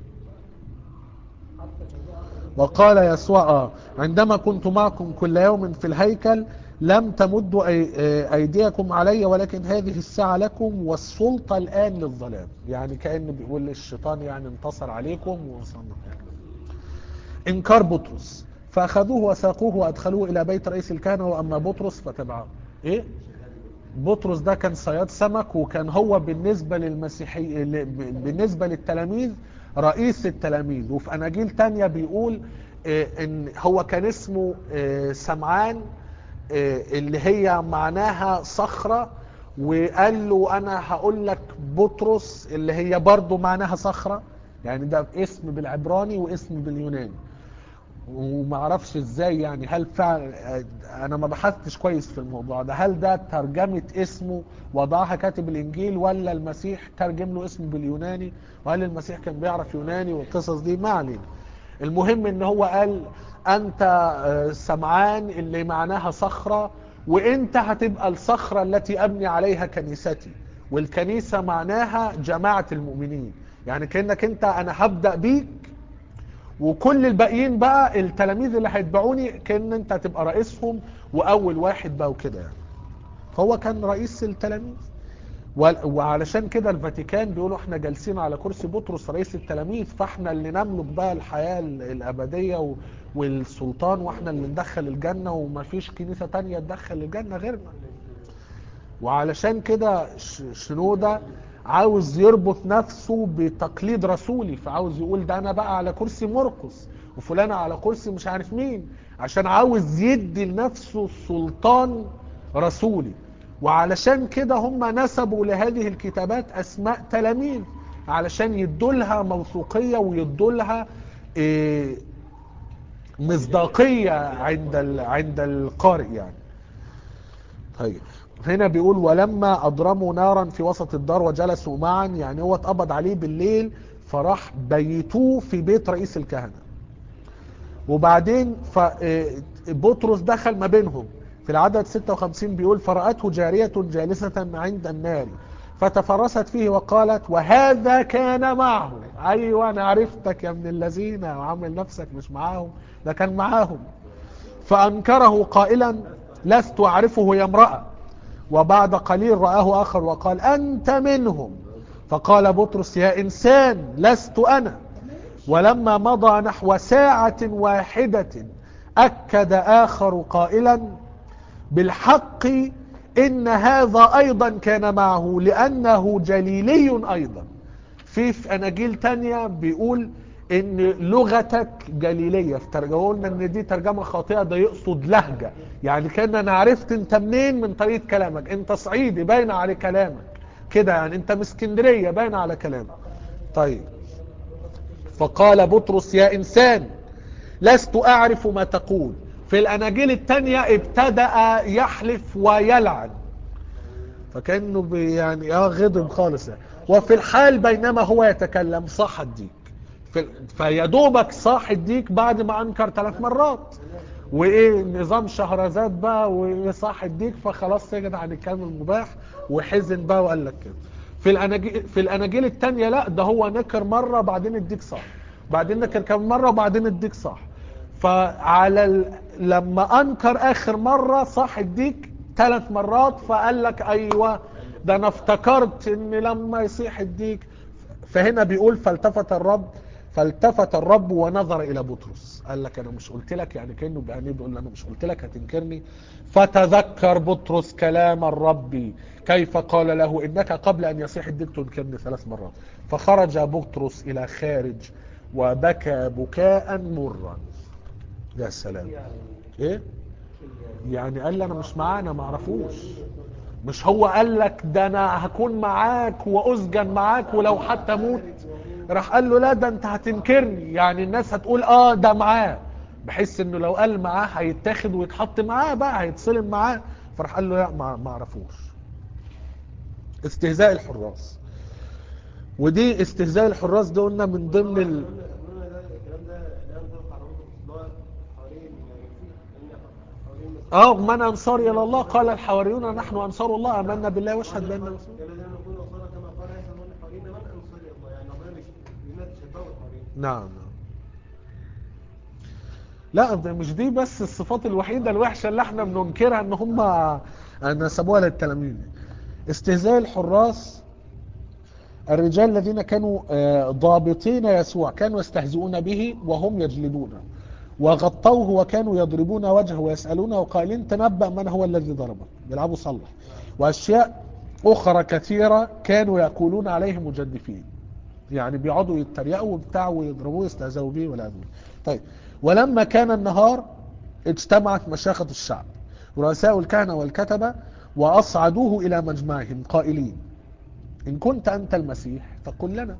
وقال يسوع آه، عندما كنت معكم كل يوم في الهيكل لم تمدوا أي- أيديكم علي ولكن هذه الساعة لكم والسلطة الآن للظلام يعني كأن بيقول الشيطان يعني انتصر عليكم وصنع انكار بطرس فاخذوه وساقوه وادخلوه الى بيت رئيس الكهنه واما بطرس فتبعه ايه بطرس ده كان صياد سمك وكان هو بالنسبه للمسيحي ل- ب- بالنسبه للتلاميذ رئيس التلاميذ وفي اناجيل تانية بيقول آه، ان هو كان اسمه آه، سمعان آه، اللي هي معناها صخره وقال له انا هقول لك بطرس اللي هي برضو معناها صخره يعني ده اسم بالعبراني واسم باليوناني وما اعرفش ازاي يعني هل فعلا انا ما بحثتش كويس في الموضوع ده هل ده ترجمة اسمه وضعها كاتب الانجيل ولا المسيح ترجم له اسم باليوناني وهل المسيح كان بيعرف يوناني والقصص دي ما علينا المهم ان هو قال انت آه، سمعان اللي معناها صخرة وانت هتبقى الصخرة التي ابني عليها كنيستي والكنيسة معناها جماعة المؤمنين يعني كأنك انت انا هبدأ بيك وكل الباقيين بقى التلاميذ اللي هيتبعوني كان انت هتبقى رئيسهم واول واحد بقى وكده يعني فهو كان رئيس التلاميذ وال- وعلشان كده الفاتيكان بيقولوا احنا جالسين على كرسي بطرس رئيس التلاميذ فاحنا اللي نملك بقى الحياة ال- الأبدية و- والسلطان واحنا اللي ندخل الجنة ومفيش كنيسة تانية تدخل الجنة غيرنا وعلشان كده ش- شنودة عاوز يربط نفسه بتقليد رسولي فعاوز يقول ده انا بقى على كرسي مرقس وفلان على كرسي مش عارف مين عشان عاوز يدي لنفسه سلطان رسولي وعلشان كده هم نسبوا لهذه الكتابات اسماء تلاميذ علشان يدوا لها موثوقية ويدوا لها إيه مصداقية عند ال- عند القارئ يعني طيب هنا بيقول ولما اضرموا نارا في وسط الدار وجلسوا معا يعني هو اتقبض عليه بالليل فراح بيتوه في بيت رئيس الكهنة وبعدين ف- آه، بطرس دخل ما بينهم في العدد 56 بيقول فرأته جارية جالسة عند النار فتفرست فيه وقالت وهذا كان معه ايوه انا عرفتك يا ابن الذين وعامل نفسك مش معاهم ده كان معاهم فأنكره قائلا لست أعرفه يا امرأة وبعد قليل رآه آخر وقال أنت منهم فقال بطرس يا إنسان لست أنا ولما مضى نحو ساعة واحدة أكد آخر قائلا بالحق إن هذا أيضا كان معه لأنه جليلي أيضا في في أناجيل تانية بيقول إن لغتك جليلية في ترجمة قلنا إن دي ترجمة خاطئة ده يقصد لهجة يعني كأن أنا عرفت أنت منين من طريقة كلامك أنت صعيدي باين على كلامك كده يعني أنت من اسكندرية باين على كلامك طيب فقال بطرس يا إنسان لست أعرف ما تقول في الأناجيل التانية ابتدأ يحلف ويلعن فكأنه بي- يعني اه غضب خالص يعني. وفي الحال بينما هو يتكلم صاح الديك في فيدوبك صاح الديك بعد ما انكر ثلاث مرات وايه نظام شهرزاد بقى وصاح الديك فخلاص سجد عن الكلام المباح وحزن بقى وقال لك كده في الاناجيل في الاناجيل التانية لا ده هو نكر مره بعدين اديك صح بعدين نكر كم مره وبعدين اديك صح فعلى ال... لما انكر اخر مره صح اديك ثلاث مرات فقال لك ايوه ده انا افتكرت ان لما يصيح اديك فهنا بيقول فالتفت الرب فالتفت الرب ونظر الى بطرس قال لك انا مش قلت لك يعني كانه بعينيه بيقول له انا مش قلت لك هتنكرني فتذكر بطرس كلام الرب كيف قال له انك قبل ان يصيح الديك تنكرني ثلاث مرات فخرج بطرس الى خارج وبكى بكاء مرا يا سلام ايه يعني قال لي انا مش معاه انا ما اعرفوش مش هو قال لك ده انا هكون معاك واسجن معاك ولو حتى موت راح قال له لا ده انت هتنكرني يعني الناس هتقول اه ده معاه بحيث انه لو قال معاه هيتاخد ويتحط معاه بقى هيتصلم معاه فراح قال له لا ما ما اعرفوش استهزاء الحراس ودي استهزاء الحراس ده قلنا من ضمن ال... قلنا ده الكلام ده لا ينطبق على بطرس اللي هو حوالين المسيح لان حوالين المسيح اه من انصاري الى الله قال الحواريون نحن انصار الله امنا بالله واشهد باننا مسلمون الذين نكون وصلنا كما قال عيسى من حوالين من انصار الله يعني ربنا مش الناس تشبهوا حوالين نعم نعم لا ده مش دي بس الصفات الوحيدة الوحشة اللي احنا بننكرها ان هم نسبوها للتلاميذ استهزاء الحراس الرجال الذين كانوا آه، ضابطين يسوع كانوا يستهزئون به وهم يجلدونه وغطوه وكانوا يضربون وجهه ويسألونه وقائلين تنبأ من هو الذي ضربك بيلعبوا صلح وأشياء أخرى كثيرة كانوا يقولون عليه مجدفين يعني بيقعدوا يتريقوا وبتاع ويضربوه يستهزئوا به ولا أدري طيب ولما كان النهار اجتمعت مشاخة الشعب ورؤساء الكهنة والكتبة وأصعدوه إلى مجمعهم قائلين إن كنت أنت المسيح فقل لنا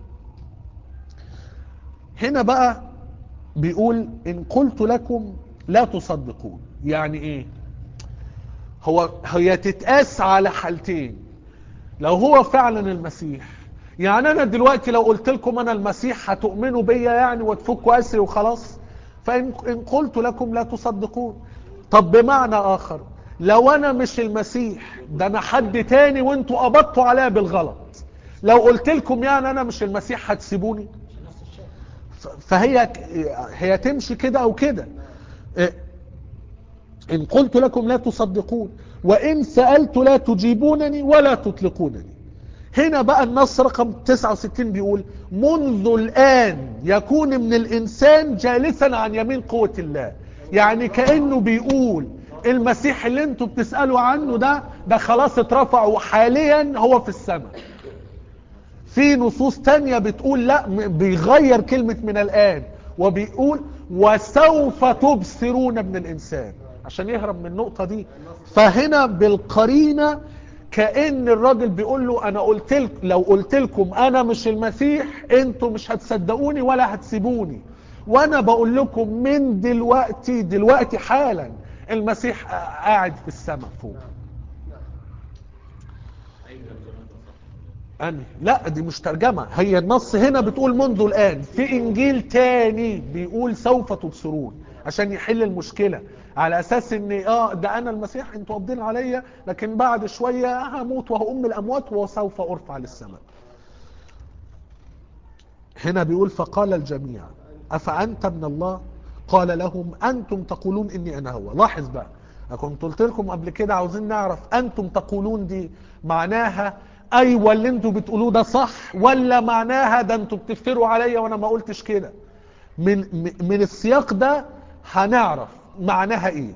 هنا بقى بيقول إن قلت لكم لا تصدقون يعني إيه هو هي تتقاس على حالتين لو هو فعلا المسيح يعني انا دلوقتي لو قلت لكم انا المسيح هتؤمنوا بيا يعني وتفكوا اسري وخلاص فان إن قلت لكم لا تصدقون طب بمعنى اخر لو انا مش المسيح ده انا حد تاني وانتوا قبضتوا عليا بالغلط لو قلت لكم يعني انا مش المسيح هتسيبوني ف- فهي هي تمشي كده او كده إيه، إن قلت لكم لا تصدقون وإن سألت لا تجيبونني ولا تطلقونني هنا بقى النص رقم 69 بيقول منذ الآن يكون من الإنسان جالسا عن يمين قوة الله يعني كأنه بيقول المسيح اللي انتوا بتسألوا عنه ده ده خلاص اترفع وحاليا هو في السماء في نصوص تانية بتقول لا م- بيغير كلمة من الآن وبيقول وسوف تبصرون من الإنسان عشان يهرب من النقطة دي فهنا بالقرينة كأن الراجل بيقول له أنا قلت لك لو قلت لكم أنا مش المسيح أنتوا مش هتصدقوني ولا هتسيبوني وأنا بقول لكم من دلوقتي دلوقتي حالا المسيح قاعد في السماء فوق أي ترجمة صح أنهي لا دي مش ترجمة هي النص هنا بتقول منذ الآن في إنجيل تاني بيقول سوف تبصرون عشان يحل المشكلة على أساس إن آه ده أنا المسيح أنتوا قابضين عليا لكن بعد شوية هموت وهأم الأموات وسوف أرفع للسماء هنا بيقول فقال الجميع أفأنت من الله قال لهم أنتم تقولون إني أنا هو لاحظ بقى أنا كنت قلت لكم قبل كده عاوزين نعرف أنتم تقولون دي معناها أيوة اللي أنتم بتقولوه ده صح ولا معناها ده أنتم بتفتروا عليا وأنا ما قلتش كده من من السياق ده هنعرف معناها إيه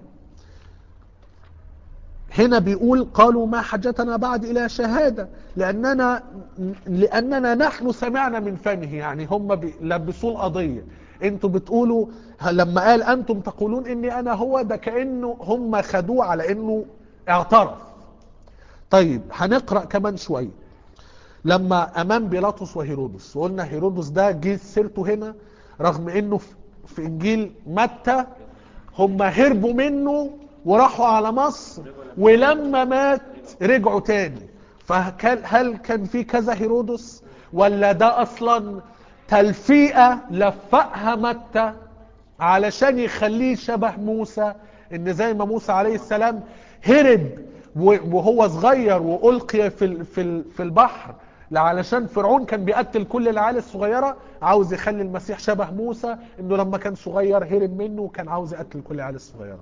هنا بيقول قالوا ما حاجتنا بعد إلى شهادة لأننا لأننا نحن سمعنا من فمه يعني هم بيلبسوا القضية انتوا بتقولوا لما قال أنتم تقولون إني أنا هو ده كأنه هم خدوه على إنه اعترف طيب هنقرأ كمان شوية لما أمام بيلاطس وهيرودس وقلنا هيرودس ده جه سيرته هنا رغم إنه في- في إنجيل متى هم هربوا منه وراحوا على مصر ولما مات رجعوا تاني فهل هل كان في كذا هيرودس ولا ده اصلا تلفيقة لفقها متى علشان يخليه شبه موسى ان زي ما موسى عليه السلام هرب و- وهو صغير والقي في ال- في ال- في البحر لا علشان فرعون كان بيقتل كل العيال الصغيرة عاوز يخلي المسيح شبه موسى انه لما كان صغير هرب منه وكان عاوز يقتل كل العيال الصغيرة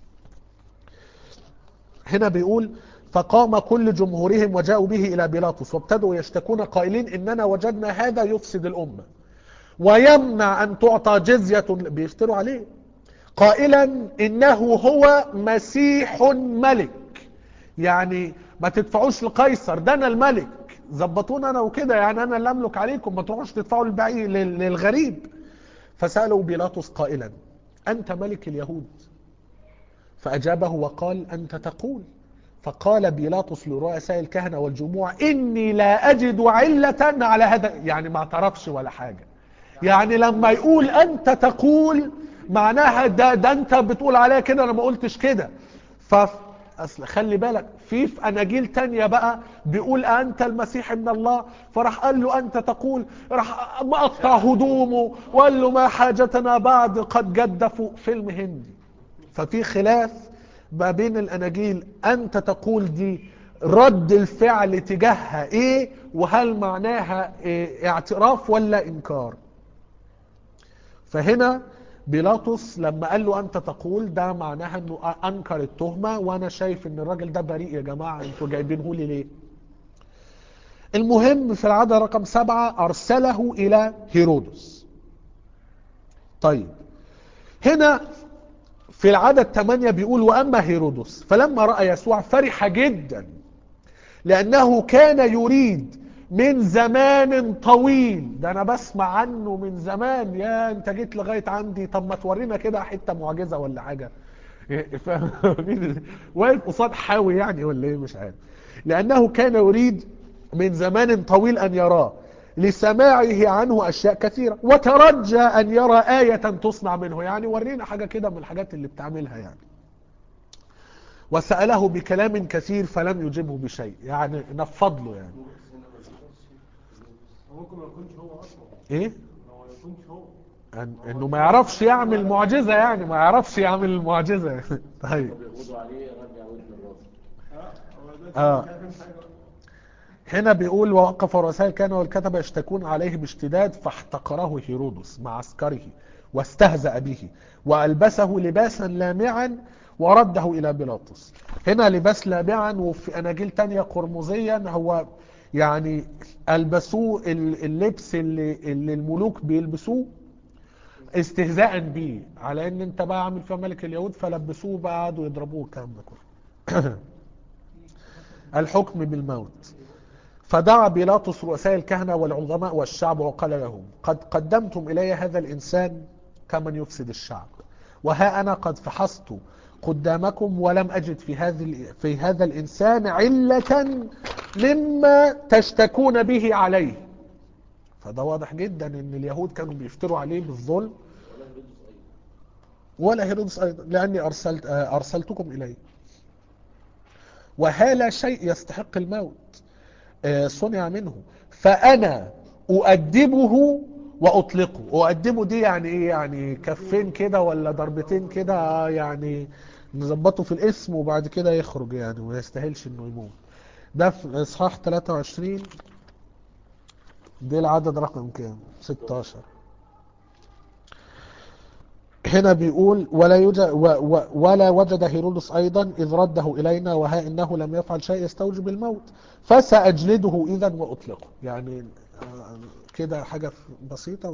هنا بيقول فقام كل جمهورهم وجاءوا به إلى بيلاطس وابتدوا يشتكون قائلين إننا وجدنا هذا يفسد الأمة ويمنع أن تعطى جزية بيفتروا عليه قائلا إنه هو مسيح ملك يعني ما تدفعوش لقيصر ده أنا الملك ظبطونا أنا وكده يعني أنا اللي أملك عليكم ما تروحوش تدفعوا للبعيد لل- للغريب فسألوا بيلاطس قائلا أنت ملك اليهود فأجابه وقال أنت تقول فقال بيلاطس لرؤساء الكهنة والجموع إني لا أجد علة على هذا يعني ما اعترفش ولا حاجة يعني لما يقول أنت تقول معناها ده, ده أنت بتقول عليا كده أنا ما قلتش كده ف أصل خلي بالك في في أناجيل تانية بقى بيقول أنت المسيح من الله فراح قال له أنت تقول راح مقطع هدومه وقال له ما حاجتنا بعد قد جدفوا فيلم هندي ففي خلاف ما بين الاناجيل انت تقول دي رد الفعل تجاهها ايه وهل معناها إيه اعتراف ولا انكار فهنا بيلاطس لما قال له انت تقول ده معناها انه انكر التهمه وانا شايف ان الراجل ده بريء يا جماعه انتوا جايبينه لي ليه المهم في العدد رقم سبعة ارسله الى هيرودس طيب هنا في العدد 8 بيقول وأما هيرودس فلما رأى يسوع فرح جدا لأنه كان يريد من زمان طويل ده أنا بسمع عنه من زمان يا أنت جيت لغاية عندي طب ما تورينا كده حتة معجزة ولا حاجة فاهمين؟ واقف قصاد حاوي يعني ولا ايه مش عارف لأنه كان يريد من زمان طويل أن يراه لسماعه عنه أشياء كثيرة وترجى أن يرى آية تصنع منه يعني ورينا حاجة كده من الحاجات اللي بتعملها يعني وسأله بكلام كثير فلم يجبه بشيء يعني نفض له يعني هو ممكن ما يكونش هو اصلا ايه هو ما يكونش هو أن- انه ما يعرفش يعمل معجزة يعني ما يعرفش يعمل المعجزة طيب بيقبضوا عليه رجع ودن الراس اه هو ده آه. مش عارف حاجه هنا بيقول ووقف رؤساء الكهنة والكتبة يشتكون عليه باشتداد فاحتقره هيرودس مع عسكره واستهزأ به وألبسه لباسا لامعا ورده إلى بيلاطس هنا لباس لامعا وفي أناجيل تانية قرمزيا هو يعني ألبسوه ال- اللبس اللي, اللي الملوك بيلبسوه استهزاء بيه على ان انت بقى عامل فيها ملك اليهود فلبسوه بقى قعدوا يضربوه الكلام ده كله الحكم بالموت فدعا بيلاطس رؤساء الكهنة والعظماء والشعب وقال لهم قد قدمتم إلي هذا الإنسان كمن يفسد الشعب وها أنا قد فحصت قدامكم ولم أجد في هذه في هذا الإنسان علة مما تشتكون به عليه فده واضح جدا ان اليهود كانوا بيفتروا عليه بالظلم ولا هيرودس ايضا لاني ارسلت آه، ارسلتكم اليه وهذا شيء يستحق الموت آه، صنع منه فانا اؤدبه واطلقه اؤدبه دي يعني ايه يعني كفين كده ولا ضربتين كده آه، يعني نظبطه في الاسم وبعد كده يخرج يعني وما يستاهلش انه يموت ده في اصحاح 23 دي العدد رقم كام 16 هنا بيقول ولا يوجد و و ولا وجد هيرودس ايضا اذ رده الينا وها انه لم يفعل شيء يستوجب الموت فساجلده اذا واطلقه يعني آه، كده حاجه بسيطه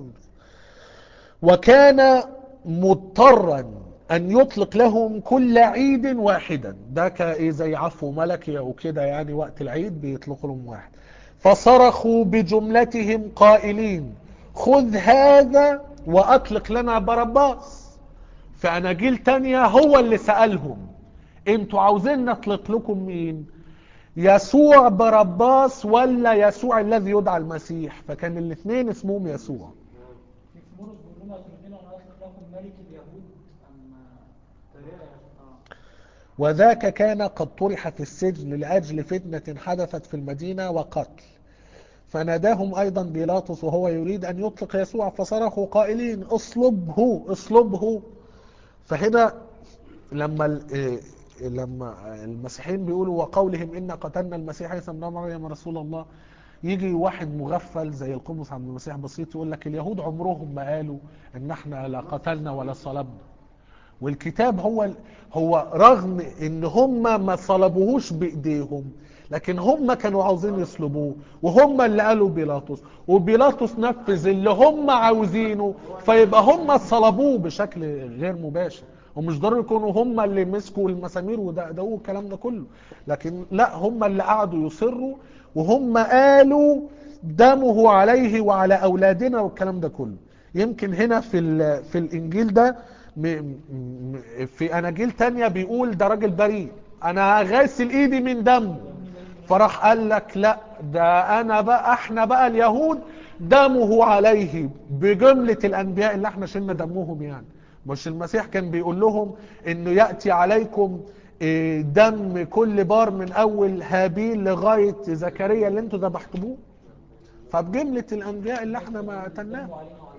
وكان مضطرا ان يطلق لهم كل عيد واحدا ده كايه زي عفو ملكي او كده يعني وقت العيد بيطلقوا لهم واحد فصرخوا بجملتهم قائلين خذ هذا واطلق لنا بارباس في اناجيل تانية هو اللي سألهم انتوا عاوزين نطلق لكم مين يسوع بارباس ولا يسوع الذي يدعى المسيح فكان الاثنين اسمهم يسوع في مرقس بيقول لهم أتريدون أن أطلق لكم ملك اليهود أما آه. وذاك كان قد طرح في السجن لأجل فتنة حدثت في المدينة وقتل فناداهم أيضا بيلاطس وهو يريد أن يطلق يسوع فصرخوا قائلين اصلبه اصلبه فهنا لما ال- إيه لما المسيحيين بيقولوا وقولهم إن قتلنا المسيح عيسى ابن مريم رسول الله يجي واحد مغفل زي القمص عبد المسيح بسيط يقول لك اليهود عمرهم ما قالوا ان احنا لا قتلنا ولا صلبنا والكتاب هو هو رغم ان هم ما صلبوهوش بايديهم لكن هم كانوا عاوزين يصلبوه وهم اللي قالوا بيلاطس وبيلاطس نفذ اللي هم عاوزينه فيبقى هم صلبوه بشكل غير مباشر ومش ضروري يكونوا هم اللي مسكوا المسامير وده ده الكلام ده كله لكن لا هم اللي قعدوا يصروا وهم قالوا دمه عليه وعلى اولادنا والكلام ده كله يمكن هنا في ال- في الانجيل ده م- م- في اناجيل تانية بيقول ده راجل بريء انا غاسل ايدي من دمه فراح قال لك لا ده انا بقى احنا بقى اليهود دمه عليه بجملة الانبياء اللي احنا شلنا دمهم يعني مش المسيح كان بيقول لهم انه يأتي عليكم إيه، دم كل بار من اول هابيل لغاية زكريا اللي انتوا ذبحتموه فبجملة الانبياء اللي احنا ما قتلناهم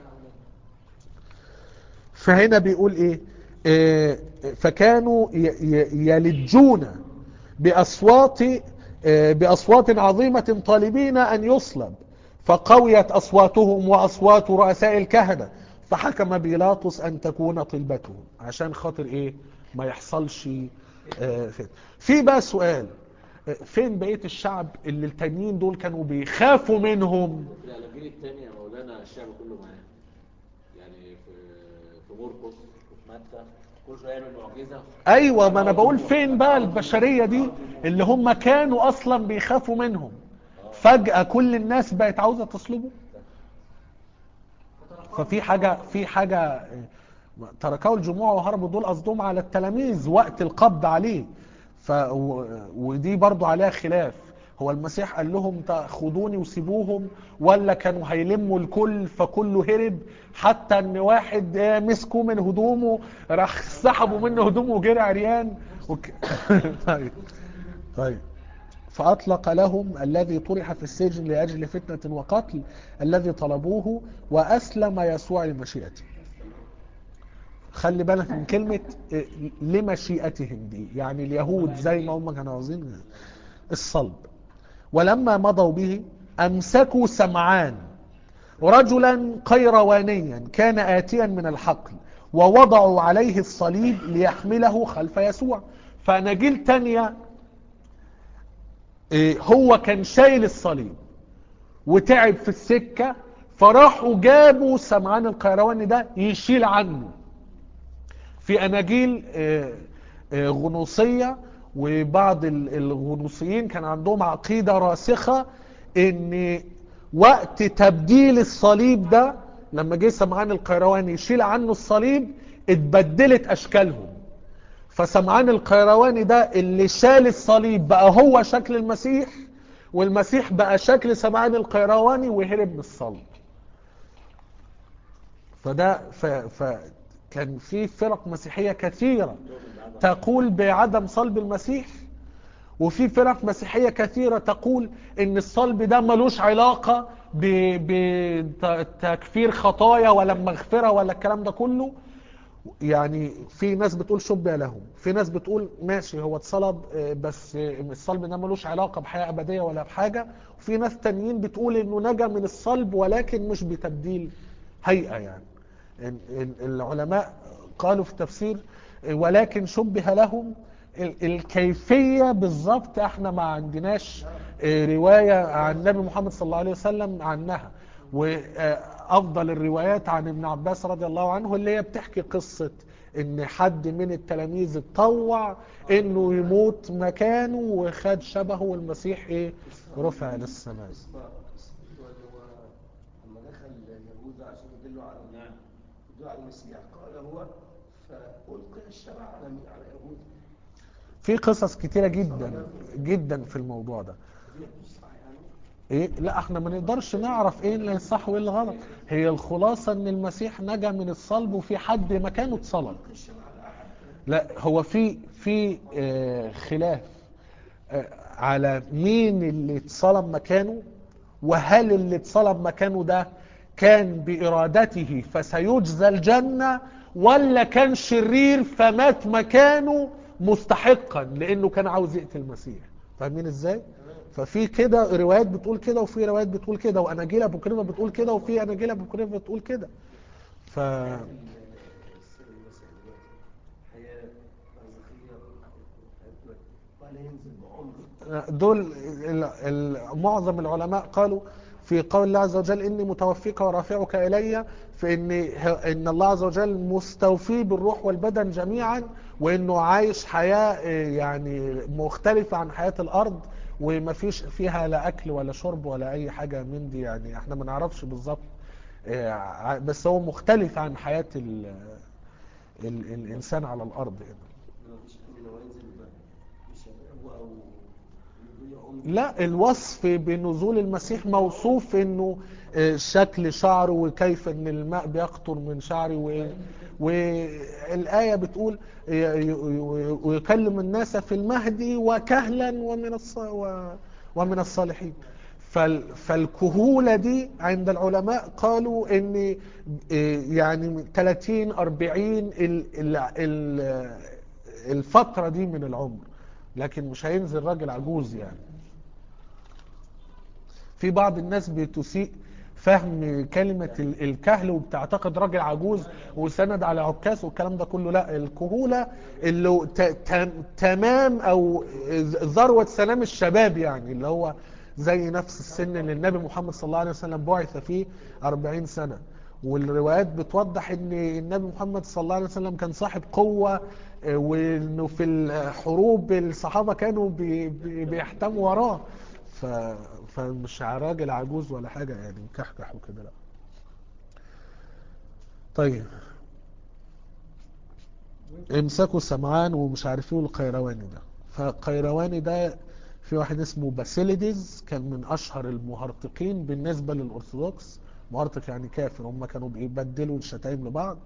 فهنا بيقول ايه آه، فكانوا ي- ي- يلجون باصوات آه، باصوات عظيمه طالبين ان يصلب فقويت اصواتهم واصوات رؤساء الكهنه فحكم بيلاطس ان تكون طلبتهم عشان خاطر ايه ما يحصلش آه، فتنة. في بقى سؤال آه، فين بقيه الشعب اللي التانيين دول كانوا بيخافوا منهم في الاناجيل الثانيه يا مولانا الشعب كله معاه يعني في في مرقس وفي متى كل شويه يعمل معجزه ايوه ما انا بقول فين بقى البشريه دي اللي هم كانوا اصلا بيخافوا منهم فجاه كل الناس بقت عاوزه تصلبه ففي حاجه في حاجه تركوا الجموع وهربوا دول قصدهم على التلاميذ وقت القبض عليه ف و- ودي برضو عليها خلاف هو المسيح قال لهم تاخذوني وسيبوهم ولا كانوا هيلموا الكل فكله هرب حتى ان واحد آه، مسكوا من هدومه راح سحبوا منه هدومه وجري عريان وك... طيب طيب فأطلق لهم الذي طرح في السجن لأجل فتنة وقتل الذي طلبوه وأسلم يسوع لمشيئته خلي بالك من كلمة إيه، لمشيئتهم دي يعني اليهود زي ما هم كانوا عاوزين الصلب ولما مضوا به أمسكوا سمعان رجلا قيروانيا كان آتيا من الحقل ووضعوا عليه الصليب ليحمله خلف يسوع فأناجيل تانية إيه، هو كان شايل الصليب وتعب في السكة فراحوا جابوا سمعان القيرواني ده يشيل عنه في اناجيل آه، آه، غنوصيه وبعض ال- الغنوصيين كان عندهم عقيده راسخه ان وقت تبديل الصليب ده لما جه سمعان القيرواني يشيل عنه الصليب اتبدلت اشكالهم فسمعان القيرواني ده اللي شال الصليب بقى هو شكل المسيح والمسيح بقى شكل سمعان القيرواني وهرب من الصلب فده ف... ف... كان في فرق مسيحية كثيرة تقول بعدم صلب المسيح وفي فرق مسيحية كثيرة تقول ان الصلب ده ملوش علاقة بتكفير خطايا ولا مغفرة ولا الكلام ده كله يعني في ناس بتقول شبه لهم في ناس بتقول ماشي هو اتصلب آه، بس آه، الصلب ده ملوش علاقة بحياة أبدية ولا بحاجة وفي ناس تانيين بتقول انه نجا من الصلب ولكن مش بتبديل هيئة يعني إن- إن العلماء قالوا في التفسير آه، ولكن شبه لهم ال- الكيفية بالظبط احنا ما عندناش آه، رواية عن النبي محمد صلى الله عليه وسلم عنها وافضل الروايات عن ابن عباس رضي الله عنه اللي هي بتحكي قصة ان حد من التلاميذ اتطوع انه يموت مكانه وخد شبهه والمسيح ايه رفع للسماء اللي هو لما دخل يهوذا عشان يدلوا على نعم يدلوا على المسيح قال هو فألقي الشبع على مين؟ على يهوذا في قصص كتيرة جدا جدا في الموضوع ده دي صح يعني ايه لا احنا ما نقدرش نعرف ايه اللي صح وايه اللي غلط هي الخلاصة ان المسيح نجا من الصلب وفي حد مكانه اتصلب لا هو في في آه، خلاف آه، على مين اللي اتصلب مكانه وهل اللي اتصلب مكانه ده كان بإرادته فسيجزى الجنة ولا كان شرير فمات مكانه مستحقا لأنه كان عاوز يقتل المسيح فاهمين ازاي ففي كده روايات بتقول كده وفي روايات بتقول كده واناجيل ابو كريمه بتقول كده وفي اناجيل ابو كريمه بتقول كده ف السر المسيح دلوقتي حياة برزخية دلوقتي ولا ينزل بعمق دول ال- ال- معظم العلماء قالوا في قول الله عز وجل اني متوفيك ورافعك الي فان ان الله عز وجل مستوفي بالروح والبدن جميعا وانه عايش حياه آه، يعني مختلفه عن حياه الارض وما فيش فيها لا اكل ولا شرب ولا اي حاجه من دي يعني احنا ما نعرفش بالظبط آه، ع- بس هو مختلف عن حياه ال ال الانسان على الارض يعني. ما فيش حد لو ينزل يبقى بشبابه او يضيع عمق لا الوصف بنزول المسيح موصوف انه آه، شكل شعره وكيف ان الماء بيقطر من شعره و- والآية بتقول ي- ي- ي- ويكلم الناس في المهد وكهلا ومن الص- و- ومن الصالحين فال- فالكهولة دي عند العلماء قالوا ان آه، يعني من 30 40 ال- ال- ال- الفترة دي من العمر لكن مش هينزل راجل عجوز يعني في بعض الناس بتسيء فهم كلمة ال- الكهل وبتعتقد راجل عجوز وسند على عكاز والكلام ده كله لا الكهولة اللي ت- ت- تمام او ذروة سلام الشباب يعني اللي هو زي نفس السن اللي النبي محمد صلى الله عليه وسلم بعث فيه 40 سنة والروايات بتوضح ان النبي محمد صلى الله عليه وسلم كان صاحب قوة آه، وانه في الحروب الصحابة كانوا بي- بي- بيحتموا وراه ف... فمش راجل عجوز ولا حاجة يعني مكحكح وكده لا طيب امسكوا سمعان ومش عارفين القيرواني ده فالقيرواني ده في واحد اسمه باسيليديز كان من اشهر المهرطقين بالنسبة للارثوذكس مهرطق يعني كافر هم كانوا بيبدلوا الشتايم لبعض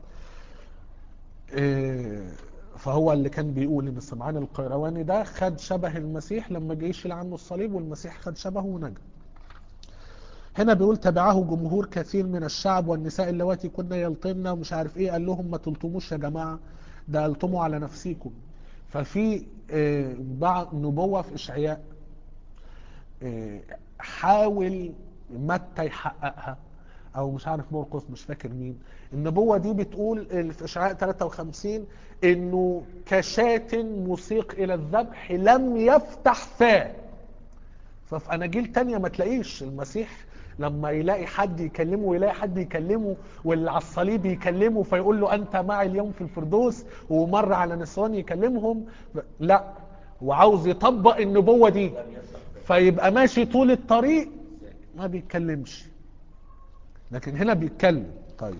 إيه، فهو اللي كان بيقول ان سمعان القيرواني ده خد شبه المسيح لما جه يشيل عنه الصليب والمسيح خد شبهه ونجا هنا بيقول تبعه جمهور كثير من الشعب والنساء اللواتي كنا يلطمن ومش عارف ايه قال لهم ما تلطموش يا جماعه ده الطموا على نفسيكم ففي آه، بعض نبوه في اشعياء آه، حاول متى يحققها او مش عارف مرقس مش فاكر مين النبوة دي بتقول في اشعياء 53 انه كشاة مسيق الى الذبح لم يفتح فاه ففي اناجيل تانية ما تلاقيش المسيح لما يلاقي حد يكلمه ويلاقي حد يكلمه واللي على الصليب يكلمه فيقول له انت معي اليوم في الفردوس ومر على نسوان يكلمهم لا وعاوز يطبق النبوة دي فيبقى ماشي طول الطريق ما بيتكلمش لكن هنا بيتكلم طيب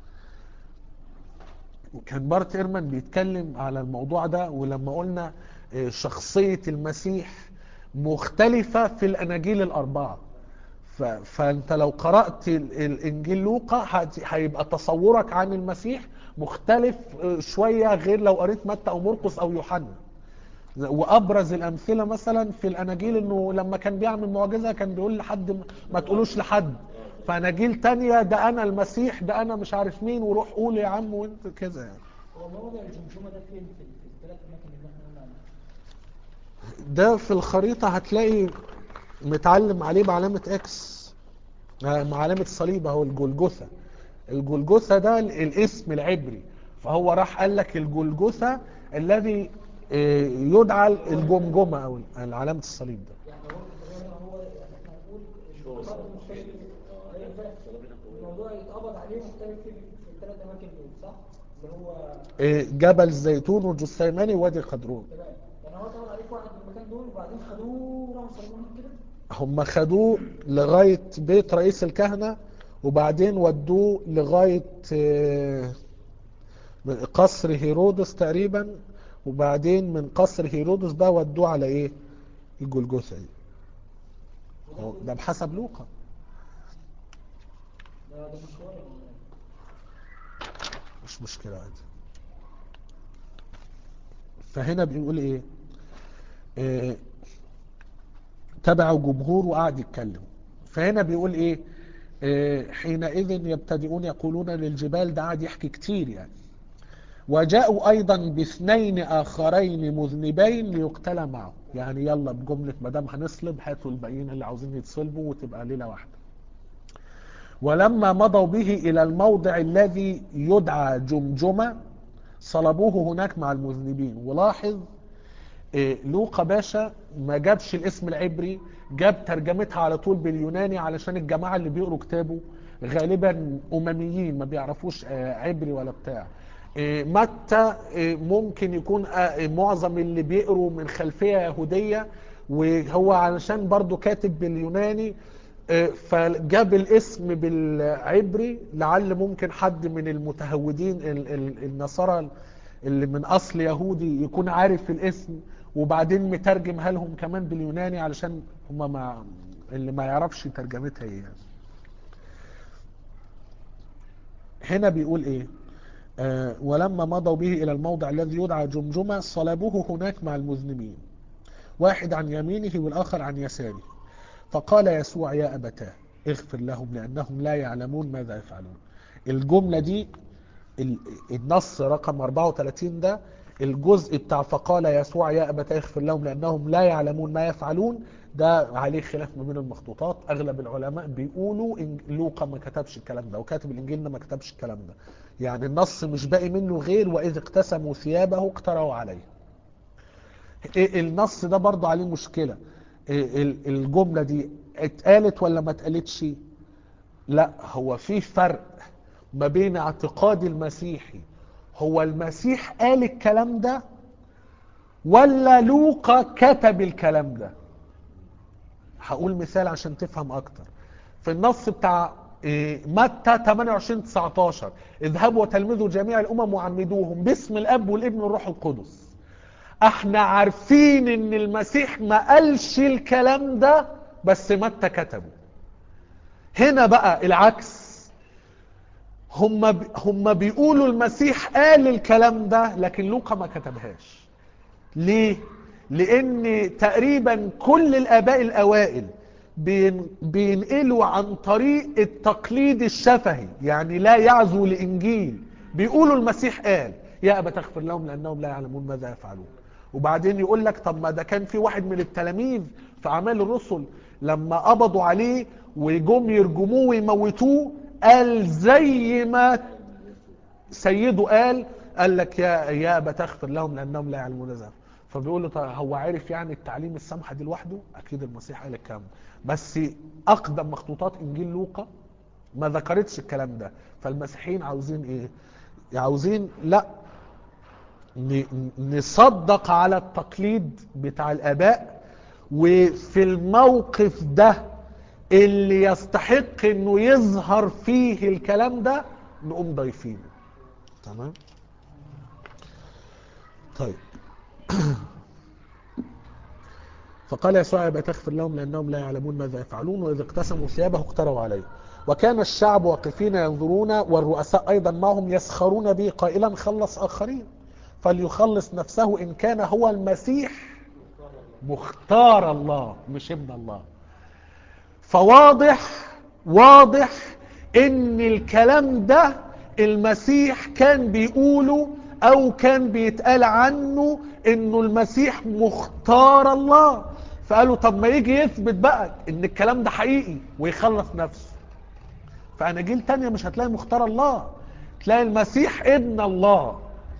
وكان بارت ايرمان بيتكلم على الموضوع ده ولما قلنا آه، شخصية المسيح مختلفة في الأناجيل الأربعة ف- فأنت لو قرأت ال- الإنجيل لوقا هت- هيبقى تصورك عن المسيح مختلف آه، شوية غير لو قريت متى أو مرقس أو يوحنا وابرز الامثله مثلا في الاناجيل انه لما كان بيعمل معجزه كان بيقول لحد ما تقولوش لحد فاناجيل تانية ده انا المسيح ده انا مش عارف مين وروح قول يا عم وانت كذا يعني هو موضع الجمجمه ده فين في في الثلاث اماكن اللي احنا قلنا عليها ده في الخريطه هتلاقي متعلم عليه بعلامه اكس آه، مع علامه الصليب اهو الجلجثه الجلجثه ده ال- الاسم العبري فهو راح قال لك الجلجثه الذي آه، يدعى الجمجمه او علامه الصليب ده يعني هو زي ما هو يعني احنا هنقول هو القبر مختلف ما ينفعش الموضوع يتقبض عليه مختلف في في الثلاث اماكن دول صح؟ اللي هو آه، جبل الزيتون والجثيماني ووادي القدرون تمام يعني هو اتقبض عليه في واحد من المكان دول وبعدين خدوه وراحوا صلبوه هناك كده هم خدوه لغاية بيت رئيس الكهنة وبعدين ودوه لغاية آه، قصر هيرودس تقريبا وبعدين من قصر هيرودس بقى ودوه على ايه الجلجثة دي هو ده بحسب لوقا ده ده مشوار يعني. مش مشكلة عادي فهنا بيقول ايه آه، تبعوا جمهور وقعد يتكلم فهنا بيقول ايه آه، حينئذ يبتدئون يقولون للجبال ده قعد يحكي كتير يعني وجاءوا ايضا باثنين اخرين مذنبين ليقتل معه يعني يلا بجملة مدام هنصلب هاتوا الباقيين اللي عاوزين يتصلبوا وتبقى ليلة واحدة ولما مضوا به إلى الموضع الذي يدعى جمجمة صلبوه هناك مع المذنبين ولاحظ إيه، لوقا باشا ما جابش الاسم العبري جاب ترجمتها على طول باليوناني علشان الجماعة اللي بيقروا كتابه غالبا أمميين ما بيعرفوش آه، عبري ولا بتاع إيه، متى إيه، ممكن يكون آه، معظم اللي بيقروا من خلفية يهودية وهو علشان برضو كاتب باليوناني آه، فجاب الاسم بالعبري لعل ممكن حد من المتهودين ال- ال- النصارى اللي من اصل يهودي يكون عارف الاسم وبعدين مترجمها لهم كمان باليوناني علشان هما ما اللي ما يعرفش ترجمتها ايه يعني. هنا بيقول ايه آه ولما مضوا به الى الموضع الذي يدعى جمجمة صلبوه هناك مع المذنبين واحد عن يمينه والاخر عن يساره فقال يسوع يا ابتاه اغفر لهم لانهم لا يعلمون ماذا يفعلون الجملة دي ال- النص رقم 34 ده الجزء بتاع فقال يسوع يا أبت اغفر لهم لأنهم لا يعلمون ما يفعلون ده عليه خلاف ما بين المخطوطات أغلب العلماء بيقولوا إن لوقا ما كتبش الكلام ده وكاتب الإنجيل ده ما كتبش الكلام ده يعني النص مش باقي منه غير وإذ اقتسموا ثيابه اقتروا عليه إيه النص ده برضه عليه مشكلة إيه ال- الجملة دي اتقالت ولا ما اتقالتش لا هو في فرق ما بين اعتقاد المسيحي هو المسيح قال الكلام ده ولا لوقا كتب الكلام ده هقول مثال عشان تفهم اكتر في النص بتاع إيه، متى 28 19 اذهبوا وتلمذوا جميع الامم وعمدوهم باسم الاب والابن والروح القدس احنا عارفين ان المسيح ما قالش الكلام ده بس متى كتبه هنا بقى العكس هم ب... هم بيقولوا المسيح قال الكلام ده لكن لوقا ما كتبهاش ليه لان تقريبا كل الاباء الاوائل بين... بينقلوا عن طريق التقليد الشفهي يعني لا يعزو لانجيل بيقولوا المسيح قال يا ابا تغفر لهم لانهم لا يعلمون ماذا يفعلون وبعدين يقول لك طب ما ده كان في واحد من التلاميذ في اعمال الرسل لما قبضوا عليه وجم يرجموه ويموتوه قال زي ما سيده قال قال لك يا يا ابا تغفر لهم لانهم لا يعلمون ذلك فبيقول له طيب هو عارف يعني التعليم السمحه دي لوحده اكيد المسيح قال الكلام ده. بس اقدم مخطوطات انجيل لوقا ما ذكرتش الكلام ده فالمسيحيين عاوزين ايه عاوزين لا ن- نصدق على التقليد بتاع الاباء وفي الموقف ده اللي يستحق انه يظهر فيه الكلام ده نقوم ضايفينه تمام طيب فقال يسوع يبقى تغفر لهم لانهم لا يعلمون ماذا يفعلون واذا اقتسموا ثيابه اقتروا عليه وكان الشعب واقفين ينظرون والرؤساء ايضا معهم يسخرون به قائلا خلص اخرين فليخلص نفسه ان كان هو المسيح مختار الله مش ابن الله فواضح واضح ان الكلام ده المسيح كان بيقوله او كان بيتقال عنه انه المسيح مختار الله فقالوا طب ما يجي يثبت بقى ان الكلام ده حقيقي ويخلص نفسه فاناجيل تانية مش هتلاقي مختار الله تلاقي المسيح ابن الله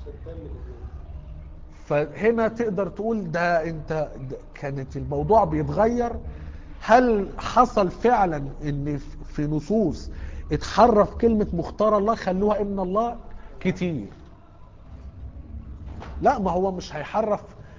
فهنا تقدر تقول ده انت ده كانت الموضوع بيتغير هل حصل فعلا ان في نصوص اتحرف كلمة مختار الله خلوها ابن الله كتير لا ما هو مش هيحرف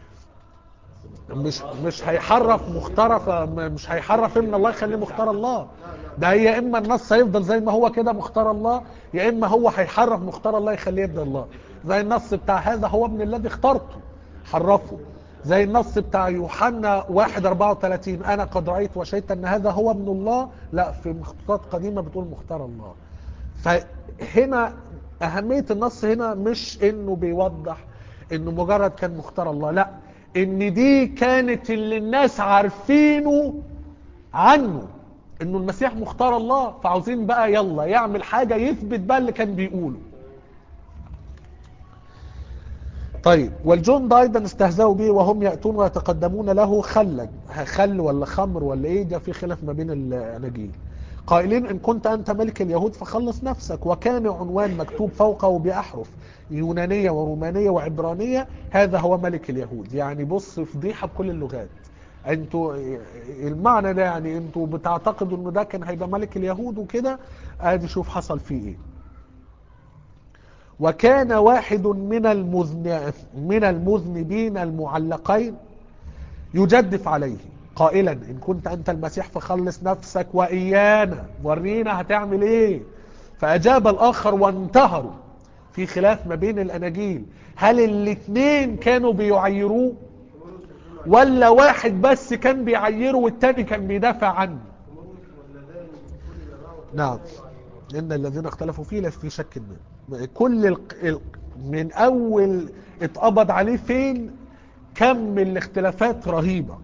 مش مش هيحرف مخترف مش هيحرف ابن الله يخليه مختار الله ده يا اما النص هيفضل زي ما هو كده مختار الله يا اما هو هيحرف مختار الله يخليه ابن الله زي النص بتاع هذا هو ابن الذي اخترته حرفه زي النص بتاع يوحنا 1 34 انا قد رايت وشهدت ان هذا هو ابن الله لا في مخطوطات قديمه بتقول مختار الله فهنا اهميه النص هنا مش انه بيوضح انه مجرد كان مختار الله لا ان دي كانت اللي الناس عارفينه عنه انه المسيح مختار الله فعاوزين بقى يلا يعمل حاجه يثبت بقى اللي كان بيقوله طيب والجند ايضا استهزأوا به وهم يأتون ويتقدمون له خلا خل ولا خمر ولا ايه ده في خلاف ما بين الاناجيل قائلين ان كنت انت ملك اليهود فخلص نفسك وكان عنوان مكتوب فوقه باحرف يونانيه ورومانيه وعبرانيه هذا هو ملك اليهود يعني بص فضيحه بكل اللغات انتوا المعنى ده يعني انتوا بتعتقدوا انه ده كان هيبقى ملك اليهود وكده ادي شوف حصل فيه ايه وكان واحد من المذن من المذنبين المعلقين يجدف عليه قائلا ان كنت انت المسيح فخلص نفسك وايانا ورينا هتعمل ايه فاجاب الاخر وانتهروا في خلاف ما بين الاناجيل هل الاثنين كانوا بيعيروه ولا واحد بس كان بيعيره والتاني كان بيدافع عنه نعم ان الذين اختلفوا فيه لفي شك منه كل ال... ال- من اول اتقبض عليه فين كم الاختلافات رهيبة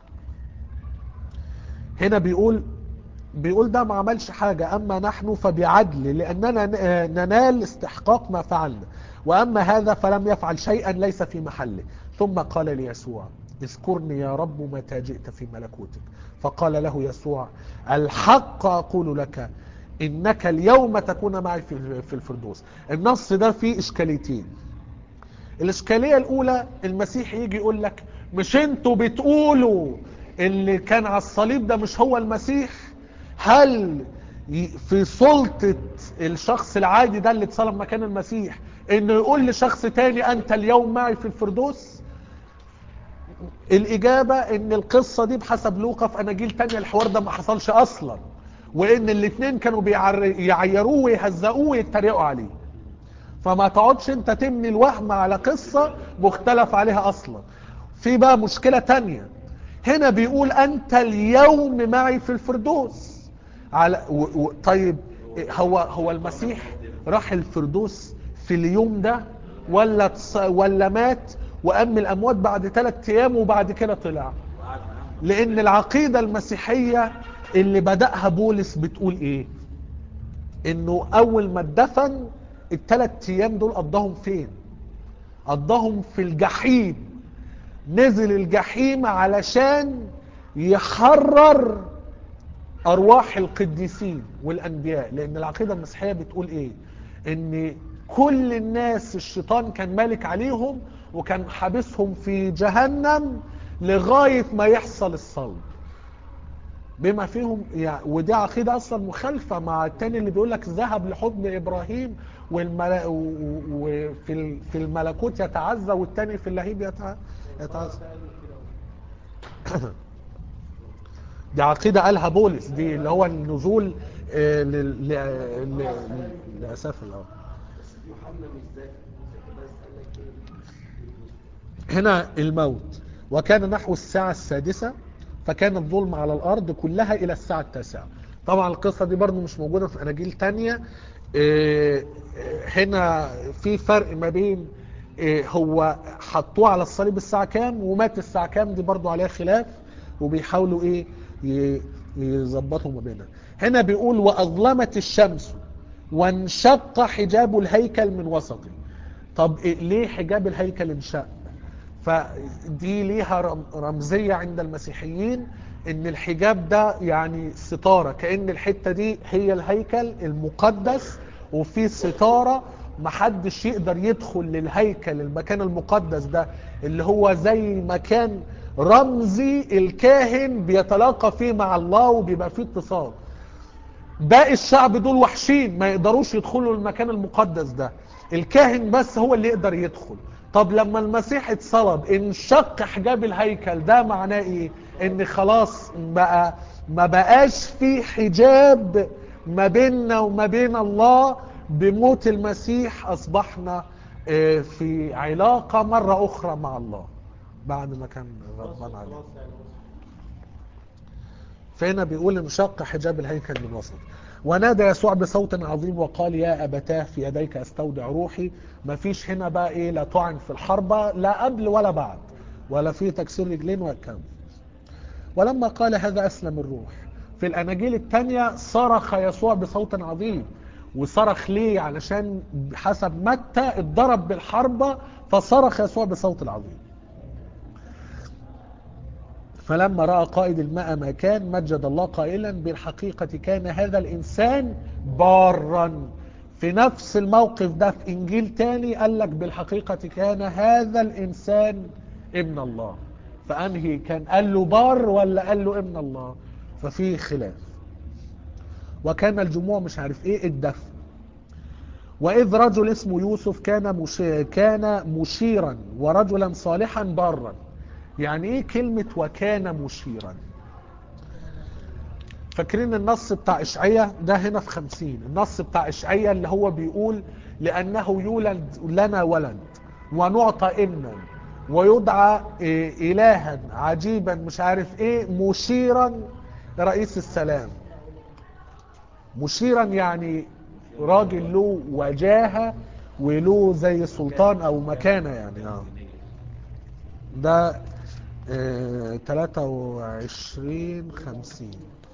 هنا بيقول بيقول ده ما عملش حاجة أما نحن فبعدل لأننا ن- ننال استحقاق ما فعلنا وأما هذا فلم يفعل شيئا ليس في محله ثم قال ليسوع اذكرني يا رب متى جئت في ملكوتك فقال له يسوع الحق أقول لك إنك اليوم تكون معي في في الفردوس النص ده فيه إشكاليتين الإشكالية الأولى المسيح يجي يقول لك مش انتوا بتقولوا اللي كان على الصليب ده مش هو المسيح هل ي- في سلطة الشخص العادي ده اللي اتصلب مكان المسيح انه يقول لشخص تاني انت اليوم معي في الفردوس الإجابة إن القصة دي بحسب لوقا في أناجيل تانية الحوار ده ما حصلش أصلا وإن الاتنين كانوا بيعر- يعيروه ويهزقوه ويتريقوا عليه فما تقعدش انت تبني الوهم على قصة مختلف عليها أصلا في بقى مشكلة تانية هنا بيقول أنت اليوم معي في الفردوس على و و طيب هو هو المسيح راح الفردوس في اليوم ده ولا تص- ولا مات وقام من الأموات بعد ثلاث أيام وبعد كده طلع لأن العقيدة المسيحية اللي بدأها بولس بتقول إيه إنه أول ما اتدفن الثلاث أيام دول قضاهم فين قضاهم في الجحيم نزل الجحيم علشان يحرر ارواح القديسين والانبياء لان العقيده المسيحيه بتقول ايه ان كل الناس الشيطان كان مالك عليهم وكان حابسهم في جهنم لغايه ما يحصل الصلب بما فيهم يعني ودي عقيده اصلا مخالفه مع التاني اللي بيقول لك ذهب لحضن ابراهيم والملا... و- و- وفي ال- في الملكوت يتعزى والتاني في اللهيب يتع... يتعزى دي عقيدة قالها بولس دي اللي هو النزول آه، لل- ل- ل- لأسف الله هنا الموت وكان نحو الساعة السادسة فكان الظلم على الأرض كلها إلى الساعة التاسعة طبعا القصة دي برضو مش موجودة في أناجيل تانية آه، هنا في فرق ما بين آه، هو حطوه على الصليب الساعة كام ومات الساعة كام دي برضو عليها خلاف وبيحاولوا ايه ي- يظبطوا ما بينها هنا بيقول وأظلمت الشمس وانشق حجاب الهيكل من وسطه طب إيه ليه حجاب الهيكل انشق فدي ليها رم- رمزية عند المسيحيين ان الحجاب ده يعني ستارة كأن الحتة دي هي الهيكل المقدس وفي ستارة محدش يقدر يدخل للهيكل المكان المقدس ده اللي هو زي مكان رمزي الكاهن بيتلاقى فيه مع الله وبيبقى فيه اتصال باقي الشعب دول وحشين ما يقدروش يدخلوا المكان المقدس ده الكاهن بس هو اللي يقدر يدخل طب لما المسيح اتصلب انشق حجاب الهيكل ده معناه ايه ان خلاص بقى ما بقاش في حجاب ما بيننا وما بين الله بموت المسيح اصبحنا آه، في علاقة مرة اخرى مع الله بعد ما كان غضبان عليه خلاص يعني فهنا بيقول انشق حجاب الهيكل من وسط ونادى يسوع بصوت عظيم وقال يا أبتاه في يديك أستودع روحي ما فيش هنا بقى إيه لا طعن في الحربة لا قبل ولا بعد ولا في تكسير رجلين ولا كم ولما قال هذا أسلم الروح في الأناجيل الثانية صرخ يسوع بصوت عظيم وصرخ ليه علشان حسب متى اتضرب بالحربة فصرخ يسوع بصوت العظيم فلما رأى قائد الماء ما كان مجد الله قائلا بالحقيقة كان هذا الإنسان بارا في نفس الموقف ده في إنجيل تاني قال لك بالحقيقة كان هذا الإنسان ابن الله فأنهي كان قال له بار ولا قال له ابن الله ففي خلاف وكان الجموع مش عارف ايه الدفن وإذ رجل اسمه يوسف كان مش... كان مشيرا ورجلا صالحا بارا يعني ايه كلمة وكان مشيرا فاكرين النص بتاع إشعية ده هنا في خمسين النص بتاع إشعية اللي هو بيقول لأنه يولد لنا ولد ونعطى ابنا ويدعى إيه إلها عجيبا مش عارف ايه مشيرا رئيس السلام مشيرا يعني راجل له وجاهة وله زي سلطان او مكانة يعني اه ده اه 23 50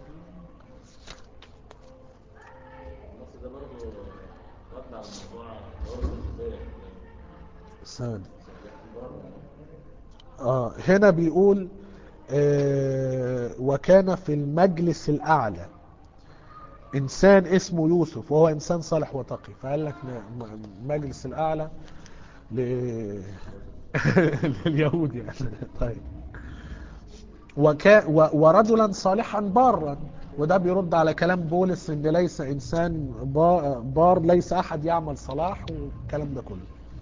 النص ده برضه رد على موضوع دور الخزايا ثاني اه هنا بيقول آه وكان في المجلس الاعلى انسان اسمه يوسف وهو انسان صالح وتقي فقال لك ن- م- المجلس الاعلى ل... لليهود يعني طيب وكا و... ورجلا صالحا بارا وده بيرد على كلام بولس ان ليس انسان با- بار ليس احد يعمل صلاح والكلام ده كله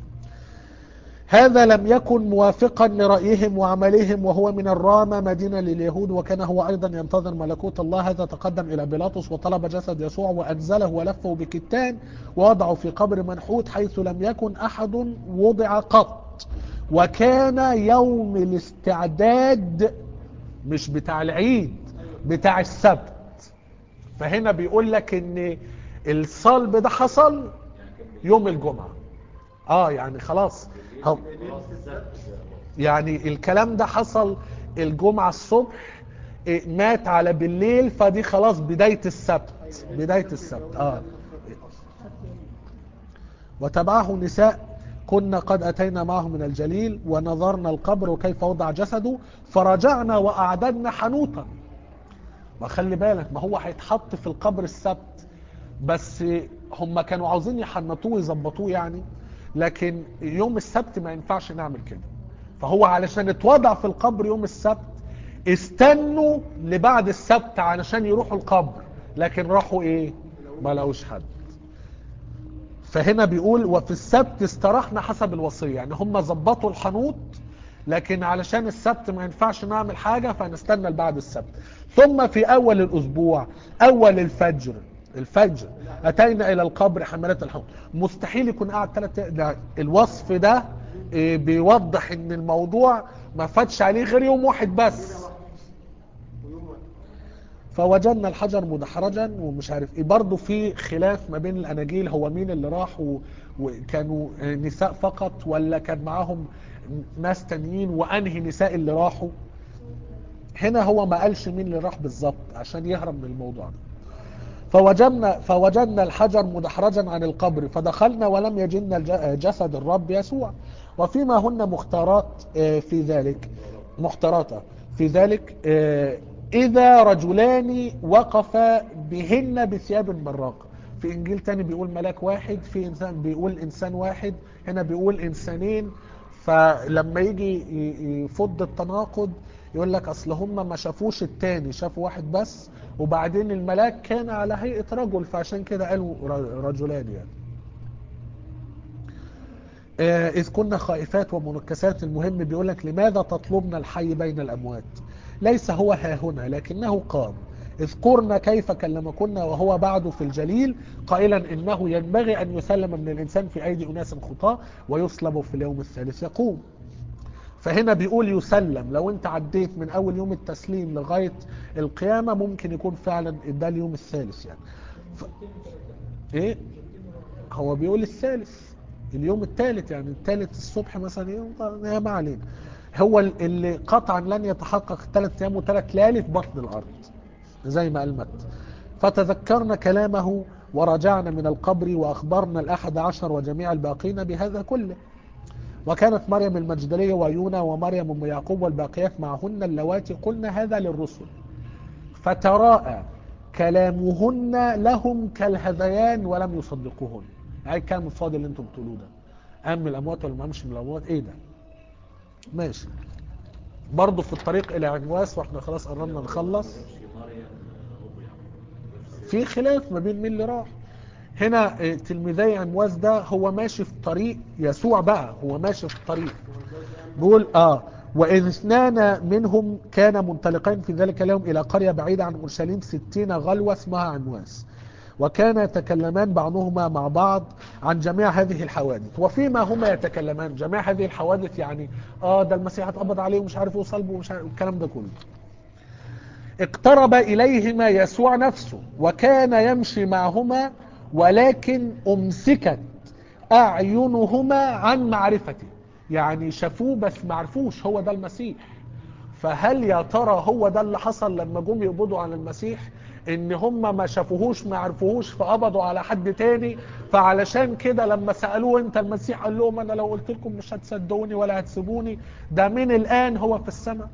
هذا لم يكن موافقا لرأيهم وعملهم وهو من الرامة مدينة لليهود وكان هو أيضا ينتظر ملكوت الله هذا تقدم إلى بيلاطس وطلب جسد يسوع وأنزله ولفه بكتان ووضعه في قبر منحوت حيث لم يكن أحد وضع قط وكان يوم الاستعداد مش بتاع العيد بتاع السبت فهنا بيقول لك ان الصلب ده حصل يوم الجمعة اه يعني خلاص هو يعني الكلام ده حصل الجمعة الصبح إيه، مات على بالليل فدي خلاص بداية السبت بداية السبت اه وتبعه نساء كنا قد أتينا معه من الجليل ونظرنا القبر وكيف وضع جسده فرجعنا وأعددنا حنوطا ما خلي بالك ما هو هيتحط في القبر السبت بس هم كانوا عاوزين يحنطوه يظبطوه يعني لكن يوم السبت ما ينفعش نعمل كده فهو علشان اتوضع في القبر يوم السبت استنوا لبعد السبت علشان يروحوا القبر لكن راحوا ايه ما لقوش حد فهنا بيقول وفي السبت استراحنا حسب الوصية يعني هم ظبطوا الحنوط لكن علشان السبت ما ينفعش نعمل حاجة فنستنى لبعد السبت ثم في أول الأسبوع أول الفجر الفجر أتينا إلى القبر حملات الحوض مستحيل يكون قاعد ثلاث ده الوصف ده إيه، بيوضح ان الموضوع ما فاتش عليه غير يوم واحد بس فوجدنا الحجر مدحرجا ومش عارف ايه برضه في خلاف ما بين الاناجيل هو مين اللي راح و- وكانوا نساء فقط ولا كان معاهم ناس تانيين وانهي نساء اللي راحوا هنا هو ما قالش مين اللي راح بالظبط عشان يهرب من الموضوع ده فوجدنا فوجدنا الحجر مدحرجا عن القبر فدخلنا ولم يجدنا الج- جسد الرب يسوع وفيما هن مختارات آه، في ذلك محترات في ذلك آه، إذا رجلان وقفا بهن بثياب براقة في إنجيل تاني بيقول ملاك واحد في إنسان بيقول إنسان واحد هنا بيقول إنسانين فلما يجي ي- يفض التناقض يقول لك اصل هم ما شافوش التاني شافوا واحد بس وبعدين الملاك كان على هيئة رجل فعشان كده قالوا ر- رجلان يعني آه، إذ كنا خائفات ومنكسات المهم بيقول لك لماذا تطلبنا الحي بين الأموات ليس هو ها هنا لكنه قام اذكرنا كيف كلمكنا وهو بعد في الجليل قائلا إنه ينبغي أن يسلم من الإنسان في أيدي أناس خطاة ويصلب في اليوم الثالث يقوم فهنا بيقول يسلم لو انت عديت من اول يوم التسليم لغاية القيامة ممكن يكون فعلا ده اليوم الثالث يعني ف... ايه هو بيقول الثالث اليوم الثالث يعني الثالث الصبح مثلا يوم يا ما علينا هو ال- اللي قطعا لن يتحقق ثلاث ايام وثلاث ليالي في بطن الارض زي ما قال مت فتذكرنا كلامه ورجعنا من القبر وأخبرنا الأحد عشر وجميع الباقين بهذا كله وكانت مريم المجدلية ويونا ومريم أم يعقوب والباقيات معهن اللواتي قلنا هذا للرسل فتراءى كلامهن لهم كالهذيان ولم يصدقوهن يعني الكلام الفاضي اللي انتم بتقولوه ده قام من الاموات ولا ما قامش من الاموات ايه ده ماشي برضه في الطريق الى عنواس واحنا خلاص قربنا نخلص في خلاف ما بين مين اللي راح هنا اه، تلميذي عنواس ده هو ماشي في طريق يسوع بقى هو ماشي في الطريق بيقول اه وإذ اثنان منهم كان منطلقين في ذلك اليوم إلى قرية بعيدة عن أورشليم ستين غلوة اسمها عنواس وكان يتكلمان بعضهما مع بعض عن جميع هذه الحوادث وفيما هما يتكلمان جميع هذه الحوادث يعني اه ده المسيح اتقبض عليه ومش عارف ايه وصلبه ومش عارف الكلام ده كله اقترب إليهما يسوع نفسه وكان يمشي معهما ولكن أمسكت أعينهما عن معرفته يعني شافوه بس ما عرفوش هو ده المسيح فهل يا ترى هو ده اللي حصل لما جم يقبضوا على المسيح ان هم ما شافوهوش ما عرفوهوش فقبضوا على حد تاني فعلشان كده لما سألوه انت المسيح قال لهم انا لو قلت لكم مش هتصدقوني ولا هتسيبوني ده من الان هو في السماء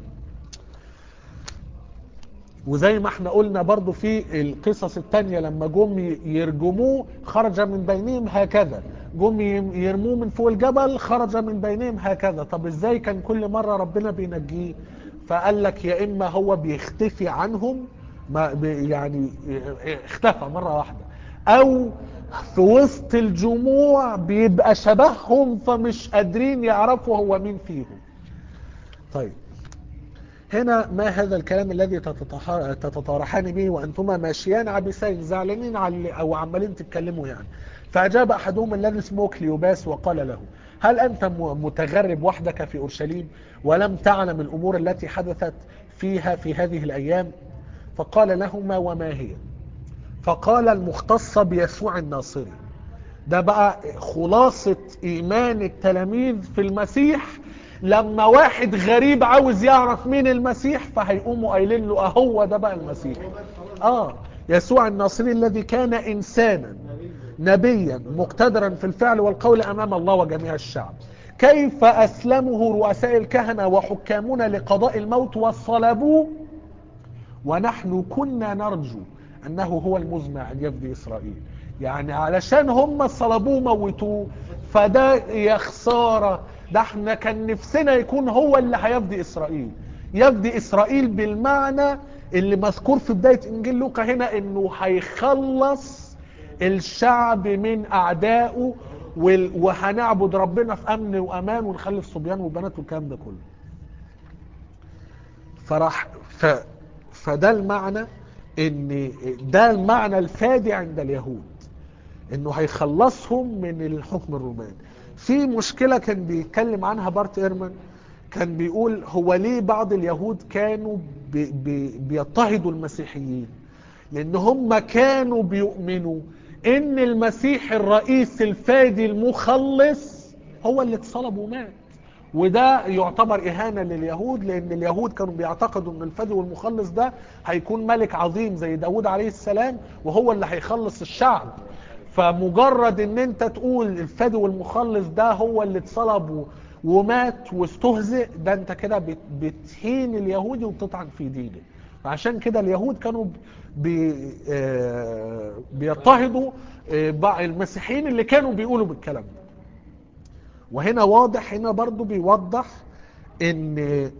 وزي ما احنا قلنا برضو في القصص التانية لما جم يرجموه خرج من بينهم هكذا جم يرموه من فوق الجبل خرج من بينهم هكذا طب ازاي كان كل مرة ربنا بينجيه فقال لك يا اما هو بيختفي عنهم ما بي- يعني اختفى مرة واحدة او في وسط الجموع بيبقى شبههم فمش قادرين يعرفوا هو مين فيهم طيب هنا ما هذا الكلام الذي تتطح- تتطارحان به وانتما ماشيان عبسين زعلانين على او عمالين تتكلموا يعني فاجاب احدهم الذي اسمه كليوباس وقال له هل انت م- متغرب وحدك في اورشليم ولم تعلم الامور التي حدثت فيها في هذه الايام فقال لهما وما هي فقال المختصة بيسوع الناصري ده بقى خلاصة ايمان التلاميذ في المسيح لما واحد غريب عاوز يعرف مين المسيح فهيقوموا قايلين له اهو ده بقى المسيح اه يسوع الناصري الذي كان انسانا نبيا مقتدرا في الفعل والقول امام الله وجميع الشعب كيف اسلمه رؤساء الكهنه وحكامنا لقضاء الموت وصلبوه ونحن كنا نرجو انه هو المزمع ان يفدي اسرائيل يعني علشان هم صلبوه موتوه فده يا خساره ده احنا كان نفسنا يكون هو اللي هيفدي اسرائيل يفدي اسرائيل بالمعنى اللي مذكور في بدايه انجيل لوقا هنا انه هيخلص الشعب من اعدائه وال- وهنعبد ربنا في امن وامان ونخلف صبيان وبنات والكلام ده كله فراح ف فده المعنى ان ده المعنى الفادي عند اليهود انه هيخلصهم من الحكم الروماني في مشكلة كان بيتكلم عنها بارت ايرمان كان بيقول هو ليه بعض اليهود كانوا بي بي بيضطهدوا المسيحيين لان هم كانوا بيؤمنوا ان المسيح الرئيس الفادي المخلص هو اللي اتصلب ومات وده يعتبر إهانة لليهود لأن اليهود كانوا بيعتقدوا أن الفدي والمخلص ده هيكون ملك عظيم زي داود عليه السلام وهو اللي هيخلص الشعب فمجرد ان انت تقول الفدي والمخلص ده هو اللي اتصلب و- ومات واستهزئ ده انت كده بت- بتهين اليهودي وبتطعن في دينه عشان كده اليهود كانوا بي آه، بيضطهدوا آه، بع- المسيحيين اللي كانوا بيقولوا بالكلام ده وهنا واضح هنا برضو بيوضح ان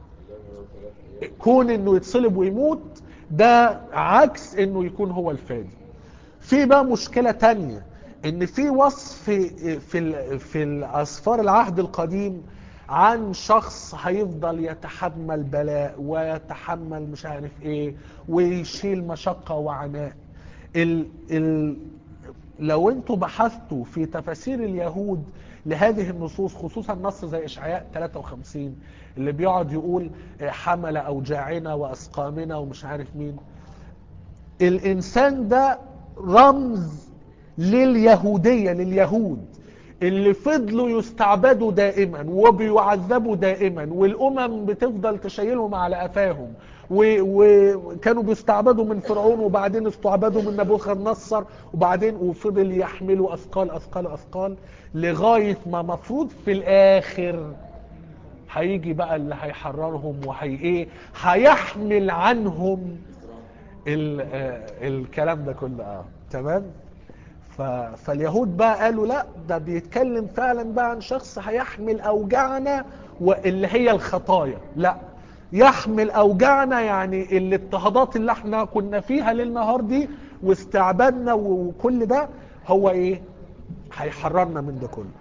كون انه يتصلب ويموت ده عكس انه يكون هو الفادي في بقى مشكلة تانية ان في وصف في ال- في الاسفار العهد القديم عن شخص هيفضل يتحمل بلاء ويتحمل مش عارف ايه ويشيل مشقة وعناء ال ال لو انتوا بحثتوا في تفاسير اليهود لهذه النصوص خصوصا نص زي اشعياء 53 اللي بيقعد يقول حمل اوجاعنا واسقامنا ومش عارف مين الانسان ده رمز لليهودية لليهود اللي فضلوا يستعبدوا دائما وبيعذبوا دائما والامم بتفضل تشيلهم على قفاهم و- وكانوا بيستعبدوا من فرعون وبعدين استعبدوا من نبوخذ نصر وبعدين وفضل يحملوا اثقال اثقال اثقال لغايه ما مفروض في الاخر هيجي بقى اللي هيحررهم وهي ايه هيحمل عنهم ال آه الكلام ده كله اه تمام ف... فاليهود بقى قالوا لا ده بيتكلم فعلا بقى عن شخص هيحمل اوجاعنا واللي هي الخطايا لا يحمل اوجاعنا يعني الاضطهادات اللي احنا كنا فيها ليل نهار دي واستعبادنا وكل ده هو ايه هيحررنا من ده كله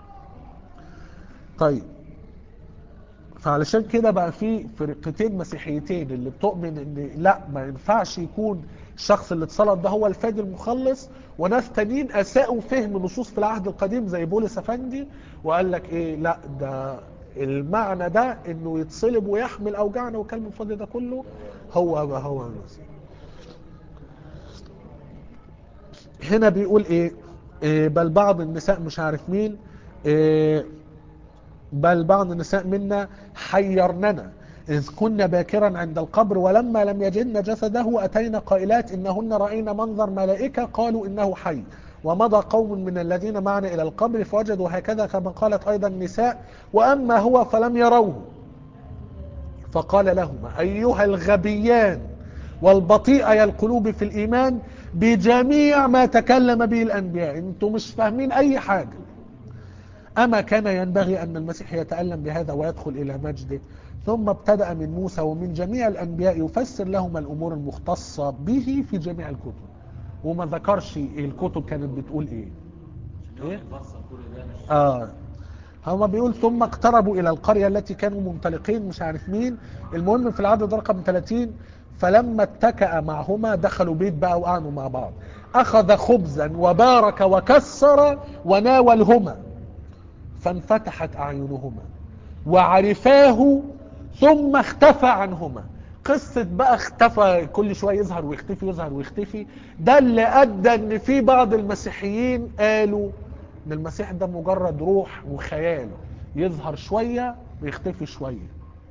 طيب فعلشان كده بقى في فرقتين مسيحيتين اللي بتؤمن ان لا ما ينفعش يكون الشخص اللي اتصلب ده هو الفادي المخلص وناس تانيين اساءوا فهم نصوص في العهد القديم زي بولس افندي وقال لك ايه لا ده المعنى ده انه يتصلب ويحمل اوجاعنا والكلام الفاضي ده كله هو هو المسيح هنا بيقول ايه, إيه بل بعض النساء مش عارف مين إيه بل بعض النساء منا حيرننا إذ كنا باكرا عند القبر ولما لم يجدن جسده أتينا قائلات إنهن رأينا منظر ملائكة قالوا إنه حي ومضى قوم من الذين معنا إلى القبر فوجدوا هكذا كما قالت أيضا النساء وأما هو فلم يروه فقال لهما أيها الغبيان والبطيئة القلوب في الإيمان بجميع ما تكلم به الأنبياء أنتم مش فاهمين أي حاجة أما كان ينبغي أن المسيح يتألم بهذا ويدخل إلى مجده ثم ابتدأ من موسى ومن جميع الأنبياء يفسر لهم الأمور المختصة به في جميع الكتب وما ذكرش الكتب كانت بتقول إيه إيه؟ يفسر كل ده مش آه هما بيقول ثم اقتربوا إلى القرية التي كانوا منطلقين مش عارف مين المهم في العدد رقم 30 فلما اتكأ معهما دخلوا بيت بقى وقعدوا مع بعض أخذ خبزا وبارك وكسر وناولهما فانفتحت أعينهما وعرفاه ثم اختفى عنهما قصة بقى اختفى كل شوية يظهر ويختفي يظهر ويختفي ده اللي أدى ان في بعض المسيحيين قالوا ان المسيح ده مجرد روح وخيال يظهر شوية ويختفي شوية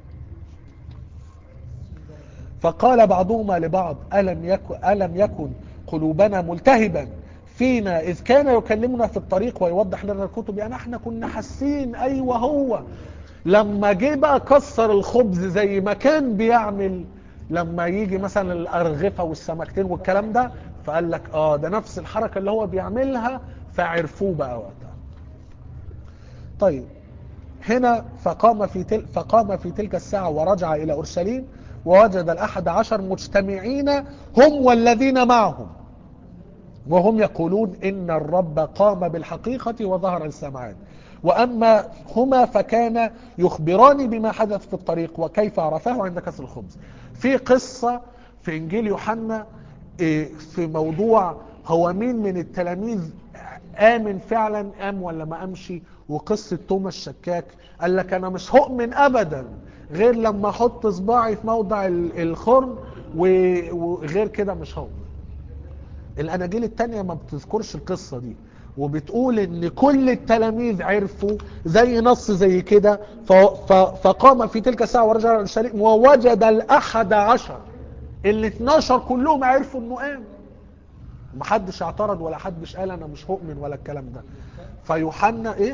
فقال بعضهما لبعض ألم يكن, ألم يكن قلوبنا ملتهبا فينا إذ كان يكلمنا في الطريق ويوضح لنا الكتب يعني احنا كنا حاسين أيوة هو لما جه بقى كسر الخبز زي ما كان بيعمل لما يجي مثلا الأرغفة والسمكتين والكلام ده فقال لك اه ده نفس الحركة اللي هو بيعملها فعرفوه بقى وقتها طيب هنا فقام في تل فقام في تلك الساعة ورجع إلى أورشليم ووجد الأحد عشر مجتمعين هم والذين معهم وهم يقولون إن الرب قام بالحقيقة وظهر السمعان وأما هما فكان يخبران بما حدث في الطريق وكيف عرفاه عند كسر الخبز في قصة في إنجيل يوحنا إيه، في موضوع هو مين من التلاميذ آمن فعلا قام ولا ما قامش وقصة توما الشكاك قال لك أنا مش هؤمن أبدا غير لما أحط صباعي في موضع ال- الخرم و- وغير كده مش هؤمن الاناجيل التانية ما بتذكرش القصة دي وبتقول ان كل التلاميذ عرفوا زي نص زي كده ف- ف- فقام في تلك الساعة ورجع الى الشريك ووجد الاحد عشر ال 12 كلهم عرفوا انه قام محدش اعترض ولا حدش قال انا مش هؤمن ولا الكلام ده فيوحنا ايه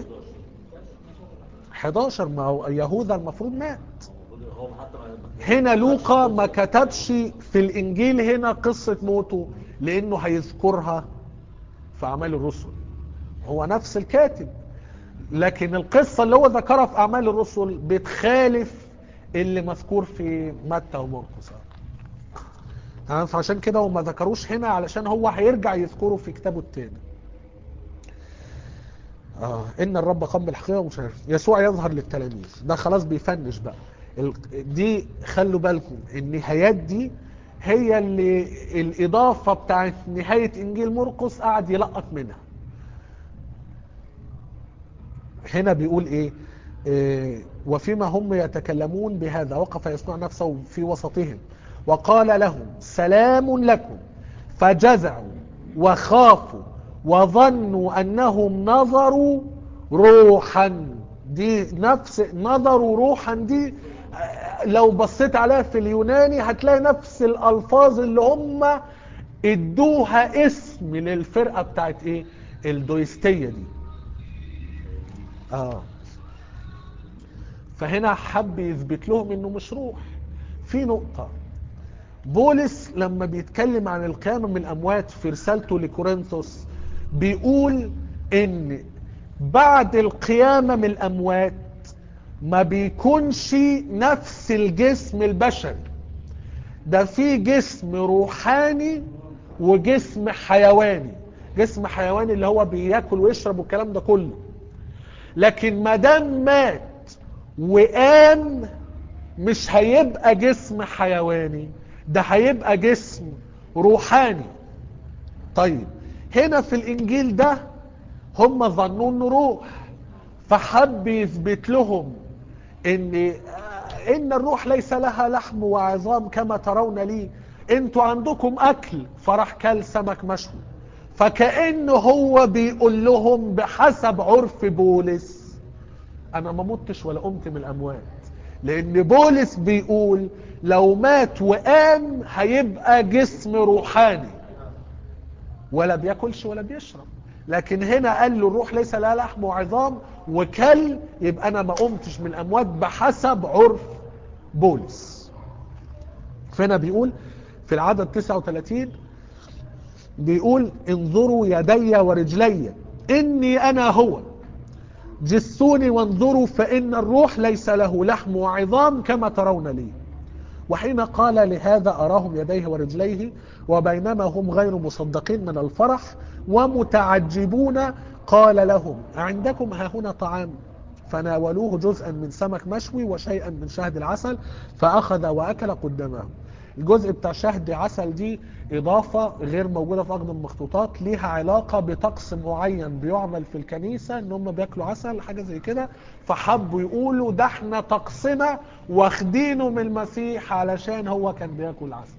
11 ما هو يهوذا المفروض مات المفروض هو حتى ما هنا لوقا ما كتبش في الانجيل هنا قصة موته لانه هيذكرها في اعمال الرسل هو نفس الكاتب لكن القصة اللي هو ذكرها في اعمال الرسل بتخالف اللي مذكور في متى ومرقس تمام فعشان كده هم ما ذكروش هنا علشان هو هيرجع يذكره في كتابه التاني آه ان الرب قام بالحقيقه ومش عارف يسوع يظهر للتلاميذ ده خلاص بيفنش بقى ال- دي خلوا بالكم النهايات دي هي اللي الاضافه بتاعت نهايه انجيل مرقس قعد يلقط منها هنا بيقول ايه إيه، وفيما هم يتكلمون بهذا وقف يصنع نفسه في وسطهم وقال لهم سلام لكم فجزعوا وخافوا وظنوا انهم نظروا روحا دي نفس نظروا روحا دي لو بصيت عليها في اليوناني هتلاقي نفس الالفاظ اللي هم ادوها اسم للفرقه بتاعت ايه الدويستيه دي اه فهنا حب يثبت لهم انه مش روح في نقطه بولس لما بيتكلم عن القيامة من الأموات في رسالته لكورنثوس بيقول إن بعد القيامة من الأموات ما بيكونش نفس الجسم البشري ده في جسم روحاني وجسم حيواني جسم حيواني اللي هو بياكل ويشرب والكلام ده كله لكن ما دام مات وقام مش هيبقى جسم حيواني ده هيبقى جسم روحاني طيب هنا في الانجيل ده هم ظنوا انه روح فحب يثبت لهم ان ان الروح ليس لها لحم وعظام كما ترون لي انتوا عندكم اكل فراح كل سمك مشوي فكأنه هو بيقول لهم بحسب عرف بولس انا ما متش ولا قمت من الاموات لان بولس بيقول لو مات وقام هيبقى جسم روحاني ولا بياكلش ولا بيشرب لكن هنا قال له الروح ليس لها لحم وعظام وكل يبقى انا ما قمتش من الاموات بحسب عرف بولس فهنا بيقول في العدد 39 بيقول انظروا يدي ورجلي اني انا هو جسوني وانظروا فان الروح ليس له لحم وعظام كما ترون لي وحين قال لهذا أراهم يديه ورجليه وبينما هم غير مصدقين من الفرح ومتعجبون قال لهم عندكم ها هنا طعام فناولوه جزءا من سمك مشوي وشيئا من شهد العسل فأخذ وأكل قدامهم الجزء بتاع شهد عسل دي إضافة غير موجودة في أقدم المخطوطات ليها علاقة بطقس معين بيعمل في الكنيسة إن هم بياكلوا عسل حاجة زي كده فحبوا يقولوا ده احنا طقسنا واخدينه من المسيح علشان هو كان بياكل عسل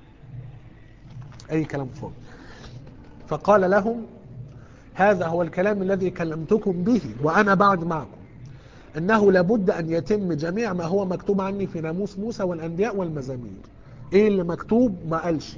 أي كلام فوق فقال لهم هذا هو الكلام الذي كلمتكم به وأنا بعد معكم انه لابد ان يتم جميع ما هو مكتوب عني في ناموس موسى والانبياء والمزامير ايه اللي مكتوب ما قالش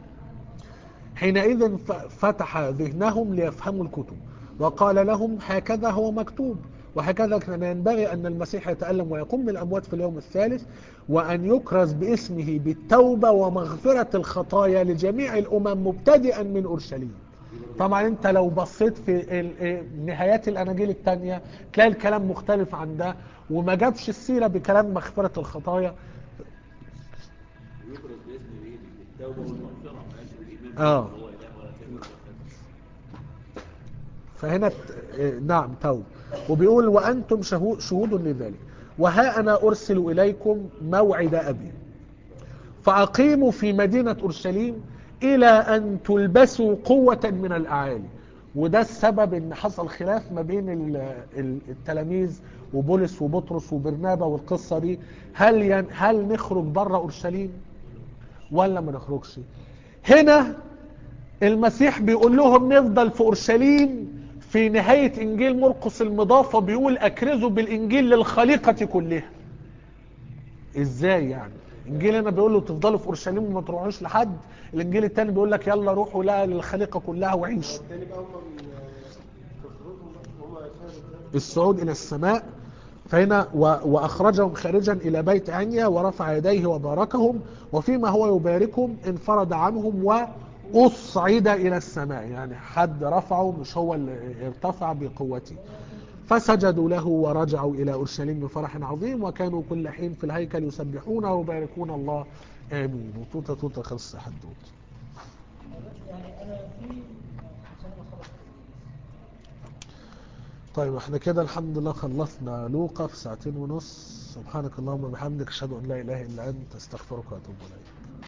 حينئذ فتح ذهنهم ليفهموا الكتب وقال لهم هكذا هو مكتوب وهكذا كان ينبغي أن المسيح يتألم ويقوم من الأموات في اليوم الثالث وأن يكرز باسمه بالتوبة ومغفرة الخطايا لجميع الأمم مبتدئا من أورشليم طبعا انت لو بصيت في نهايات الاناجيل الثانيه تلاقي الكلام مختلف عن ده وما جابش السيره بكلام مغفره الخطايا يكرز باسم ايه بالتوبه والمغفره ما قالش بالايمان آه. هو اله ولا كلمه فهنا ت- نعم توبة وبيقول وأنتم شهو- شهود لذلك وها أنا أرسل إليكم موعد أبي فأقيموا في مدينة أورشليم إلى أن تلبسوا قوة من الأعالي وده السبب ان حصل خلاف ما بين ال- ال- التلاميذ وبولس وبطرس وبرنابا والقصة دي هل ين هل نخرج بره أورشليم ولا ما نخرجش هنا المسيح بيقول لهم نفضل في اورشليم في نهاية انجيل مرقس المضافة بيقول اكرزوا بالانجيل للخليقة كلها ازاي يعني انجيل هنا بيقول له تفضلوا في اورشليم وما تروحوش لحد الانجيل التاني بيقول لك يلا روحوا لا للخليقة كلها وعيشوا التاني بقى هم من كفرهم هم شهدوا ذلك الصعود إلى السماء فهنا و- وأخرجهم خارجا إلى بيت عنيا ورفع يديه وباركهم وفيما هو يباركهم انفرد عنهم وأصعد إلى السماء يعني حد رفعه مش هو اللي ارتفع بقوته فسجدوا له ورجعوا إلى أورشليم بفرح عظيم وكانوا كل حين في الهيكل يسبحون ويباركون الله آمين وتوتة توتة خلص حدوت يعني انا في عشان ما خلص طيب احنا كده الحمد لله خلصنا لوقا في ساعتين ونص سبحانك اللهم وبحمدك اشهد ان لا اله الا انت استغفرك واتوب اليك